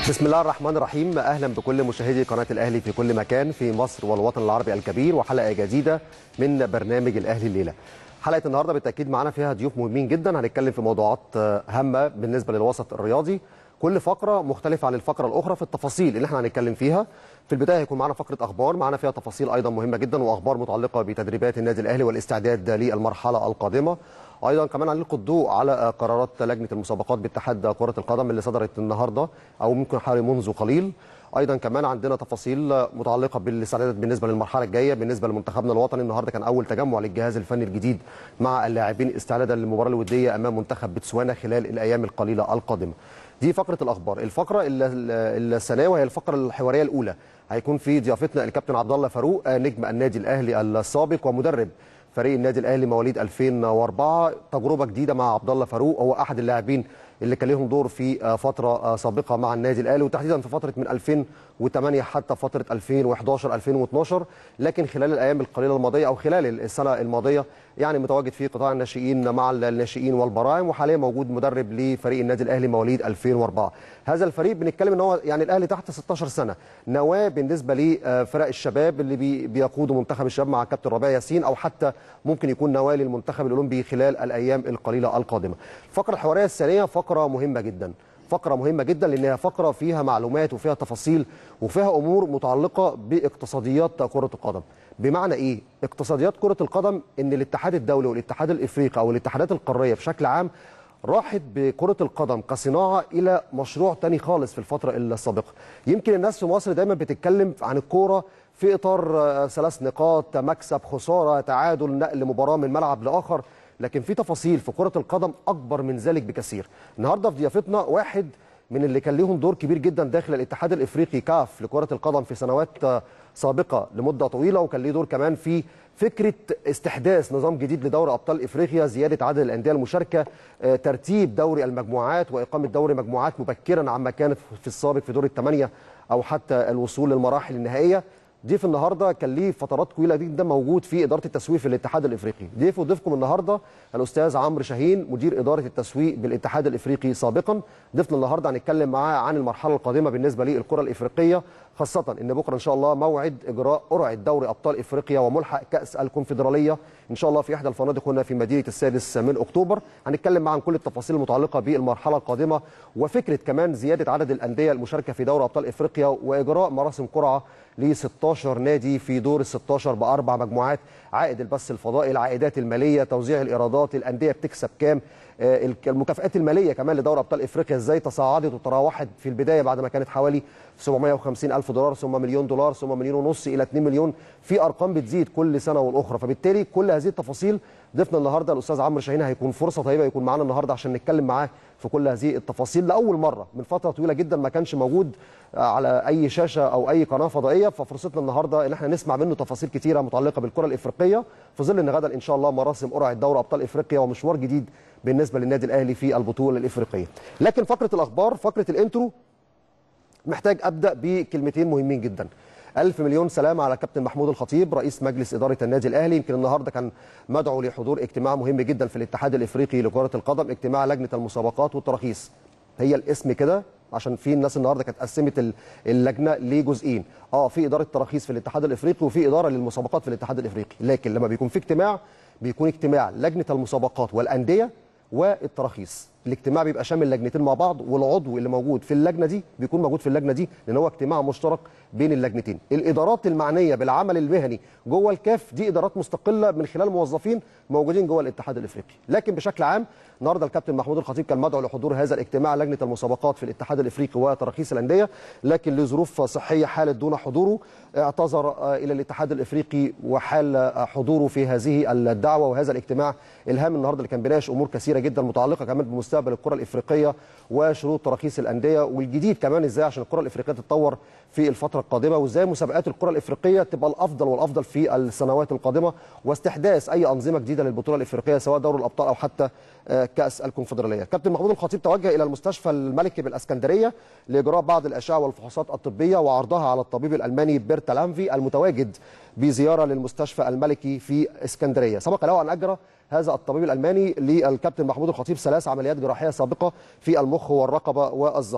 بسم الله الرحمن الرحيم اهلا بكل مشاهدي قناه الاهلي في كل مكان في مصر والوطن العربي الكبير وحلقه جديده من برنامج الاهلي الليله حلقه النهارده بالتاكيد معانا فيها ضيوف مهمين جدا هنتكلم في موضوعات هامه بالنسبه للوسط الرياضي كل فقره مختلفه عن الفقره الاخرى في التفاصيل اللي احنا هنتكلم فيها في البدايه هيكون معانا فقره اخبار معانا فيها تفاصيل ايضا مهمه جدا واخبار متعلقه بتدريبات النادي الاهلي والاستعداد للمرحله القادمه ايضا كمان هنلقي الضوء على قرارات لجنه المسابقات باتحاد كره القدم اللي صدرت النهارده او ممكن حوالي منذ قليل ايضا كمان عندنا تفاصيل متعلقه بالاستعدادات بالنسبه للمرحله الجايه بالنسبه لمنتخبنا الوطني النهارده كان اول تجمع للجهاز الفني الجديد مع اللاعبين استعدادا للمباراه الوديه امام منتخب بتسوانا خلال الايام القليله القادمه دي فقره الاخبار الفقره الثانيه وهي الفقره الحواريه الاولى هيكون في ضيافتنا الكابتن عبد الله فاروق نجم النادي الاهلي السابق ومدرب فريق النادي الاهلي مواليد 2004 تجربه جديده مع عبد الله فاروق هو احد اللاعبين اللي كان لهم دور في فتره سابقه مع النادي الاهلي وتحديدا في فتره من 2008 حتى فتره 2011 2012 لكن خلال الايام القليله الماضيه او خلال السنه الماضيه يعني متواجد في قطاع الناشئين مع الناشئين والبراعم وحاليا موجود مدرب لفريق النادي الاهلي مواليد 2004 هذا الفريق بنتكلم ان هو يعني الاهلي تحت 16 سنه نواه بالنسبه لفرق الشباب اللي بي بيقودوا منتخب الشباب مع كابتن ربيع ياسين او حتى ممكن يكون نواه للمنتخب الاولمبي خلال الايام القليله القادمه الفقره الحواريه الثانيه فقره مهمه جدا فقره مهمه جدا لانها فقره فيها معلومات وفيها تفاصيل وفيها امور متعلقه باقتصاديات كره القدم بمعنى ايه اقتصاديات كره القدم ان الاتحاد الدولي والاتحاد الافريقي او الاتحادات القاريه بشكل عام راحت بكرة القدم كصناعة إلى مشروع تاني خالص في الفترة السابقة يمكن الناس في مصر دايما بتتكلم عن الكورة في إطار ثلاث نقاط مكسب خسارة تعادل نقل مباراة من ملعب لآخر لكن في تفاصيل في كرة القدم أكبر من ذلك بكثير النهاردة في ضيافتنا واحد من اللي كان ليهم دور كبير جدا داخل الاتحاد الافريقي كاف لكره القدم في سنوات سابقه لمده طويله وكان ليه دور كمان في فكره استحداث نظام جديد لدوري ابطال افريقيا زياده عدد الانديه المشاركه ترتيب دوري المجموعات واقامه دوري مجموعات مبكرا عما كانت في السابق في دور الثمانيه او حتى الوصول للمراحل النهائيه ضيف النهارده كان ليه فترات طويله جدا موجود في اداره التسويق في الاتحاد الافريقي ضيف وضيفكم النهارده الاستاذ عمرو شاهين مدير اداره التسويق بالاتحاد الافريقي سابقا ضيفنا النهارده هنتكلم معاه عن المرحله القادمه بالنسبه للكره الافريقيه خاصه ان بكره ان شاء الله موعد اجراء قرعه دوري ابطال افريقيا وملحق كاس الكونفدراليه ان شاء الله في احدى الفنادق هنا في مدينه السادس من اكتوبر هنتكلم معاه عن كل التفاصيل المتعلقه بالمرحله القادمه وفكره كمان زياده عدد الانديه المشاركه في دوري ابطال افريقيا واجراء مراسم قرعه ل 16 نادي في دور ال 16 باربع مجموعات عائد البث الفضائي العائدات الماليه توزيع الايرادات الانديه بتكسب كام المكافئات الماليه كمان لدوري ابطال افريقيا ازاي تصاعدت وتراوحت في البدايه بعد ما كانت حوالي 750 الف دولار ثم مليون دولار ثم مليون ونص الى 2 مليون في ارقام بتزيد كل سنه والاخرى فبالتالي كل هذه التفاصيل ضيفنا النهارده الاستاذ عمرو شاهين هيكون فرصه طيبه يكون معانا النهارده عشان نتكلم معاه في كل هذه التفاصيل لاول مره من فتره طويله جدا ما كانش موجود على اي شاشه او اي قناه فضائيه ففرصتنا النهارده ان احنا نسمع منه تفاصيل كثيره متعلقه بالكره الافريقيه في ظل ان غدا ان شاء الله مراسم قرعه دوري ابطال افريقيا ومشوار جديد بالنسبه للنادي الاهلي في البطوله الافريقيه لكن فقره الاخبار فقره الانترو محتاج ابدا بكلمتين مهمين جدا ألف مليون سلام على كابتن محمود الخطيب رئيس مجلس إدارة النادي الأهلي يمكن النهاردة كان مدعو لحضور اجتماع مهم جدا في الاتحاد الإفريقي لكرة القدم اجتماع لجنة المسابقات والتراخيص هي الاسم كده عشان في الناس النهارده كانت قسمت اللجنه لجزئين اه في اداره تراخيص في الاتحاد الافريقي وفي اداره للمسابقات في الاتحاد الافريقي لكن لما بيكون في اجتماع بيكون اجتماع لجنه المسابقات والانديه والتراخيص الاجتماع بيبقى شامل لجنتين مع بعض والعضو اللي موجود في اللجنه دي بيكون موجود في اللجنه دي لان هو اجتماع مشترك بين اللجنتين الادارات المعنيه بالعمل المهني جوه الكاف دي ادارات مستقله من خلال موظفين موجودين جوه الاتحاد الافريقي لكن بشكل عام النهارده الكابتن محمود الخطيب كان مدعو لحضور هذا الاجتماع لجنه المسابقات في الاتحاد الافريقي وتراخيص الانديه لكن لظروف صحيه حالت دون حضوره اعتذر الى الاتحاد الافريقي وحال حضوره في هذه الدعوه وهذا الاجتماع الهام النهارده اللي كان بيناقش امور كثيره جدا متعلقه كمان بمستقبل الكره الافريقيه وشروط تراخيص الانديه والجديد كمان ازاي عشان الكره الافريقيه تتطور في الفتره القادمه وازاي مسابقات الكره الافريقيه تبقى الافضل والافضل في السنوات القادمه واستحداث اي انظمه جديده للبطوله الافريقيه سواء دوري الابطال او حتى كاس الكونفدراليه كابتن محمود الخطيب توجه الى المستشفى الملكي بالاسكندريه لاجراء بعض الاشعه والفحوصات الطبيه وعرضها على الطبيب الالماني بيرتا لانفي المتواجد بزياره للمستشفى الملكي في اسكندريه سبق له ان اجرى هذا الطبيب الالماني للكابتن محمود الخطيب ثلاث عمليات جراحيه سابقه في المخ والرقبه والظهر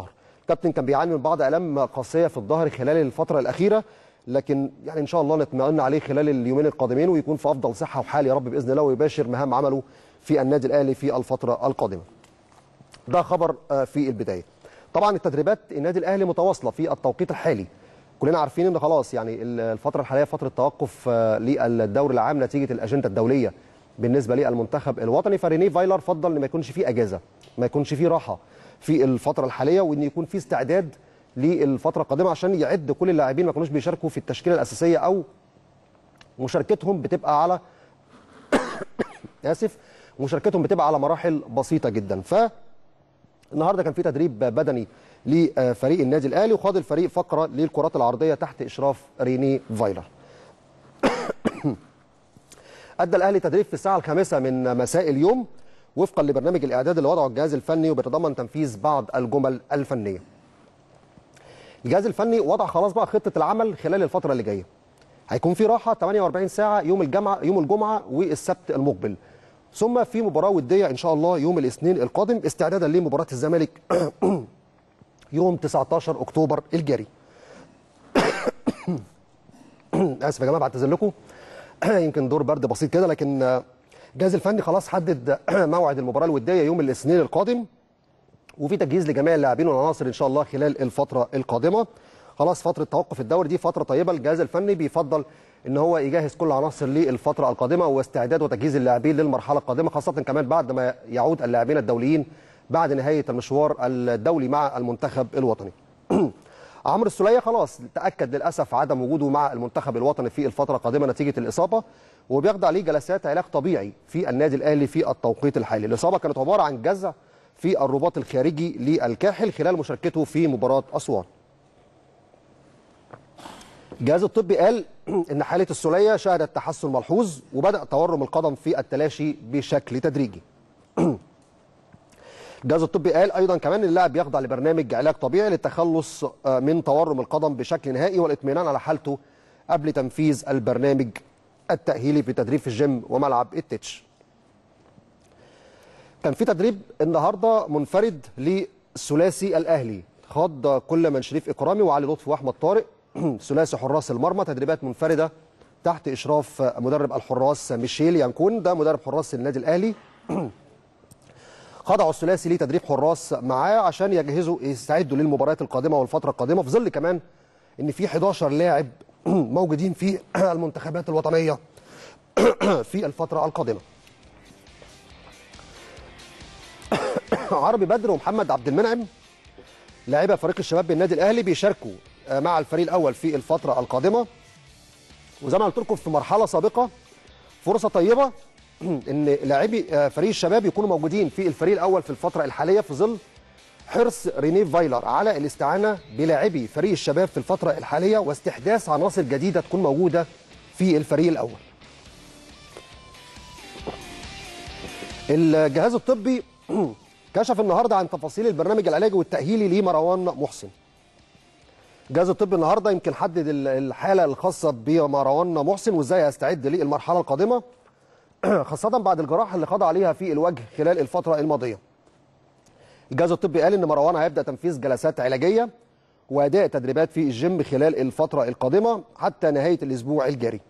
كابتن كان بيعاني من بعض الام قاسيه في الظهر خلال الفتره الاخيره لكن يعني ان شاء الله نطمئن عليه خلال اليومين القادمين ويكون في افضل صحه وحال يا رب باذن الله ويباشر مهام عمله في النادي الاهلي في الفتره القادمه. ده خبر في البدايه. طبعا التدريبات النادي الاهلي متواصله في التوقيت الحالي. كلنا عارفين ان خلاص يعني الفتره الحاليه فتره توقف للدوري العام نتيجه الاجنده الدوليه بالنسبه للمنتخب الوطني فريني فايلر فضل ان ما يكونش فيه اجازه ما يكونش فيه راحه في الفتره الحاليه وان يكون فيه استعداد للفتره القادمه عشان يعد كل اللاعبين ما كانوش بيشاركوا في التشكيله الاساسيه او مشاركتهم بتبقى على اسف مشاركتهم بتبقى على مراحل بسيطه جدا ف النهارده كان في تدريب بدني لفريق النادي الاهلي وخاض الفريق فقره للكرات العرضيه تحت اشراف ريني فايلر ادى الاهلي تدريب في الساعه الخامسه من مساء اليوم وفقا لبرنامج الاعداد اللي وضعه الجهاز الفني وبيتضمن تنفيذ بعض الجمل الفنيه الجهاز الفني وضع خلاص بقى خطه العمل خلال الفتره اللي جايه هيكون في راحه 48 ساعه يوم الجمعه يوم الجمعه والسبت المقبل ثم في مباراه وديه ان شاء الله يوم الاثنين القادم استعدادا لمباراه الزمالك يوم 19 اكتوبر الجاري اسف يا جماعه بعتذر لكم يمكن دور برد بسيط كده لكن الجهاز الفني خلاص حدد موعد المباراه الوديه يوم الاثنين القادم وفي تجهيز لجميع اللاعبين والعناصر ان شاء الله خلال الفتره القادمه خلاص فتره توقف الدوري دي فتره طيبه الجهاز الفني بيفضل ان هو يجهز كل العناصر للفتره القادمه واستعداد وتجهيز اللاعبين للمرحله القادمه خاصه كمان بعد ما يعود اللاعبين الدوليين بعد نهايه المشوار الدولي مع المنتخب الوطني عمرو السوليه خلاص تاكد للاسف عدم وجوده مع المنتخب الوطني في الفتره القادمه نتيجه الاصابه وبيخضع ليه جلسات علاج طبيعي في النادي الاهلي في التوقيت الحالي الاصابه كانت عباره عن جزع في الرباط الخارجي للكاحل خلال مشاركته في مباراه اسوان الجهاز الطبي قال ان حاله السوليه شهدت تحسن ملحوظ وبدا تورم القدم في التلاشي بشكل تدريجي الجهاز الطبي قال ايضا كمان ان اللاعب يخضع لبرنامج علاج طبيعي للتخلص من تورم القدم بشكل نهائي والاطمئنان على حالته قبل تنفيذ البرنامج التاهيلي في تدريب في الجيم وملعب التتش كان في تدريب النهارده منفرد للثلاثي الاهلي خاض كل من شريف اكرامي وعلي لطفي واحمد طارق ثلاثي حراس المرمى تدريبات منفرده تحت اشراف مدرب الحراس ميشيل يانكون ده مدرب حراس النادي الاهلي خضعوا الثلاثي لتدريب حراس معاه عشان يجهزوا يستعدوا للمباريات القادمه والفتره القادمه في ظل كمان ان في 11 لاعب موجودين في المنتخبات الوطنيه في الفتره القادمه عربي بدر ومحمد عبد المنعم لاعبي فريق الشباب بالنادي الاهلي بيشاركوا مع الفريق الاول في الفتره القادمه وزي ما قلت لكم في مرحله سابقه فرصه طيبه ان لاعبي فريق الشباب يكونوا موجودين في الفريق الاول في الفتره الحاليه في ظل حرص رينيه فايلر على الاستعانه بلاعبي فريق الشباب في الفتره الحاليه واستحداث عناصر جديده تكون موجوده في الفريق الاول. الجهاز الطبي كشف النهارده عن تفاصيل البرنامج العلاجي والتاهيلي لمروان محسن. الجهاز الطبي النهارده يمكن حدد الحاله الخاصه بمروان محسن وازاي هيستعد للمرحله القادمه خاصه بعد الجراحه اللي خضع عليها في الوجه خلال الفتره الماضيه. الجهاز الطبي قال ان مروان هيبدا تنفيذ جلسات علاجيه واداء تدريبات في الجيم خلال الفتره القادمه حتى نهايه الاسبوع الجاري.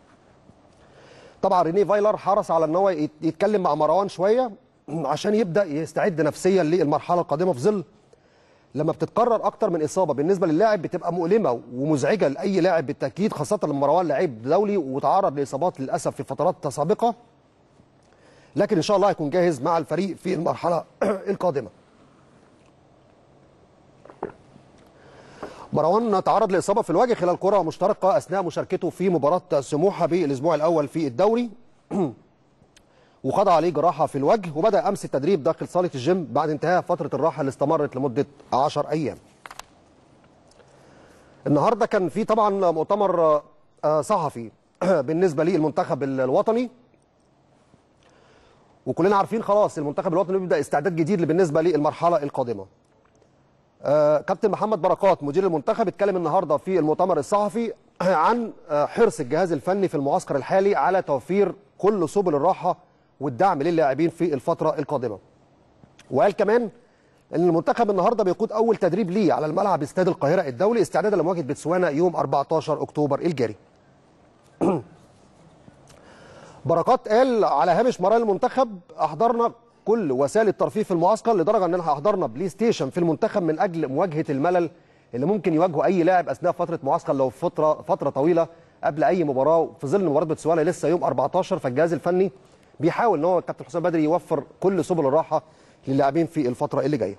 طبعا ريني فايلر حرص على ان هو يتكلم مع مروان شويه عشان يبدا يستعد نفسيا للمرحله القادمه في ظل لما بتتكرر اكتر من اصابه بالنسبه للاعب بتبقى مؤلمه ومزعجه لاي لاعب بالتاكيد خاصه لما مروان لعيب دولي وتعرض لاصابات للاسف في فترات سابقه لكن ان شاء الله هيكون جاهز مع الفريق في المرحله القادمه. مروان تعرض لاصابه في الوجه خلال كره مشتركه اثناء مشاركته في مباراه سموحه بالاسبوع الاول في الدوري وخضع عليه جراحه في الوجه وبدا امس التدريب داخل صاله الجيم بعد انتهاء فتره الراحه اللي استمرت لمده 10 ايام. النهارده كان في طبعا مؤتمر صحفي بالنسبه للمنتخب الوطني وكلنا عارفين خلاص المنتخب الوطني بيبدا استعداد جديد بالنسبه للمرحله القادمه. آه كابتن محمد بركات مدير المنتخب اتكلم النهارده في المؤتمر الصحفي عن آه حرص الجهاز الفني في المعسكر الحالي على توفير كل سبل الراحه والدعم للاعبين في الفتره القادمه. وقال كمان ان المنتخب النهارده بيقود اول تدريب ليه على الملعب استاد القاهره الدولي استعدادا لمواجهه بتسوانا يوم 14 اكتوبر الجاري. بركات قال على هامش مران المنتخب احضرنا كل وسائل الترفيه في المعسكر لدرجه ان احنا احضرنا بلاي ستيشن في المنتخب من اجل مواجهه الملل اللي ممكن يواجهه اي لاعب اثناء فتره معسكر لو فتره فتره طويله قبل اي مباراه في ظل مباراه بتسوانا لسه يوم 14 فالجهاز الفني بيحاول ان هو الكابتن حسام بدري يوفر كل سبل الراحه للاعبين في الفتره اللي جايه.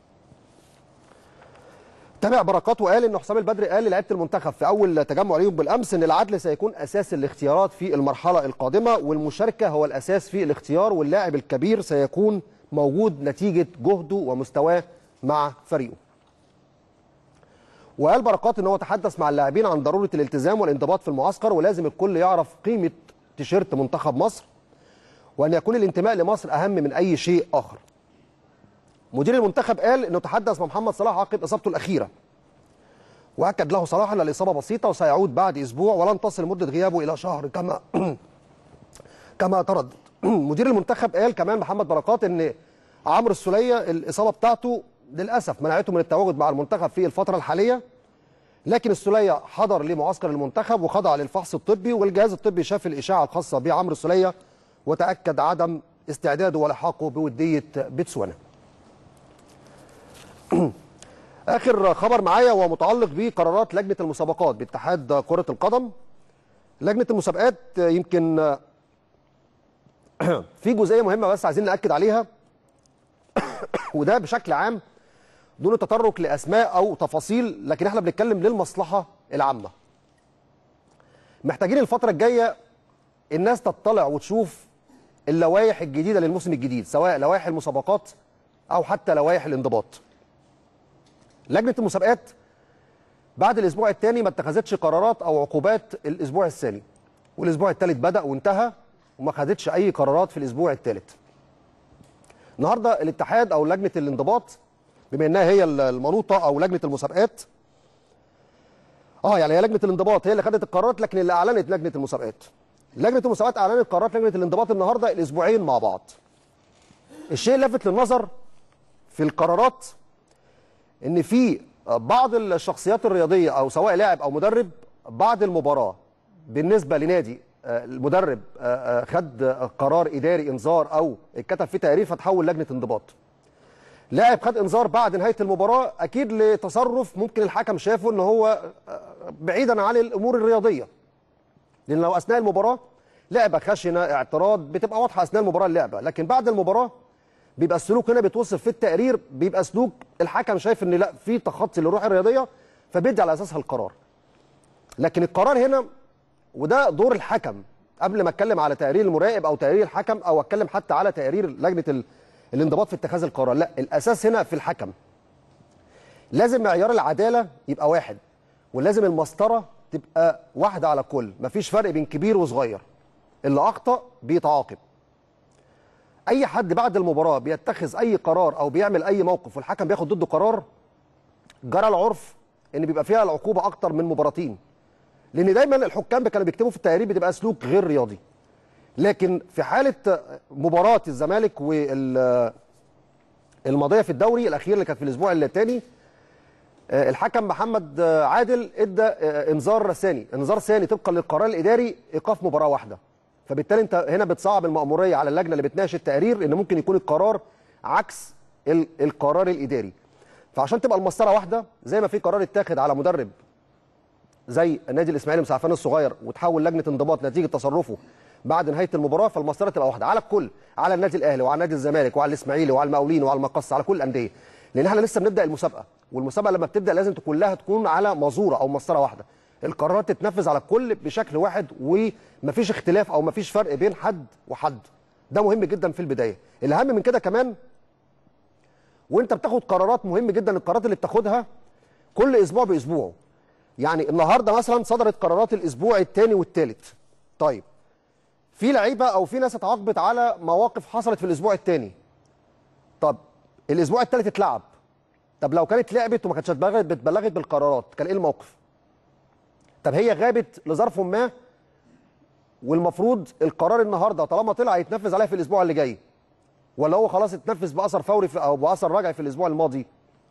تابع بركات وقال ان حسام البدري قال للاعيبه المنتخب في اول تجمع ليهم بالامس ان العدل سيكون اساس الاختيارات في المرحله القادمه والمشاركه هو الاساس في الاختيار واللاعب الكبير سيكون موجود نتيجه جهده ومستواه مع فريقه. وقال بركات ان هو تحدث مع اللاعبين عن ضروره الالتزام والانضباط في المعسكر ولازم الكل يعرف قيمه تيشيرت منتخب مصر وان يكون الانتماء لمصر اهم من اي شيء اخر. مدير المنتخب قال انه تحدث مع محمد صلاح عقب اصابته الاخيره واكد له صلاح ان الاصابه بسيطه وسيعود بعد اسبوع ولن تصل مده غيابه الى شهر كما كما تردد مدير المنتخب قال كمان محمد بركات ان عمرو السوليه الاصابه بتاعته للاسف منعته من التواجد مع المنتخب في الفتره الحاليه لكن السوليه حضر لمعسكر المنتخب وخضع للفحص الطبي والجهاز الطبي شاف الاشاعه الخاصه بعمرو السوليه وتاكد عدم استعداده ولحاقه بوديه بتسوانا اخر خبر معايا وهو متعلق بقرارات لجنه المسابقات باتحاد كره القدم لجنه المسابقات يمكن في جزئيه مهمه بس عايزين ناكد عليها وده بشكل عام دون التطرق لاسماء او تفاصيل لكن احنا بنتكلم للمصلحه العامه محتاجين الفتره الجايه الناس تطلع وتشوف اللوائح الجديده للموسم الجديد سواء لوائح المسابقات او حتى لوائح الانضباط لجنه المسابقات بعد الاسبوع الثاني ما اتخذتش قرارات او عقوبات الاسبوع الثاني والاسبوع الثالث بدا وانتهى وما خدتش اي قرارات في الاسبوع الثالث النهارده الاتحاد او لجنه الانضباط بما انها هي المنوطه او لجنه المسابقات اه يعني هي لجنه الانضباط هي اللي خدت القرارات لكن اللي اعلنت لجنه المسابقات لجنه المسابقات اعلنت قرارات لجنه الانضباط النهارده الاسبوعين مع بعض الشيء اللافت للنظر في القرارات ان في بعض الشخصيات الرياضيه او سواء لاعب او مدرب بعد المباراه بالنسبه لنادي المدرب خد قرار اداري انذار او اتكتب فيه تقرير فتحول لجنه انضباط لاعب خد انذار بعد نهايه المباراه اكيد لتصرف ممكن الحكم شافه ان هو بعيدا عن الامور الرياضيه لان لو اثناء المباراه لعبه خشنه اعتراض بتبقى واضحه اثناء المباراه اللعبه لكن بعد المباراه بيبقى السلوك هنا بيتوصف في التقرير بيبقى سلوك الحكم شايف ان لا في تخطي للروح الرياضيه فبيدي على اساسها القرار لكن القرار هنا وده دور الحكم قبل ما اتكلم على تقرير المراقب او تقرير الحكم او اتكلم حتى على تقرير لجنه ال... الانضباط في اتخاذ القرار لا الاساس هنا في الحكم لازم معيار العداله يبقى واحد ولازم المسطره تبقى واحده على الكل مفيش فرق بين كبير وصغير اللي اخطا بيتعاقب اي حد بعد المباراه بيتخذ اي قرار او بيعمل اي موقف والحكم بياخد ضده قرار جرى العرف ان بيبقى فيها العقوبه اكتر من مباراتين لان دايما الحكام كانوا بيكتبوا في التقارير بتبقى سلوك غير رياضي لكن في حاله مباراه الزمالك وال الماضيه في الدوري الاخير اللي كانت في الاسبوع الثاني الحكم محمد عادل ادى انذار ثاني انذار ثاني طبقا للقرار الاداري ايقاف مباراه واحده فبالتالي انت هنا بتصعب المأموريه على اللجنه اللي بتناقش التقرير ان ممكن يكون القرار عكس القرار الاداري فعشان تبقى المسطره واحده زي ما في قرار اتاخد على مدرب زي النادي الاسماعيلي مسعفان الصغير وتحول لجنه انضباط نتيجه تصرفه بعد نهايه المباراه فالمسطره تبقى واحده على الكل على النادي الاهلي وعلى نادي الزمالك وعلى الاسماعيلي وعلى المقاولين وعلى المقص على كل الانديه لان احنا لسه بنبدا المسابقه والمسابقه لما بتبدا لازم تكون لها تكون على مازوره او مسطره واحده القرارات تتنفذ على الكل بشكل واحد ومفيش اختلاف او مفيش فرق بين حد وحد ده مهم جدا في البدايه الاهم من كده كمان وانت بتاخد قرارات مهم جدا القرارات اللي بتاخدها كل اسبوع باسبوعه يعني النهارده مثلا صدرت قرارات الاسبوع الثاني والثالث طيب في لعيبه او في ناس اتعاقبت على مواقف حصلت في الاسبوع الثاني طب الاسبوع الثالث اتلعب طب لو كانت لعبت وما كانتش اتبلغت بتبلغت بالقرارات كان ايه الموقف طب هي غابت لظرف ما والمفروض القرار النهارده طالما طلع يتنفذ عليها في الاسبوع اللي جاي ولا هو خلاص اتنفذ باثر فوري في او باثر رجعي في الاسبوع الماضي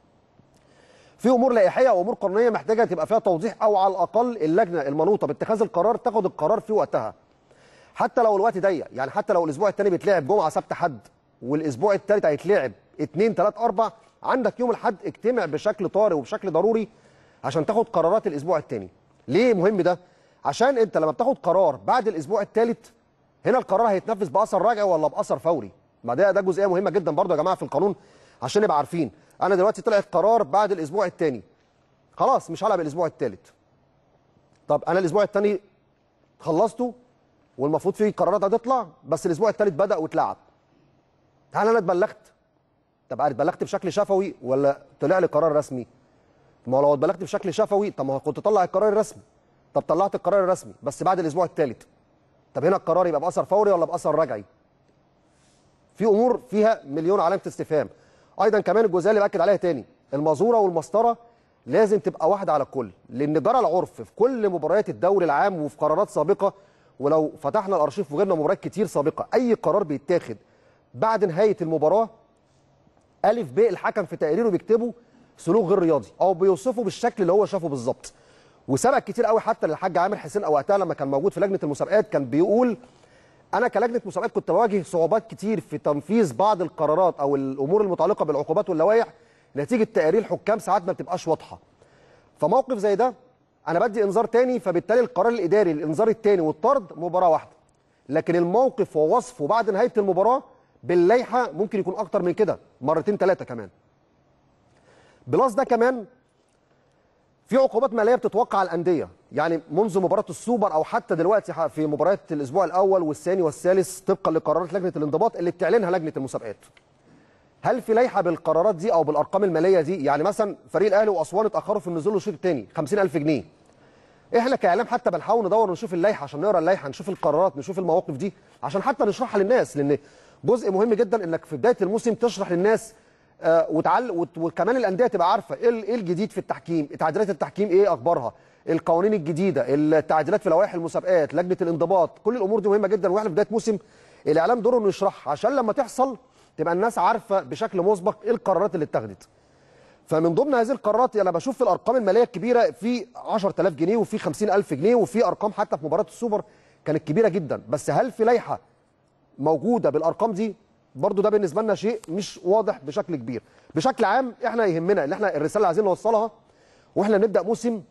في امور لائحيه وامور قانونيه محتاجه تبقى فيها توضيح او على الاقل اللجنه المنوطه باتخاذ القرار تاخد القرار في وقتها حتى لو الوقت ضيق يعني حتى لو الاسبوع الثاني بيتلعب جمعه سبت حد والاسبوع الثالث هيتلعب 2 3 4 عندك يوم الاحد اجتمع بشكل طارئ وبشكل ضروري عشان تاخد قرارات الاسبوع الثاني ليه مهم ده عشان انت لما بتاخد قرار بعد الاسبوع الثالث هنا القرار هيتنفذ باثر رجعي ولا باثر فوري ما ده ده جزئيه مهمه جدا برضه يا جماعه في القانون عشان نبقى عارفين انا دلوقتي طلعت قرار بعد الاسبوع الثاني خلاص مش هلعب الاسبوع الثالث طب انا الاسبوع الثاني خلصته والمفروض فيه قرارات هتطلع بس الاسبوع الثالث بدا واتلعب هل انا اتبلغت طب انا اتبلغت بشكل شفوي ولا طلع لي قرار رسمي ما هو لو اتبلغت بشكل شفوي طب ما كنت اطلع القرار الرسمي طب طلعت القرار الرسمي بس بعد الاسبوع الثالث طب هنا القرار يبقى باثر فوري ولا باثر رجعي في امور فيها مليون علامه استفهام ايضا كمان الجزئيه اللي باكد عليها تاني المزوره والمسطره لازم تبقى واحده على الكل لان جرى العرف في كل مباريات الدوري العام وفي قرارات سابقه ولو فتحنا الارشيف وجدنا مباريات كتير سابقه اي قرار بيتاخد بعد نهايه المباراه الف ب الحكم في تقريره بيكتبه سلوك غير رياضي او بيوصفه بالشكل اللي هو شافه بالظبط وسبق كتير قوي حتى للحاج عامر حسين او وقتها لما كان موجود في لجنه المسابقات كان بيقول انا كلجنه مسابقات كنت بواجه صعوبات كتير في تنفيذ بعض القرارات او الامور المتعلقه بالعقوبات واللوائح نتيجه تقارير الحكام ساعات ما بتبقاش واضحه فموقف زي ده انا بدي انذار تاني فبالتالي القرار الاداري الانذار التاني والطرد مباراه واحده لكن الموقف ووصفه بعد نهايه المباراه باللائحه ممكن يكون اكتر من كده مرتين ثلاثه كمان بلس ده كمان في عقوبات ماليه بتتوقع على الانديه يعني منذ مباراه السوبر او حتى دلوقتي في مباريات الاسبوع الاول والثاني والثالث طبقا لقرارات لجنه الانضباط اللي بتعلنها لجنه المسابقات هل في لائحه بالقرارات دي او بالارقام الماليه دي يعني مثلا فريق الاهلي واسوان اتاخروا في النزول للشوط الثاني 50000 جنيه احنا كاعلام حتى بنحاول ندور ونشوف اللائحه عشان نقرا اللائحه نشوف القرارات نشوف المواقف دي عشان حتى نشرحها للناس لان جزء مهم جدا انك في بدايه الموسم تشرح للناس آه وتعل وت- وكمان الانديه تبقى عارفه ايه ال- ايه الجديد في التحكيم تعديلات التحكيم ايه اخبارها القوانين الجديده التعديلات في لوائح المسابقات لجنه الانضباط كل الامور دي مهمه جدا واحنا في بدايه موسم الاعلام دوره انه يشرحها عشان لما تحصل تبقى الناس عارفه بشكل مسبق ايه القرارات اللي اتخذت فمن ضمن هذه القرارات انا بشوف في الارقام الماليه الكبيره في 10000 جنيه وفي 50000 جنيه وفي ارقام حتى في مباراه السوبر كانت كبيره جدا بس هل في لائحه موجوده بالارقام دي برضو ده بالنسبه لنا شيء مش واضح بشكل كبير بشكل عام احنا يهمنا اللي احنا الرساله اللي عايزين نوصلها واحنا نبدا موسم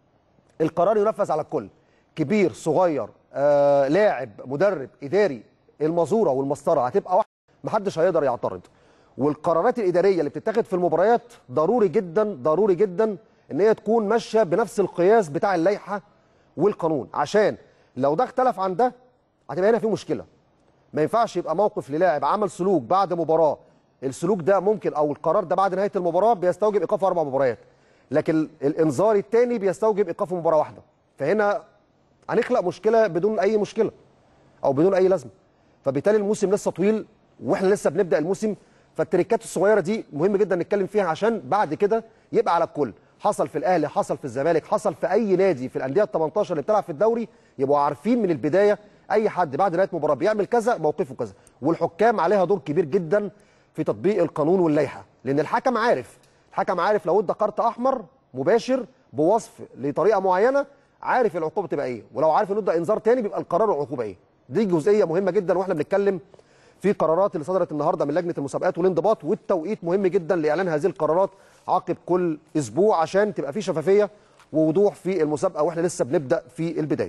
القرار ينفذ على الكل كبير صغير آه، لاعب مدرب اداري المزوره والمسطره هتبقى واحده محدش هيقدر يعترض والقرارات الاداريه اللي بتتاخد في المباريات ضروري جدا ضروري جدا ان هي تكون ماشيه بنفس القياس بتاع اللائحه والقانون عشان لو ده اختلف عن ده هتبقى هنا في مشكله ما ينفعش يبقى موقف للاعب عمل سلوك بعد مباراه السلوك ده ممكن او القرار ده بعد نهايه المباراه بيستوجب ايقاف اربع مباريات لكن الانذار الثاني بيستوجب ايقاف مباراه واحده فهنا هنخلق مشكله بدون اي مشكله او بدون اي لازمه فبالتالي الموسم لسه طويل واحنا لسه بنبدا الموسم فالتريكات الصغيره دي مهم جدا نتكلم فيها عشان بعد كده يبقى على الكل حصل في الاهلي حصل في الزمالك حصل في اي نادي في الانديه ال 18 اللي بتلعب في الدوري يبقوا عارفين من البدايه اي حد بعد نهايه مباراه بيعمل كذا موقفه كذا والحكام عليها دور كبير جدا في تطبيق القانون واللائحه لان الحكم عارف الحكم عارف لو ادى كارت احمر مباشر بوصف لطريقه معينه عارف العقوبه تبقى ايه ولو عارف انه ادى انذار تاني بيبقى القرار والعقوبه ايه دي جزئيه مهمه جدا واحنا بنتكلم في قرارات اللي صدرت النهارده من لجنه المسابقات والانضباط والتوقيت مهم جدا لاعلان هذه القرارات عقب كل اسبوع عشان تبقى في شفافيه ووضوح في المسابقه واحنا لسه بنبدا في البدايه.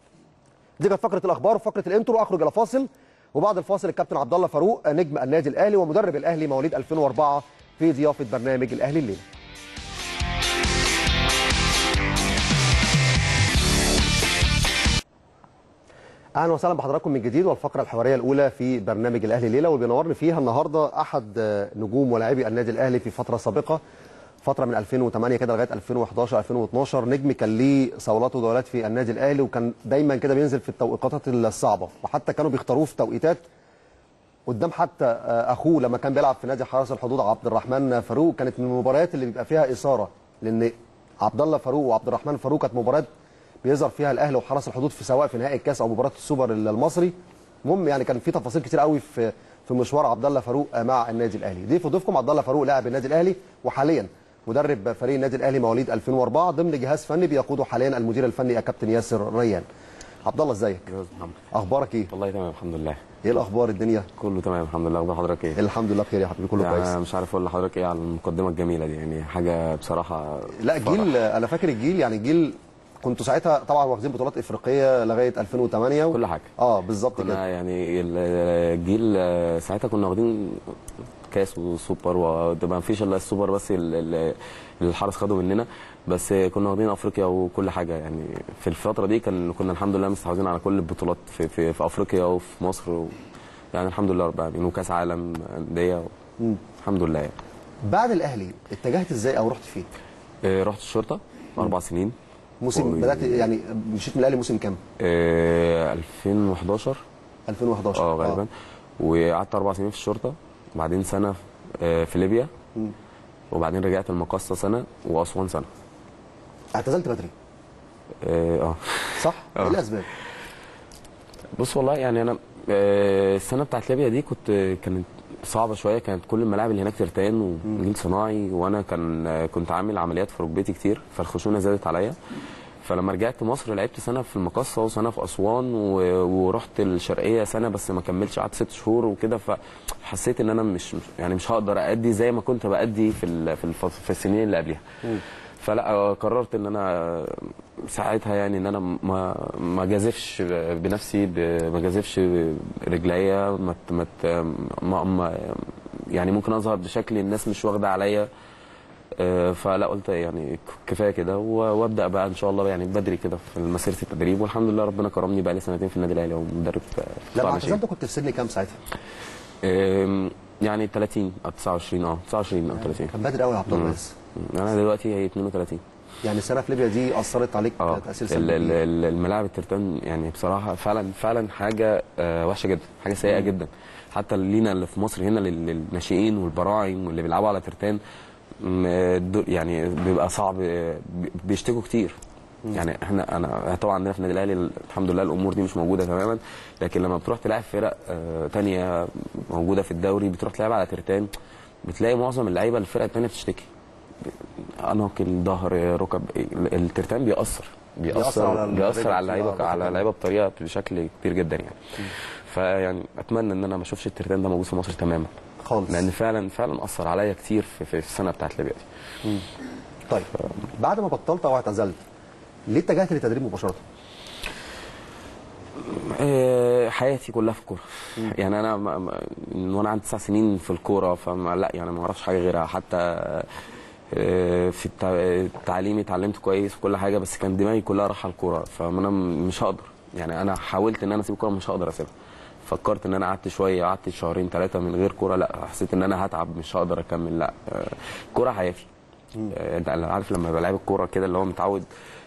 دي كانت فقره الاخبار وفقره الانترو اخرج الى فاصل وبعد الفاصل الكابتن عبد الله فاروق نجم النادي الاهلي ومدرب الاهلي مواليد 2004 في ضيافه برنامج الاهلي الليله. اهلا وسهلا بحضراتكم من جديد والفقره الحواريه الاولى في برنامج الاهلي ليله واللي بينورني فيها النهارده احد نجوم ولاعبي النادي الاهلي في فتره سابقه فتره من 2008 كده لغايه 2011 2012 نجم كان ليه صولات ودورات في النادي الاهلي وكان دايما كده بينزل في التوقيتات الصعبه وحتى كانوا بيختاروه في توقيتات قدام حتى اخوه لما كان بيلعب في نادي حرس الحدود عبد الرحمن فاروق كانت من المباريات اللي بيبقى فيها اثاره لان عبد الله فاروق وعبد الرحمن فاروق كانت مباريات بيظهر فيها الاهلي وحرس الحدود في سواء في نهائي الكاس او مباراه السوبر المصري المهم يعني كان في تفاصيل كتير قوي في في مشوار عبد الله فاروق مع النادي الاهلي ضيف ضيفكم عبد الله فاروق لاعب النادي الاهلي وحاليا مدرب فريق النادي الاهلي مواليد 2004 ضمن جهاز فني بيقوده حاليا المدير الفني الكابتن ياسر ريان عبد الله ازيك يا أستاذ محمد اخبارك ايه والله تمام الحمد لله ايه الاخبار الدنيا كله تمام الحمد لله اخبار حضرتك ايه الحمد لله بخير يا حبيبي كله يعني كويس أنا مش عارف اقول لحضرتك ايه على المقدمه الجميله دي يعني حاجه بصراحه لا جيل انا فاكر الجيل يعني الجيل كنتوا ساعتها طبعا واخدين بطولات افريقيه لغايه 2008 و... كل حاجه اه بالظبط كده كنا يعني ال- الجيل آه، ساعتها كنا واخدين كاس وسوبر وما فيش الا السوبر بس ال- ال- اللي الحرس خده مننا بس كنا واخدين افريقيا وكل حاجه يعني في الفتره دي كان كنا الحمد لله مستحوذين على كل البطولات في, في, في افريقيا وفي مصر و يعني الحمد لله رب العالمين وكاس عالم انديه و- مم. الحمد لله يعني. بعد الاهلي اتجهت ازاي او رحت فين آه، رحت الشرطه اربع سنين موسم و- بدات يعني مشيت من الاهلي موسم كام آه، 2011 2011 اه غالبا وقعدت اربع سنين في الشرطه وبعدين سنه آه، في ليبيا مم. وبعدين رجعت المقصه سنه واسوان سنه اعتزلت بدري اه آه. صح آه. ايه الاسباب بص والله يعني انا آه، السنه بتاعت ليبيا دي كنت كانت صعبه شويه كانت كل الملاعب اللي هناك ترتان وجيل صناعي وانا كان آه، كنت عامل عمليات في ركبتي كتير فالخشونه زادت عليا فلما رجعت مصر لعبت سنه في المقصه وسنه في اسوان و- ورحت الشرقيه سنه بس ما كملتش قعدت ست شهور وكده فحسيت ان انا مش مش- يعني مش هقدر ادي زي ما كنت بادي في ال- في الف- في السنين اللي قبلها فلا آه، قررت ان انا ساعتها يعني ان انا ما ما جازفش بنفسي ب- ما جازفش رجليا ما ت- ما ت- ما ما- يعني ممكن اظهر بشكل الناس مش واخده عليا آه، فلا قلت يعني كفايه كده و- وابدا بقى ان شاء الله يعني بدري كده في مسيره التدريب والحمد لله ربنا كرمني بقى لي سنتين في النادي الاهلي ومدرب في لما قطاع ناشئين. اعتزلت كنت في سن كام ساعتها آم، يعني 30 او 29 اه 29 او 30 كان بدري قوي يا عبد الله بس انا دلوقتي هي 32 يعني السنه في ليبيا دي اثرت عليك اه تاثير ال- ال- سلبي ال- الملاعب الترتان يعني بصراحه فعلا فعلا حاجه آه، وحشه جدا حاجه سيئه جدا حتى لينا اللي في مصر هنا لل- للناشئين والبراعم واللي بيلعبوا على ترتان م- الدو- يعني بيبقى صعب آه، بي- بيشتكوا كتير يعني احنا انا طبعا عندنا في النادي الاهلي الحمد لله الامور دي مش موجوده تماما لكن لما بتروح تلعب فرق آه، تانية موجوده في الدوري بتروح تلعب على ترتان بتلاقي معظم اللعيبه الفرق التانية بتشتكي عناقل ظهر ركب الترتان بيأثر بيأثر على بيأثر بيأثر على اللعيبة اللعيبه على اللعيبه بطريقه بشكل كبير جدا يعني فيعني اتمنى ان انا ما اشوفش الترتان ده موجود في مصر تماما خالص لان فعلا فعلا اثر عليا كتير في, في السنه بتاعت ليبيا دي طيب بعد ما بطلت او اعتزلت ليه اتجهت للتدريب مباشره آه، حياتي كلها في الكوره يعني انا ما- ما- من وانا عندي تسع سنين في الكوره فما لا يعني ما اعرفش حاجه غيرها حتى آه، في التع- تعليمي اتعلمت كويس وكل حاجه بس كان دماغي كلها رايحه الكوره فانا م- مش هقدر يعني انا حاولت ان انا اسيب الكوره مش هقدر اسيبها فكرت ان انا قعدت شويه قعدت شهرين ثلاثه من غير كوره لا حسيت ان انا هتعب مش هقدر اكمل لا آه، الكوره حياتي آه، انت عارف لما بلعب الكوره كده اللي هو متعود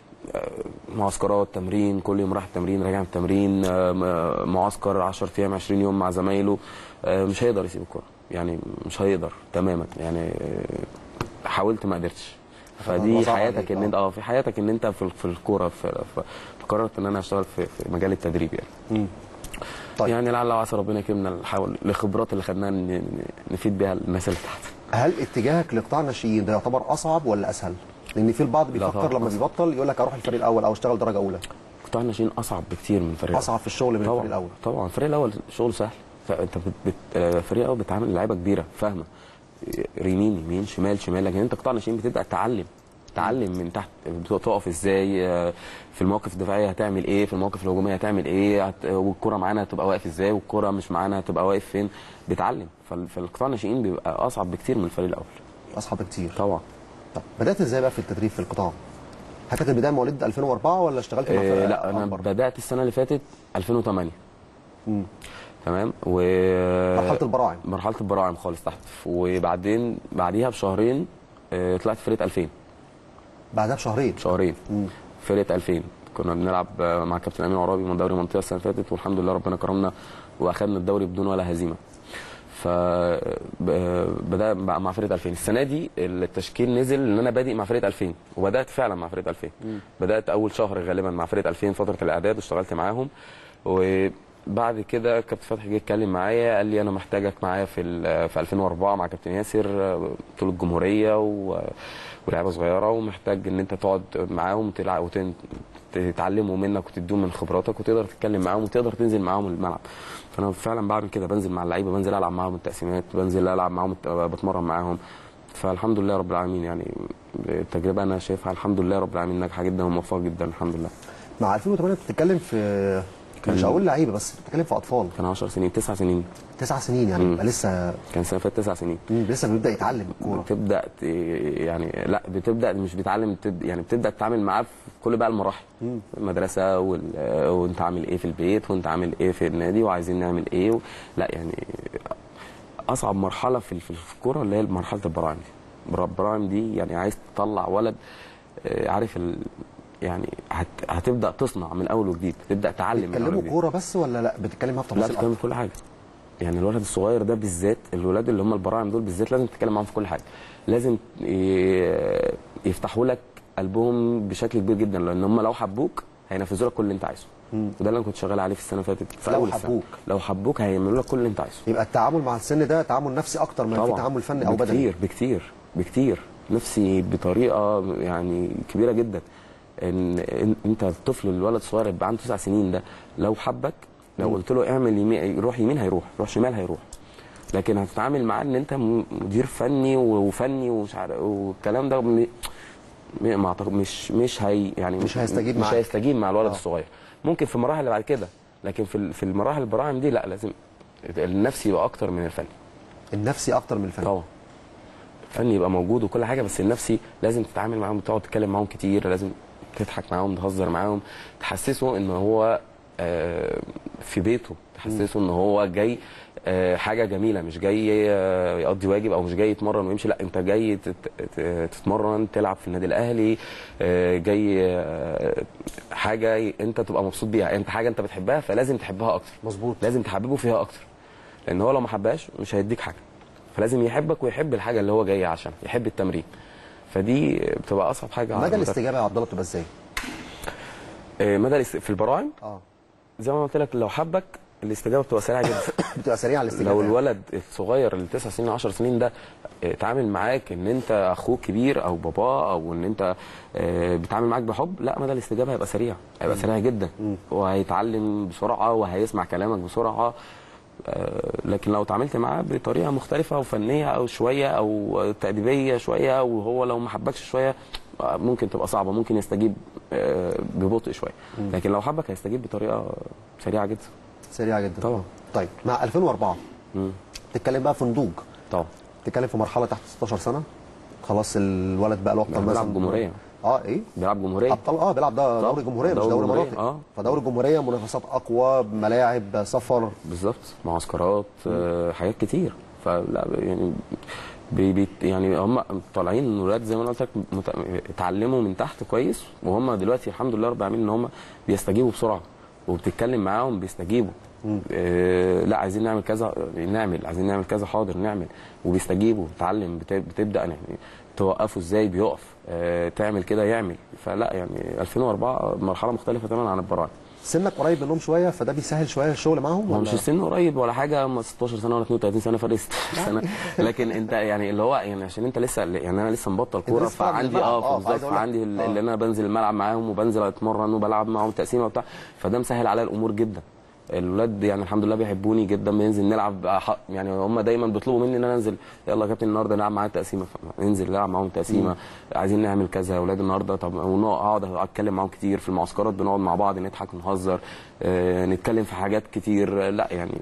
معسكرات تمرين كل يوم راح التمرين راجع من التمرين آه، م- معسكر 10 ايام 20 يوم مع زمايله آه، مش هيقدر يسيب الكوره يعني مش هيقدر تماما يعني آه، حاولت ما قدرتش الموضوع فدي صعب حياتك عليك، ان آه. انت اه في حياتك ان انت في في الكوره ف- ف- فقررت ان انا اشتغل في في مجال التدريب يعني طيب يعني لعل وعسى ربنا يكرمنا نحاول الخبرات اللي خدناها ن- ن- نفيد بيها الناس اللي تحت هل اتجاهك لقطاع الناشئين ده يعتبر اصعب ولا اسهل؟ لان في البعض بيفكر طبعاً لما أصعب. بيبطل يقول لك اروح الفريق الاول او اشتغل درجه اولى قطاع الناشئين اصعب بكتير من فريق اصعب في الشغل من الفريق طبعا الاول طبعا الفريق الاول شغل سهل فانت بت... بت... آه، فريق الاول بتعامل لعيبه كبيره فاهمه يمين يمين شمال شمال لكن انت قطاع ناشئين بتبدا تتعلم تعلم من تحت تقف ازاي آه، في المواقف الدفاعيه هتعمل ايه في المواقف الهجوميه هتعمل ايه هت... والكره معانا هتبقى واقف ازاي والكره مش معانا هتبقى واقف فين بتعلم فال- فالقطاع الناشئين بيبقى اصعب بكتير من الفريق الاول اصعب كتير طبعا طب بدات ازاي بقى في التدريب في القطاع؟ هل كانت البدايه مواليد 2004 ولا اشتغلت مع آه فرق لا انا أكبر؟ بدات السنه اللي فاتت 2008 مم. تمام و مرحله البراعم مرحله البراعم خالص تحت وبعدين بعديها بشهرين آه، طلعت فرقه 2000 بعدها بشهرين شهرين مم. فرقه 2000 كنا بنلعب آه، مع كابتن امين عرابي من دوري منطقه السنه اللي فاتت والحمد لله ربنا كرمنا واخدنا الدوري بدون ولا هزيمه ف بدا مع فرقه 2000 السنه دي التشكيل نزل ان انا بادئ مع فرقه 2000 وبدات فعلا مع فرقه 2000 بدات اول شهر غالبا مع فرقه 2000 فتره الاعداد واشتغلت معاهم و بعد كده كابتن فتحي جه اتكلم معايا قال لي انا محتاجك معايا في ال- في 2004 مع كابتن ياسر آه، بطوله الجمهوريه و- ولاعيبه صغيره ومحتاج ان انت تقعد معاهم تلعب وتن- تتعلموا منك وتديهم من خبراتك وتقدر تتكلم معاهم وتقدر تنزل معاهم الملعب فانا فعلا بعمل كده بنزل مع اللعيبه بنزل العب معاهم التقسيمات بنزل العب معاهم الت- بتمرن معاهم فالحمد لله رب العالمين يعني التجربه انا شايفها الحمد لله رب العالمين ناجحه جدا وموفقه جدا الحمد لله مع 2008 بتتكلم في مش هقول لعيبه بس بتتكلم في اطفال كان 10 سنين 9 سنين تسع سنين يعني مم. يبقى لسه كان السنه اللي فاتت 9 سنين مم، لسه بيبدا يتعلم الكوره بتبدا ت- يعني لا بتبدا مش بتعلم بتب- يعني بتبدا تتعامل معاه في كل بقى المراحل المدرسه وال- وانت عامل ايه في البيت وانت عامل ايه في النادي وعايزين نعمل ايه و... لا يعني اصعب مرحله في في في الكوره اللي هي مرحله البراعم دي بر- البراعم دي يعني عايز تطلع ولد آه، عارف ال... يعني هت... هتبدا تصنع من اول وجديد تبدا تعلم من اول بتتكلموا وجديد كوره بس ولا لا بتتكلم معاه في لا تفاصيل بتتكلم أكتر؟ في كل حاجه يعني الولد الصغير ده بالذات الولاد اللي هم البراعم دول بالذات لازم تتكلم معاهم في كل حاجه لازم ي- يفتحوا لك قلبهم بشكل كبير جدا لان هم لو حبوك هينفذوا لك كل اللي انت عايزه مم. وده اللي انا كنت شغال عليه في السنه اللي فاتت في لو أول السنة. حبوك. لو حبوك هيعملوا لك كل اللي انت عايزه يبقى التعامل مع السن ده تعامل نفسي اكتر من في طبعاً. تعامل فني او بدني بكتير بكتير بكتير نفسي بطريقه يعني كبيره جدا ان إن- انت الطفل الولد الصغير يبقى عنده تسع سنين ده لو حبك لو قلت له اعمل يمين يروح يمين هيروح يروح شمال هيروح لكن هتتعامل معاه ان انت م- مدير فني وفني ومش عارف والكلام ده م- م- ما أعتقد- مش مش هي يعني مش هيستجيب مش معاك. هيستجيب مع الولد آه. الصغير ممكن في المراحل اللي بعد كده لكن في ال- في المراحل البراعم دي لا لازم النفسي يبقى اكتر من الفني النفسي اكتر من الفني طبعا الفني يبقى موجود وكل حاجه بس النفسي لازم تتعامل معاهم تقعد تتكلم معاهم كتير لازم تضحك معاهم تهزر معاهم تحسسه ان هو آه، في بيته تحسسه ان هو جاي آه، حاجه جميله مش جاي آه، يقضي واجب او مش جاي يتمرن ويمشي لا انت جاي تت- ت- تتمرن تلعب في النادي الاهلي آه، جاي آه، حاجه انت تبقى مبسوط بيها انت حاجه انت بتحبها فلازم تحبها اكتر مظبوط لازم تحببه فيها اكتر لان هو لو ما حبهاش مش هيديك حاجه فلازم يحبك ويحب الحاجه اللي هو جاي عشان يحب التمرين فدي بتبقى اصعب حاجه على مدى المدرب. الاستجابه يا عبد الله بتبقى ازاي؟ آه، مدى الاست... في البراعم اه زي ما قلت لك لو حبك الاستجابه بتبقى سريعه جدا بتبقى سريعه على الاستجابه لو الولد الصغير اللي 9 سنين 10 سنين ده آه، اتعامل معاك ان انت اخوك كبير او باباه او ان انت آه، بيتعامل معاك بحب لا مدى الاستجابه هيبقى سريع هيبقى سريع جدا وهيتعلم بسرعه وهيسمع كلامك بسرعه آه، لكن لو اتعاملت معاه بطريقه مختلفه او فنيه او شويه او تاديبيه شويه وهو لو ما حبكش شويه آه، ممكن تبقى صعبه ممكن يستجيب آه، ببطء شويه لكن لو حبك هيستجيب بطريقه سريعه جدا سريعه جدا طبعا طيب مع 2004 مم. تتكلم بقى في نضوج طبعا تتكلم في مرحله تحت 16 سنه خلاص الولد بقى له اكتر بيلعب جمهورية. اه ايه بيلعب جمهوريه ابطال اه بيلعب ده طب، دوري جمهوريه مش دوري دوري جمهورية، مناطق آه. فدوري الجمهوريه منافسات اقوى ملاعب سفر بالظبط معسكرات آه، حاجات كتير فلا يعني بي بي يعني هم طالعين ولاد زي ما انا قلت لك مت- اتعلموا من تحت كويس وهم دلوقتي الحمد لله رب العالمين ان هم بيستجيبوا بسرعه وبتتكلم معاهم بيستجيبوا آه لا عايزين نعمل كذا نعمل عايزين نعمل كذا حاضر نعمل وبيستجيبوا بتعلم بت- بتبدا يعني توقفه ازاي بيقف آه تعمل كده يعمل فلا يعني 2004 مرحله مختلفه تماما عن البراعم سنك قريب منهم شويه فده بيسهل شويه الشغل معاهم هو ولا مش السن قريب ولا حاجه هم 16 سنه ولا 32 سنه فرق 16 سنه لكن انت يعني اللي هو يعني عشان انت لسه يعني انا لسه مبطل كوره لسه طالع من فعندي الملعب. اه آه، بالظبط عايز أقول لك. فعندي ال- آه. اللي انا بنزل الملعب معاهم وبنزل اتمرن وبلعب معاهم تقسيمه وبتاع فده مسهل عليا الامور جدا الولاد يعني الحمد لله بيحبوني جدا بننزل نلعب أح- يعني هم دايما بيطلبوا مني ان انا انزل يلا يا كابتن النهارده نلعب معاك تقسيمه ننزل نلعب معاهم تقسيمه عايزين نعمل كذا يا اولاد النهارده طب ونقعد اقعد اتكلم معاهم كتير في المعسكرات بنقعد مع بعض نضحك ونهزر آه، نتكلم في حاجات كتير آه، لا يعني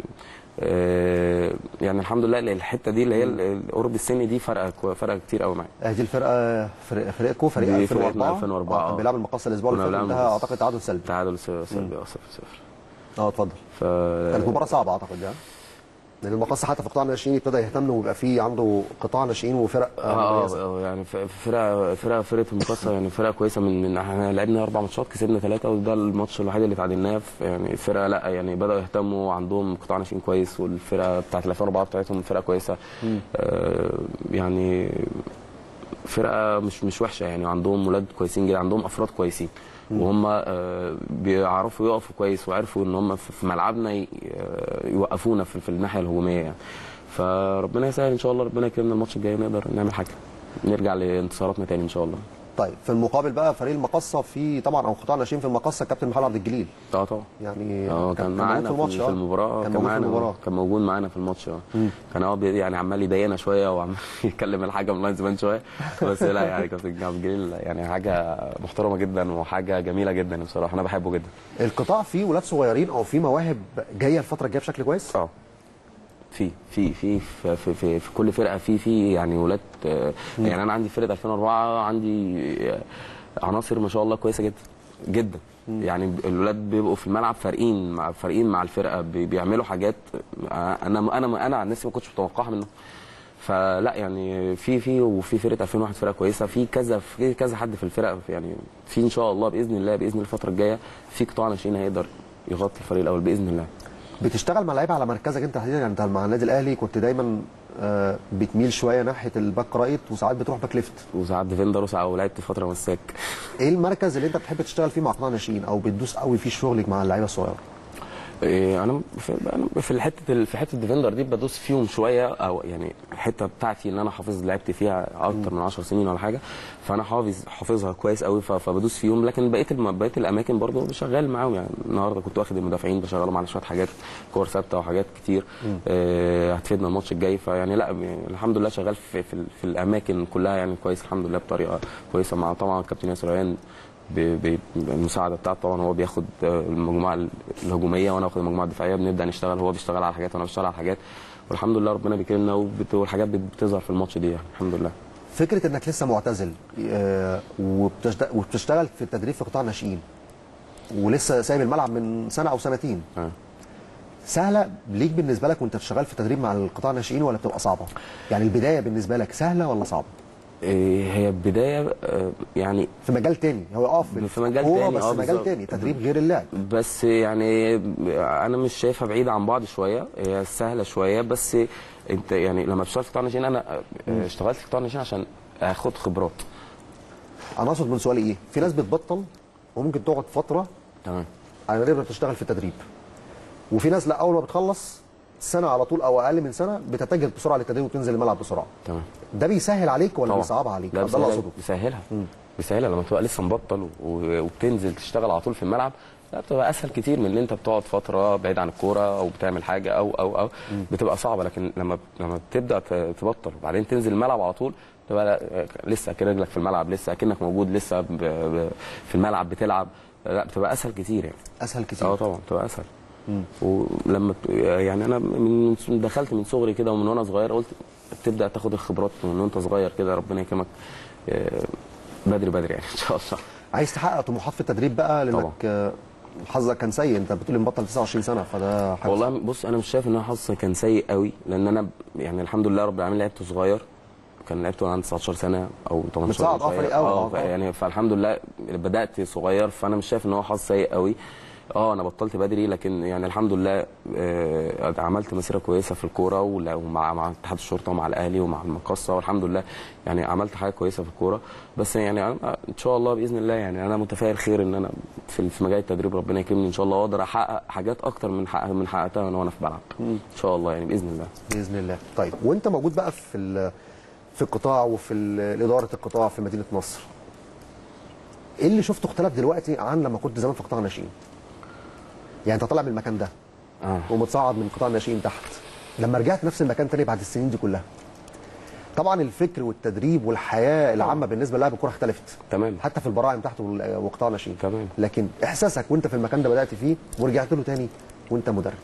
آه، يعني الحمد لله الحته دي اللي هي القرب السني دي فرقه فرقه كتير قوي معايا آه، دي الفرقه فرق فريقكم فريق دي 2004 فرقتنا 2004 آه، كان آه. بيلعب المقصه الاسبوع اللي كنا فات بنلعب انتهى المقص. اعتقد تعادل سلبي تعادل سلبي اه 0 0 اه اتفضل ف كانت مباراه صعبه اعتقد يعني لان المقصه حتى في قطاع الناشئين ابتدى يهتم ويبقى فيه عنده قطاع ناشئين وفرق آه، اه مميزة. اه يعني ف- فرقه فرقه فرقه المقصه يعني فرقه كويسه من من احنا لعبنا اربع ماتشات كسبنا ثلاثه وده الماتش الوحيد اللي تعادلناه في- يعني الفرقه لا يعني بداوا يهتموا عندهم قطاع ناشئين كويس والفرقه بتاعت 2004 بتاعتهم فرقه كويسه آه يعني فرقه مش مش وحشه يعني عندهم ولاد كويسين جدا عندهم افراد كويسين وهم آه، بيعرفوا يقفوا كويس وعرفوا ان هم في في ملعبنا ي- آه، يوقفونا في في الناحيه الهجوميه يعني فربنا يسهل ان شاء الله ربنا يكرمنا الماتش الجاي نقدر نعمل حاجه نرجع لانتصاراتنا تاني ان شاء الله طيب في المقابل بقى فريق المقصه في طبعا او قطاع ناشئين في المقصه كابتن محمد عبد الجليل اه طبعا يعني اه كان معانا موجود في, آه. في المباراه كان كان موجود في معانا المباراه كان موجود معانا في الماتش اه كان هو بي- يعني عمال يضايقنا شويه وعمال يتكلم الحاجه من لاين زمان شويه بس لا يعني كابتن عبد الجليل يعني حاجه محترمه جدا وحاجه جميله جدا بصراحه انا بحبه جدا القطاع فيه ولاد صغيرين او فيه مواهب جايه الفتره الجايه بشكل كويس اه في في في في في, في, في كل فرقه في في يعني ولاد آه، يعني انا عندي فرقه 2004 عندي آه، عناصر ما شاء الله كويسه جدا جدا يعني الولاد بيبقوا في الملعب فارقين مع فارقين مع الفرقه بي- بيعملوا حاجات آه، انا انا انا عن نفسي ما كنتش متوقعها منهم فلا يعني في في وفي فرقه 2001 فرقه كويسه في كذا في كذا حد في الفرقه يعني في ان شاء الله باذن الله باذن الله الفتره الجايه في قطاع ناشئين هيقدر يغطي الفريق الاول باذن الله بتشتغل مع لعيبه على مركزك انت تحديدا يعني انت مع النادي الاهلي كنت دايما آه، بتميل شويه ناحيه الباك رايت وساعات بتروح باك ليفت وساعات ديفندر وساعات ولعبت فتره مساك ايه المركز اللي انت بتحب تشتغل فيه مع قطاع ناشئين او بتدوس قوي فيه شغلك مع اللعيبه الصغيره إيه، انا في انا في الحته في حته الديفندر دي بدوس فيهم شويه او يعني الحته بتاعتي اللي انا حافظ لعبت فيها اكتر من 10 سنين ولا حاجه فانا حافظ حافظها كويس قوي ف- فبدوس فيهم لكن بقيه الم... بقيه الاماكن برضه شغال معاهم يعني النهارده كنت واخد المدافعين بشغلهم على شويه حاجات كور ثابته وحاجات كتير آه هتفيدنا الماتش الجاي فيعني لا يعني الحمد لله شغال في في, ال- في الاماكن كلها يعني كويس الحمد لله بطريقه كويسه مع طبعا كابتن ياسر ريان ب- ب- بالمساعده بتاعته طبعا هو بياخد آه، المجموعه الهجوميه وانا باخد المجموعه الدفاعيه بنبدا نشتغل هو بيشتغل على حاجات وانا بشتغل على حاجات والحمد لله ربنا بيكرمنا وبت- والحاجات بتظهر في الماتش دي يعني الحمد لله فكره انك لسه معتزل آه، وبتشت- وبتشتغل في التدريب في قطاع ناشئين ولسه سايب الملعب من سنه او سنتين آه. سهله ليك بالنسبه لك وانت بتشتغل في التدريب مع القطاع الناشئين ولا بتبقى صعبه؟ يعني البدايه بالنسبه لك سهله ولا صعبه؟ إيه، هي بدايه آه، يعني في مجال تاني هو اه في مجال كورة تاني، بس آه، مجال بالظبط. تاني تدريب غير اللعب بس يعني انا مش شايفها بعيده عن بعض شويه هي سهله شويه بس انت يعني لما بتشتغل في قطاع ناشئين انا آه، اشتغلت في قطاع ناشئين عشان اخد خبرات انا اقصد من سؤالي ايه؟ في ناس بتبطل وممكن تقعد فتره تمام على ما تقدر تشتغل في التدريب وفي ناس لا اول ما بتخلص سنه على طول او اقل من سنه بتتجه بسرعه للتدريب وتنزل الملعب بسرعه تمام ده بيسهل عليك ولا طبعا. بيصعبها عليك؟ لا ده اللي بيسهلها اقصده بيسهلها بيسهلها لما تبقى لسه مبطل و- وبتنزل تشتغل على طول في الملعب لا بتبقى اسهل كتير من اللي انت بتقعد فتره بعيد عن الكوره او بتعمل حاجه او او او بتبقى صعبه لكن لما لما بتبدا ت- تبطل وبعدين تنزل الملعب على طول تبقى لا- لسه أكن رجلك في الملعب لسه اكنك موجود لسه ب- ب- في الملعب بتلعب لا بتبقى اسهل كتير يعني اسهل كتير اه طبعا بتبقى اسهل ولما ت- يعني انا من من- دخلت من صغري كده ومن وانا صغير قلت تبدا تاخد الخبرات من وانت صغير كده ربنا يكرمك آه، بدري بدري يعني ان شاء الله عايز تحقق طموحات في التدريب بقى لانك طبعا. آه، حظك كان سيء انت بتقول مبطل 29 سنه فده حاجه والله بص انا مش شايف ان انا حظي كان سيء قوي لان انا يعني الحمد لله رب العالمين لعبت صغير كان لعبت وانا عندي 19 سنه او 18 متصاعد، اه، شوية. فريق أول، اه اه، ف- اه. يعني فالحمد لله بدات صغير فانا مش شايف ان هو حظ سيء قوي اه انا بطلت بدري لكن يعني الحمد لله آه عملت مسيره كويسه في الكوره ولا- ومع مع اتحاد الشرطه ومع الاهلي ومع المقصه والحمد لله يعني عملت حاجه كويسه في الكوره بس يعني أنا ان شاء الله باذن الله يعني انا متفائل خير ان انا في في مجال التدريب ربنا يكرمني ان شاء الله واقدر احقق حاجات اكتر من حقق من حققتها وانا وانا في الملعب ان شاء الله يعني باذن الله باذن الله طيب وانت موجود بقى في ال- في القطاع وفي ال- اداره القطاع في مدينه نصر ايه اللي شفته اختلف دلوقتي عن لما كنت زمان في قطاع الناشئين يعني انت طالع من المكان ده اه ومتصاعد من قطاع الناشئين تحت لما رجعت نفس المكان تاني بعد السنين دي كلها طبعا الفكر والتدريب والحياه العامه بالنسبه للاعب الكوره اختلفت تمام حتى في البراعم تحت وال- وقطاع الناشئين تمام. لكن احساسك وانت في المكان ده بدات فيه ورجعت له تاني وانت مدرب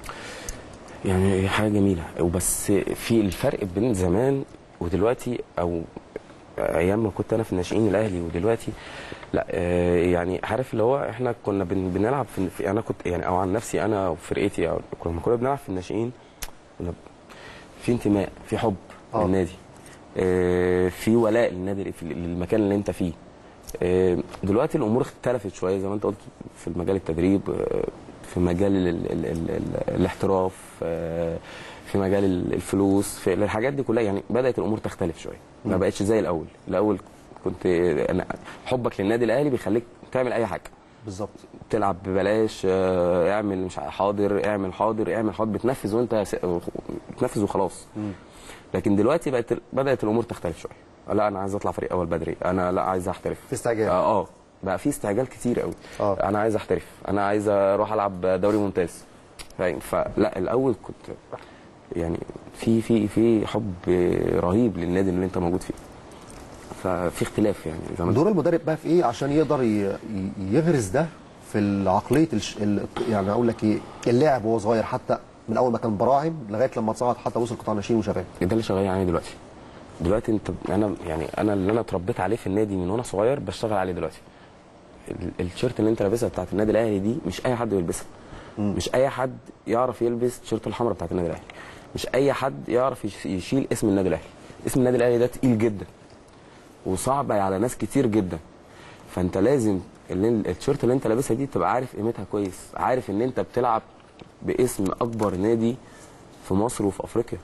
يعني هي حاجه جميله وبس في الفرق بين زمان ودلوقتي او ايام ما كنت انا في الناشئين الاهلي ودلوقتي لا آه، يعني عارف اللي هو احنا كنا بن بنلعب في في- انا كنت يعني او عن نفسي انا وفرقتي أو لما كنا بنلعب في الناشئين كنا في انتماء في حب آه. للنادي آه، في ولاء للنادي في للمكان اللي انت فيه آه، دلوقتي الامور اختلفت شويه زي ما انت قلت في مجال التدريب آه، في مجال ال ال ال ال ال الاحتراف آه، في مجال ال- الفلوس في الحاجات دي كلها يعني بدات الامور تختلف شويه ما بقتش زي الاول الاول كنت أنا حبك للنادي الاهلي بيخليك تعمل اي حاجه بالظبط تلعب ببلاش آه، اعمل مش ع- حاضر اعمل حاضر اعمل حاضر بتنفذ وانت س- بتنفذ وخلاص لكن دلوقتي بقت بدات الامور تختلف شويه لا انا عايز اطلع فريق اول بدري انا لا عايز احترف في استعجال. اه اه بقى في استعجال كتير قوي آه. انا عايز احترف انا عايز اروح العب دوري ممتاز فاهم فلا الاول كنت يعني في في في حب رهيب للنادي اللي انت موجود فيه ففي اختلاف يعني زي ما انت دور المدرب بقى في ايه عشان يقدر ي- ي- يغرس ده في العقليه الش... ال... يعني اقول لك ايه اللاعب وهو صغير حتى من اول ما كان براعم لغايه لما اتصعد حتى وصل قطاع ناشئين وشباب ده اللي شغال عليه دلوقتي دلوقتي انت انا يعني انا اللي انا اتربيت عليه في النادي من وانا صغير بشتغل عليه دلوقتي ال- التيشيرت اللي انت لابسها بتاعت النادي الاهلي دي مش اي حد يلبسها مش اي حد يعرف يلبس التيشيرت الحمراء بتاعت النادي الاهلي مش اي حد يعرف يش- يشيل اسم النادي الاهلي اسم النادي الاهلي ده تقيل جدا وصعب على ناس كتير جدا فانت لازم اللي التيشيرت اللي انت لابسها دي تبقى عارف قيمتها كويس عارف ان انت بتلعب باسم اكبر نادي في مصر وفي افريقيا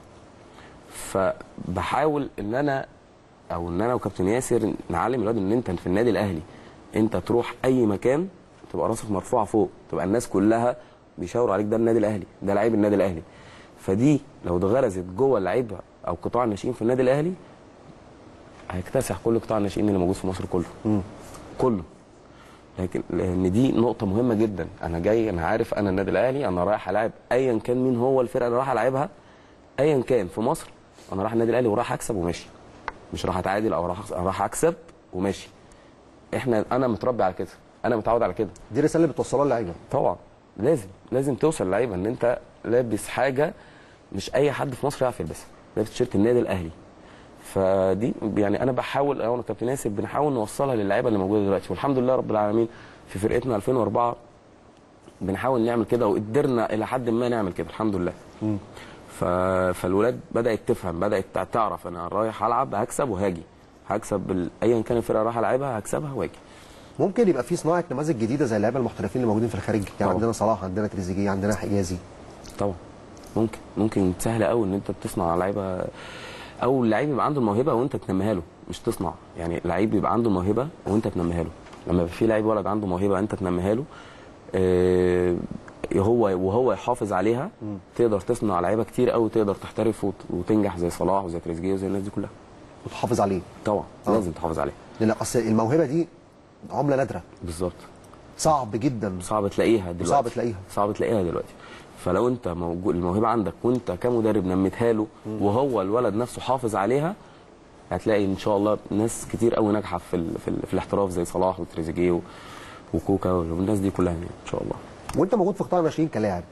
فبحاول ان انا او ان انا وكابتن ياسر نعلم الواد ان انت في النادي الاهلي انت تروح اي مكان تبقى راسك مرفوعه فوق تبقى الناس كلها بيشاوروا عليك ده النادي الاهلي ده لعيب النادي الاهلي فدي لو اتغرزت جوه اللعيبه او قطاع الناشئين في النادي الاهلي هيكتسح كل قطاع الناشئين اللي موجود في مصر كله كله لكن لان دي نقطه مهمه جدا انا جاي انا عارف انا النادي الاهلي انا رايح العب ايا كان مين هو الفرقه اللي رايح العبها ايا كان في مصر انا رايح النادي الاهلي ورايح اكسب وماشي مش رايح اتعادل او رايح أخسر، انا رايح اكسب وماشي احنا انا متربي على كده انا متعود على كده دي الرساله اللي بتوصلها للعيبه طبعا لازم لازم توصل للعيبه ان انت لابس حاجه مش اي حد في مصر يعرف يلبسها لابس تيشيرت النادي الاهلي فدي يعني انا بحاول انا وكابتن ياسر بنحاول نوصلها للعيبه اللي موجوده دلوقتي والحمد لله رب العالمين في فرقتنا 2004 بنحاول نعمل كده وقدرنا الى حد ما نعمل كده الحمد لله ف... فالولاد بدات تفهم بدات تع- تعرف انا رايح العب هكسب وهاجي هكسب ال... ايا كان الفرقه رايح العبها هكسبها واجي ممكن يبقى في صناعه نماذج جديده زي اللعيبه المحترفين اللي موجودين في الخارج يعني طبعا. عندنا صلاح عندنا تريزيجيه عندنا حجازي طبعا ممكن ممكن سهل قوي ان انت تصنع لعيبه او اللعيب يبقى عنده الموهبه وانت تنميها له مش تصنع يعني لعيب يبقى عنده الموهبه وانت تنميها له لما يبقى في لعيب ولد عنده موهبه انت تنميها له آه، هو وهو يحافظ عليها تقدر تصنع لعيبه كتير قوي تقدر تحترف وت- وتنجح زي صلاح وزي تريزيجيه وزي الناس دي كلها وتحافظ عليه طبعا آه. لازم تحافظ عليها لان اصل الموهبه دي عمله نادره بالظبط صعب جدا صعب تلاقيها دلوقتي صعب تلاقيها. صعب تلاقيها دلوقتي فلو انت موجود الموهبه عندك وانت كمدرب نميتها له وهو الولد نفسه حافظ عليها هتلاقي ان شاء الله ناس كتير قوي ناجحه في ال في, ال في الاحتراف زي صلاح وتريزيجيه و- وكوكا والناس دي كلها يعني ان شاء الله وانت موجود في قطاع الناشئين كلاعب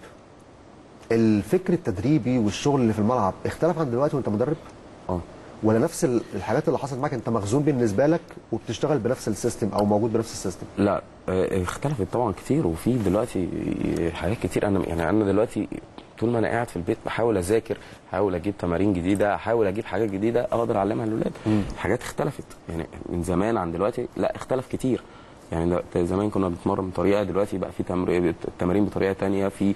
الفكر التدريبي والشغل اللي في الملعب اختلف عن دلوقتي وانت مدرب اه ولا نفس ال- الحاجات اللي حصلت معاك انت مخزون بالنسبه لك وبتشتغل بنفس السيستم او موجود بنفس السيستم لا آه، اختلفت طبعا كتير وفي دلوقتي حاجات كتير انا يعني انا دلوقتي طول ما انا قاعد في البيت بحاول اذاكر احاول اجيب تمارين جديده احاول اجيب حاجات جديده اقدر اعلمها للاولاد حاجات اختلفت يعني من زمان عن دلوقتي لا اختلف كتير يعني ده- زمان كنا بنتمرن بطريقه دلوقتي بقى في تمر- تمارين بطريقه تانية في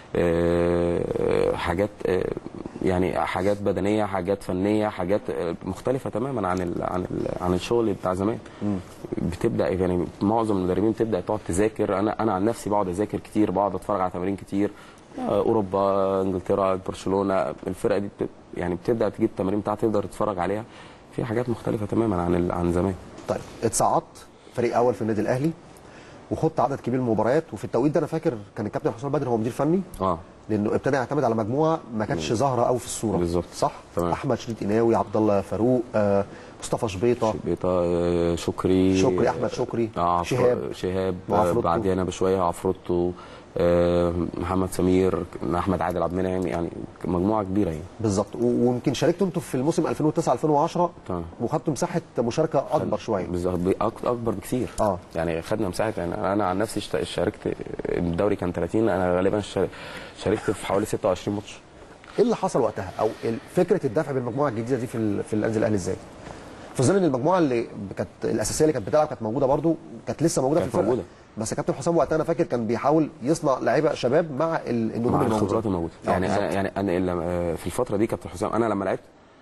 آه، حاجات آه، يعني حاجات بدنيه حاجات فنيه حاجات آه، مختلفه تماما عن ال عن ال عن الشغل بتاع زمان بتبدا يعني معظم المدربين بتبدا تقعد تذاكر انا انا عن نفسي بقعد اذاكر كتير بقعد اتفرج على تمارين كتير آه، اوروبا انجلترا برشلونه الفرقه دي بت يعني بتبدا تجيب التمارين بتاعتها تقدر تتفرج عليها في حاجات مختلفه تماما عن ال- عن زمان طيب اتصعدت فريق اول في النادي الاهلي وخدت عدد كبير من المباريات وفي التوقيت ده انا فاكر كان الكابتن حسام بدر هو مدير فني اه لانه ابتدى يعتمد على مجموعه ما كانتش ظاهره قوي في الصوره بالظبط. صح تمام. احمد شريف قناوي عبد الله فاروق آه، مصطفى شبيطه بيطا آه، شكري شكري، أحمد شكري، آه عفر- شهاب، شهاب وعفروتو. آه، بعدينا بشويه عفروتو آه، محمد سمير احمد عادل عبد المنعم يعني مجموعه كبيره يعني بالظبط و- ويمكن شاركتوا انتوا في الموسم 2009 2010 تمام. وخدتوا مساحه مشاركه اكبر شويه بالظبط ب- أك- اكبر بكثير آه. يعني خدنا مساحه يعني انا عن نفسي اشت- شاركت الدوري كان 30 انا غالبا شار- شاركت في حوالي 26 ماتش ايه اللي حصل وقتها او ال- فكره الدفع بالمجموعه الجديده دي في ال- في الانزل الاهلي ازاي في ظل ان المجموعه اللي كانت الاساسيه اللي كانت بتلعب كانت موجوده برضو كانت لسه موجوده كانت في الفرقه موجودة. بس كابتن حسام وقتها انا فاكر كان بيحاول يصنع لعيبه شباب مع ال- النجوم مع الموجوده الخبرات الموجوده آه، يعني انا بالظبط. يعني انا لما- في الفتره دي كابتن حسام انا لما لعبت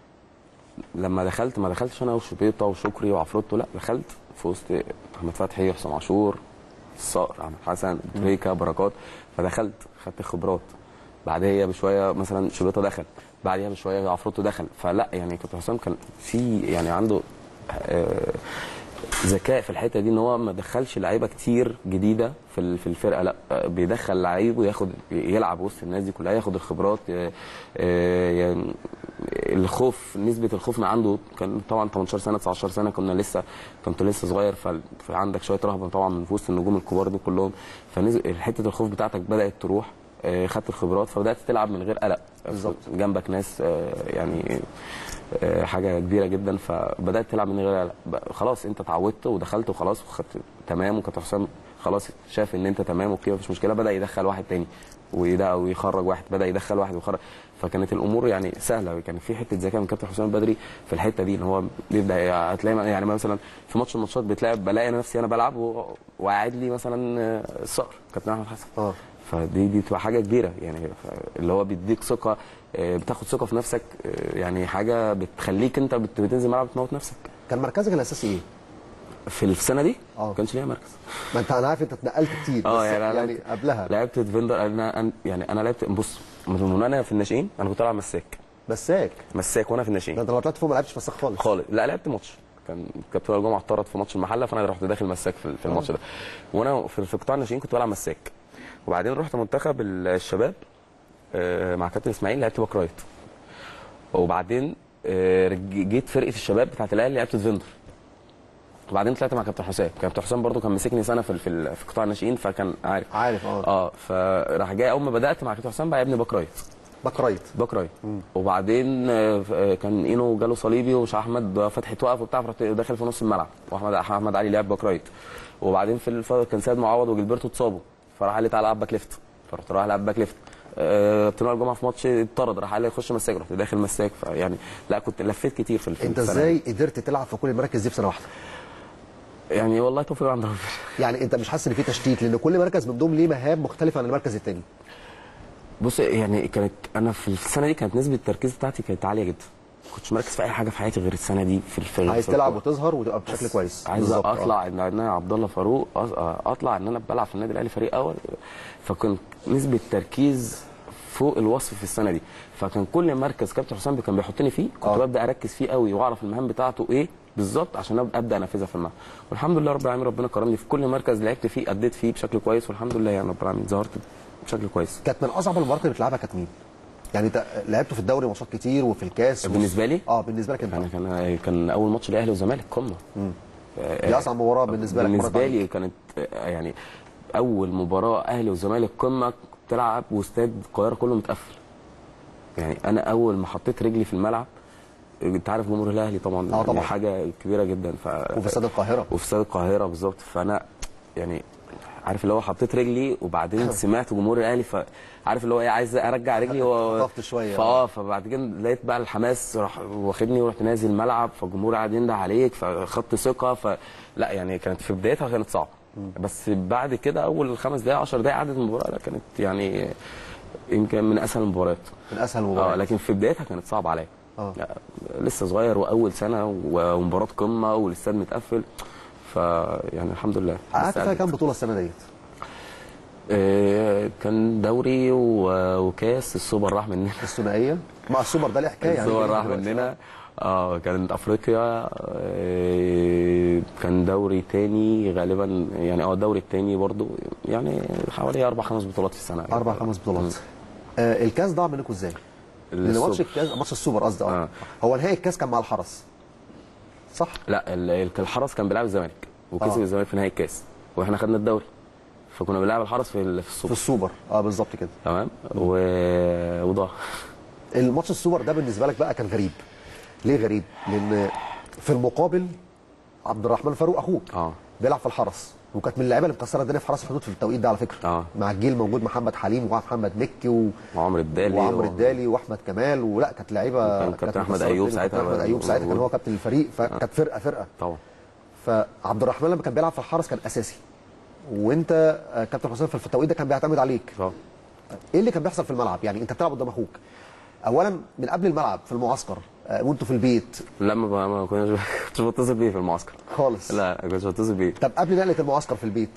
لما دخلت ما دخلتش انا وشبيطه وشكري وعفروتو لا دخلت في وسط احمد فتحي حسام عاشور الصقر احمد حسن تريكا بركات فدخلت خدت خبرات بعدها بشويه مثلا شبيطه دخل بعدها بشويه عفروتو دخل فلا يعني كابتن حسام كان في يعني عنده آه، ذكاء في الحته دي ان هو ما دخلش لعيبه كتير جديده في ال- في الفرقه لا آه، بيدخل لعيب وياخد يلعب وسط الناس دي كلها ياخد الخبرات آه، آه، يعني الخوف نسبه الخوف من عنده كان طبعا 18 سنه 19 سنه كنا لسه كنت لسه صغير ف- فعندك شويه رهبه طبعا من وسط النجوم الكبار دول كلهم فحته الخوف بتاعتك بدات تروح آه، خدت الخبرات فبدات تلعب من غير قلق بالظبط. جنبك ناس آه، يعني آه، حاجه كبيره جدا فبدات تلعب من غير قلق بقى خلاص انت اتعودت ودخلت وخلاص وخدت تمام وكابتن حسام خلاص شاف ان انت تمام اوكي مفيش مشكله بدا يدخل واحد تاني وده ويخرج واحد بدا يدخل واحد ويخرج فكانت الامور يعني سهله كان في حته ذكاء من كابتن حسام بدري في الحته دي ان هو بيبدا هتلاقي يعني مثلا في ماتش من الماتشات بتلاقي بلاقي نفسي انا بلعب و- وقاعد لي مثلا آه، الصقر كابتن احمد حسن اه فدي دي بتبقى حاجه كبيره يعني ف- اللي هو بيديك ثقه آه، بتاخد ثقه في نفسك آه، يعني حاجه بتخليك انت بت- بتنزل الملعب تموت نفسك كان مركزك الاساسي ايه؟ في السنه دي آه. ما كانش ليا مركز ما انت انا عارف انت اتنقلت كتير اه بس يعني أنا يعني قبلها لعبت ديفندر انا أنا- يعني انا لعبت بص من انا في الناشئين انا كنت العب مساك مساك مساك وانا في ده الناشئين انت لما طلعت فوق ما لعبتش مساك خالص خالص لا لعبت ماتش كان كابتن وائل جمعه اتطرد في ماتش المحله فانا رحت داخل مساك في في الماتش ده وانا في في قطاع الناشئين كنت بلعب مساك وبعدين رحت منتخب الشباب آه، مع كابتن اسماعيل لعبت باك رايت وبعدين آه، رج- جيت فرقه الشباب بتاعت الاهلي لعبت ديفندر وبعدين طلعت مع كابتن حسام كابتن حسام برضو كان مسكني سنه في في ال- في قطاع الناشئين فكان عارف عارف اه اه فراح جاي اول ما بدات مع كابتن حسام بقى يا ابني باك رايت باك رايت باك رايت وبعدين آه، آه، كان اينو جاله صليبي ومش احمد فتحي توقف وبتاع فرحت داخل في نص الملعب واحمد احمد علي لعب باك رايت وبعدين في الف... كان سيد معوض وجilberto اتصابوا فراح قال لي تعالى العب باك ليفت فرحت رايح العب باك ليفت آه، كابتن وائل جمعه في ماتش اتطرد راح قال لي خش مساك رحت داخل مساك فيعني لا كنت لفيت كتير في في انت السنة ازاي قدرت تلعب في كل المراكز دي في سنه واحده؟ دي. يعني والله توفيق عند ربنا يعني انت مش حاسس ان في تشتيت لان كل مركز من دول ليه مهام مختلفه عن المركز الثاني بص يعني كانت انا في السنه دي كانت نسبه التركيز بتاعتي كانت عاليه جدا ما كنتش مركز في اي حاجه في حياتي غير السنه دي في الفريق عايز تلعب وتظهر وتبقى بشكل كويس عايز بالظبط، آه. اطلع ان انا عبد الله فاروق أص- اطلع ان انا بلعب في النادي الاهلي فريق اول فكنت نسبه تركيز فوق الوصف في السنه دي فكان كل مركز كابتن حسام كان بيحطني فيه كنت آه. ببدا اركز فيه قوي واعرف المهام بتاعته ايه بالظبط عشان أبدأ- ابدا انفذها في الملعب والحمد لله رب العالمين ربنا كرمني في كل مركز لعبت فيه اديت فيه بشكل كويس والحمد لله يعني رب العالمين ظهرت بشكل كويس كانت من اصعب المباريات اللي بتلعبها كانت مين؟ يعني انت لعبته في الدوري ماتشات كتير وفي الكاس بالنسبة لي؟ اه بالنسبه لك انت كان كان كان اول ماتش الاهلي والزمالك قمه دي اصعب مباراه بالنسبه لك مرت بالنسبه عليك. لي كانت آه، يعني اول مباراه اهلي وزمالك قمه بتلعب واستاد القاهره كله متقفل يعني انا اول ما حطيت رجلي في الملعب انت عارف جمهور الاهلي طبعا آه طبعا. يعني حاجه كبيره جدا ف وفي استاد القاهره وفي استاد القاهره بالظبط فانا يعني عارف اللي هو حطيت رجلي وبعدين سمعت جمهور الاهلي فعارف اللي هو ايه عايز ارجع رجلي و... خطفت شوية. فاه فبعد كده لقيت بقى الحماس راح واخدني ورحت نازل الملعب فالجمهور قاعد ينده عليك فخدت ثقه فلا يعني كانت في بدايتها كانت صعبه بس بعد كده اول خمس دقائق 10 دقائق عدت المباراه لا كانت يعني يمكن من اسهل المباريات من اسهل اه المباريات لكن في بدايتها كانت صعبه عليا اه لا، لسه صغير واول سنه ومباراه قمه والاستاد متقفل فيعني الحمد لله قعدت بس فيها قعدت. كام بطوله السنه ديت؟ آه، كان دوري و- وكاس السوبر راح مننا الثنائيه مع السوبر ده ليه حكايه يعني السوبر راح مننا اه كانت افريقيا آه، كان دوري تاني غالبا يعني اه دوري التاني برضو يعني حوالي اربع خمس بطولات في السنه اربع خمس بطولات آه الكاس ضاع منكم ازاي؟ لان ماتش السوبر. الكاس ماتش السوبر قصدي اه آه. هو نهائي الكاس كان مع الحرس صح؟ لا ال- ال- الحرس كان بيلعب الزمالك وكسب آه. الزمالك في نهائي الكاس واحنا خدنا الدوري فكنا بنلعب الحرس في ال- في في السوبر السوبر اه بالظبط كده تمام و... وضاع الماتش السوبر ده بالنسبه لك بقى كان غريب ليه غريب؟ لان في المقابل عبد الرحمن فاروق اخوك اه بيلعب في الحرس وكانت من اللعيبه اللي مكسره الدنيا في حرس الحدود في التوقيت ده على فكره آه. مع الجيل موجود محمد حليم ومحمد مكي و... وعمرو الدالي وعمرو و- الدالي واحمد كمال ولا كانت لعيبه وكان كانت كابتن أحمد مكسرة أيوب الدنيا. ساعتها كابتن احمد ايوب ساعتها كان موجود. هو كابتن الفريق فكانت فرقه فرقه طبعا فعبد الرحمن لما كان بيلعب في الحرس كان اساسي وانت آه، كابتن حسام في التوقيت ده كان بيعتمد عليك اه ايه اللي كان بيحصل في الملعب يعني انت بتلعب قدام اخوك اولا من قبل الملعب في المعسكر آه، وانتوا في البيت لما بقى ما كناش كنتش بتصل بيه في المعسكر خالص لا ما كنتش بتصل بيه طب قبل نقله المعسكر في البيت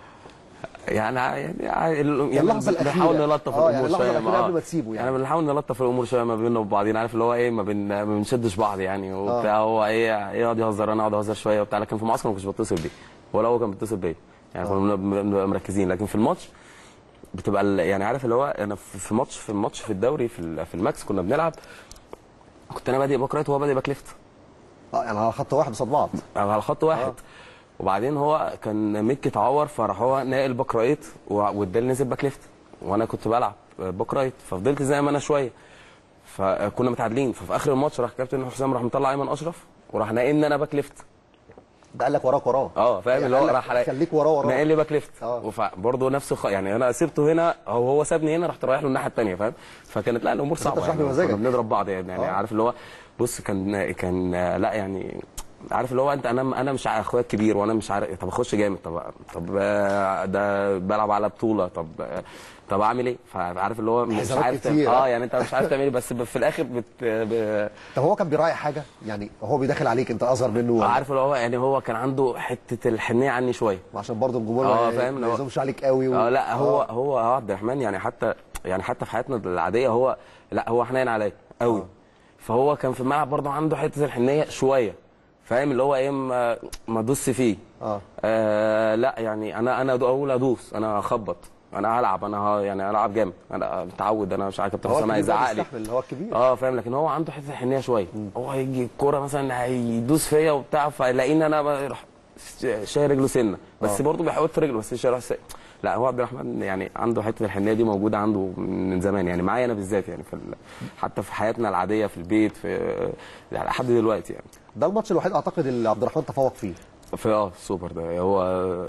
يعني ع- يعني ع- ال- يعني اللحظة الأخيرة. بنحاول نلطف آه، يعني الامور اللحظة شويه الأخيرة ما- قبل ما تسيبه يعني. يعني بنحاول نلطف الامور شويه ما بيننا وبعضين عارف اللي هو ايه ما, بين ما بنشدش بعض يعني وبتاع هو ايه إيه يقعد يهزر انا اقعد اهزر شويه وبتاع لكن في المعسكر ما كنتش بتصل بيه ولا هو كان بيتصل بيا يعني كنا بنبقى بنبقى مركزين لكن في الماتش بتبقى ال- يعني عارف اللي هو انا في في ماتش في الماتش في الدوري في ال- في الماكس كنا بنلعب كنت انا بادئ باك رايت وهو بادئ باك ليفت اه يعني على خط واحد قصاد بعض على الخط واحد آه. وبعدين هو كان ميكي اتعور فراح هو ناقل باك رايت و- والدال نزل باك ليفت وانا كنت بلعب باك رايت ففضلت زي ما انا شويه فكنا متعادلين ففي اخر الماتش راح كابتن حسام راح مطلع ايمن اشرف وراح ناقلني انا باك ليفت ده قال لك وراك وراه اه فاهم اللي هو قال لك راح خليك وراه وراه ناقل لي باك ليفت آه. برضه نفس الخ... يعني انا سبته هنا او هو سابني هنا رحت رايح له الناحيه الثانيه فاهم فكانت لا الامور صعبه بتشرح يعني بمزاجك. كنا بنضرب بعض يعني, يعني آه. عارف اللي هو بص كان كان لا يعني عارف اللي هو انت انا انا مش ع- اخويا الكبير وانا مش عارف طب اخش جامد طب طب آه، ده بلعب على بطوله طب آه، طب اعمل ايه فعارف اللي هو مش حسابات عارف تعمل- كتير. اه يعني انت مش عارف تعمل ايه بس في الاخر بت... ب... طب هو كان بيراعي حاجه يعني هو بيدخل عليك انت اصغر منه ولا؟ عارف اللي هو يعني هو كان عنده حته الحنيه عني شويه عشان برضه الجمهور اه ما- فاهم ما اللي هو- يلزمش عليك قوي و... اه لا هو هو هو عبد الرحمن يعني حتى يعني حتى في حياتنا العاديه هو لا هو حنين عليا قوي فهو كان في الملعب برضه عنده حته الحنيه شويه فاهم اللي هو ايه ما ما ادوس فيه اه آه لا يعني انا انا اقول ادوس انا اخبط انا هلعب انا ه- يعني العب جامد انا متعود انا مش عارف كابتن هو حسام الكبير هيزعق بقى لي بيستحمل، هو الكبير اه فاهم لكن هو عنده حته الحنيه شويه هو هيجي الكوره مثلا هيدوس فيا وبتاع فيلاقيني انا بروح شايل رجله سنه بس آه. برضه بيحط رجله بس شايل س... لا هو عبد الرحمن يعني عنده حته الحنيه دي موجوده عنده من زمان يعني معايا انا بالذات يعني في ال... حتى في حياتنا العاديه في البيت في يعني لحد دلوقتي يعني ده الماتش الوحيد اعتقد اللي عبد الرحمن تفوق فيه في اه السوبر ده هو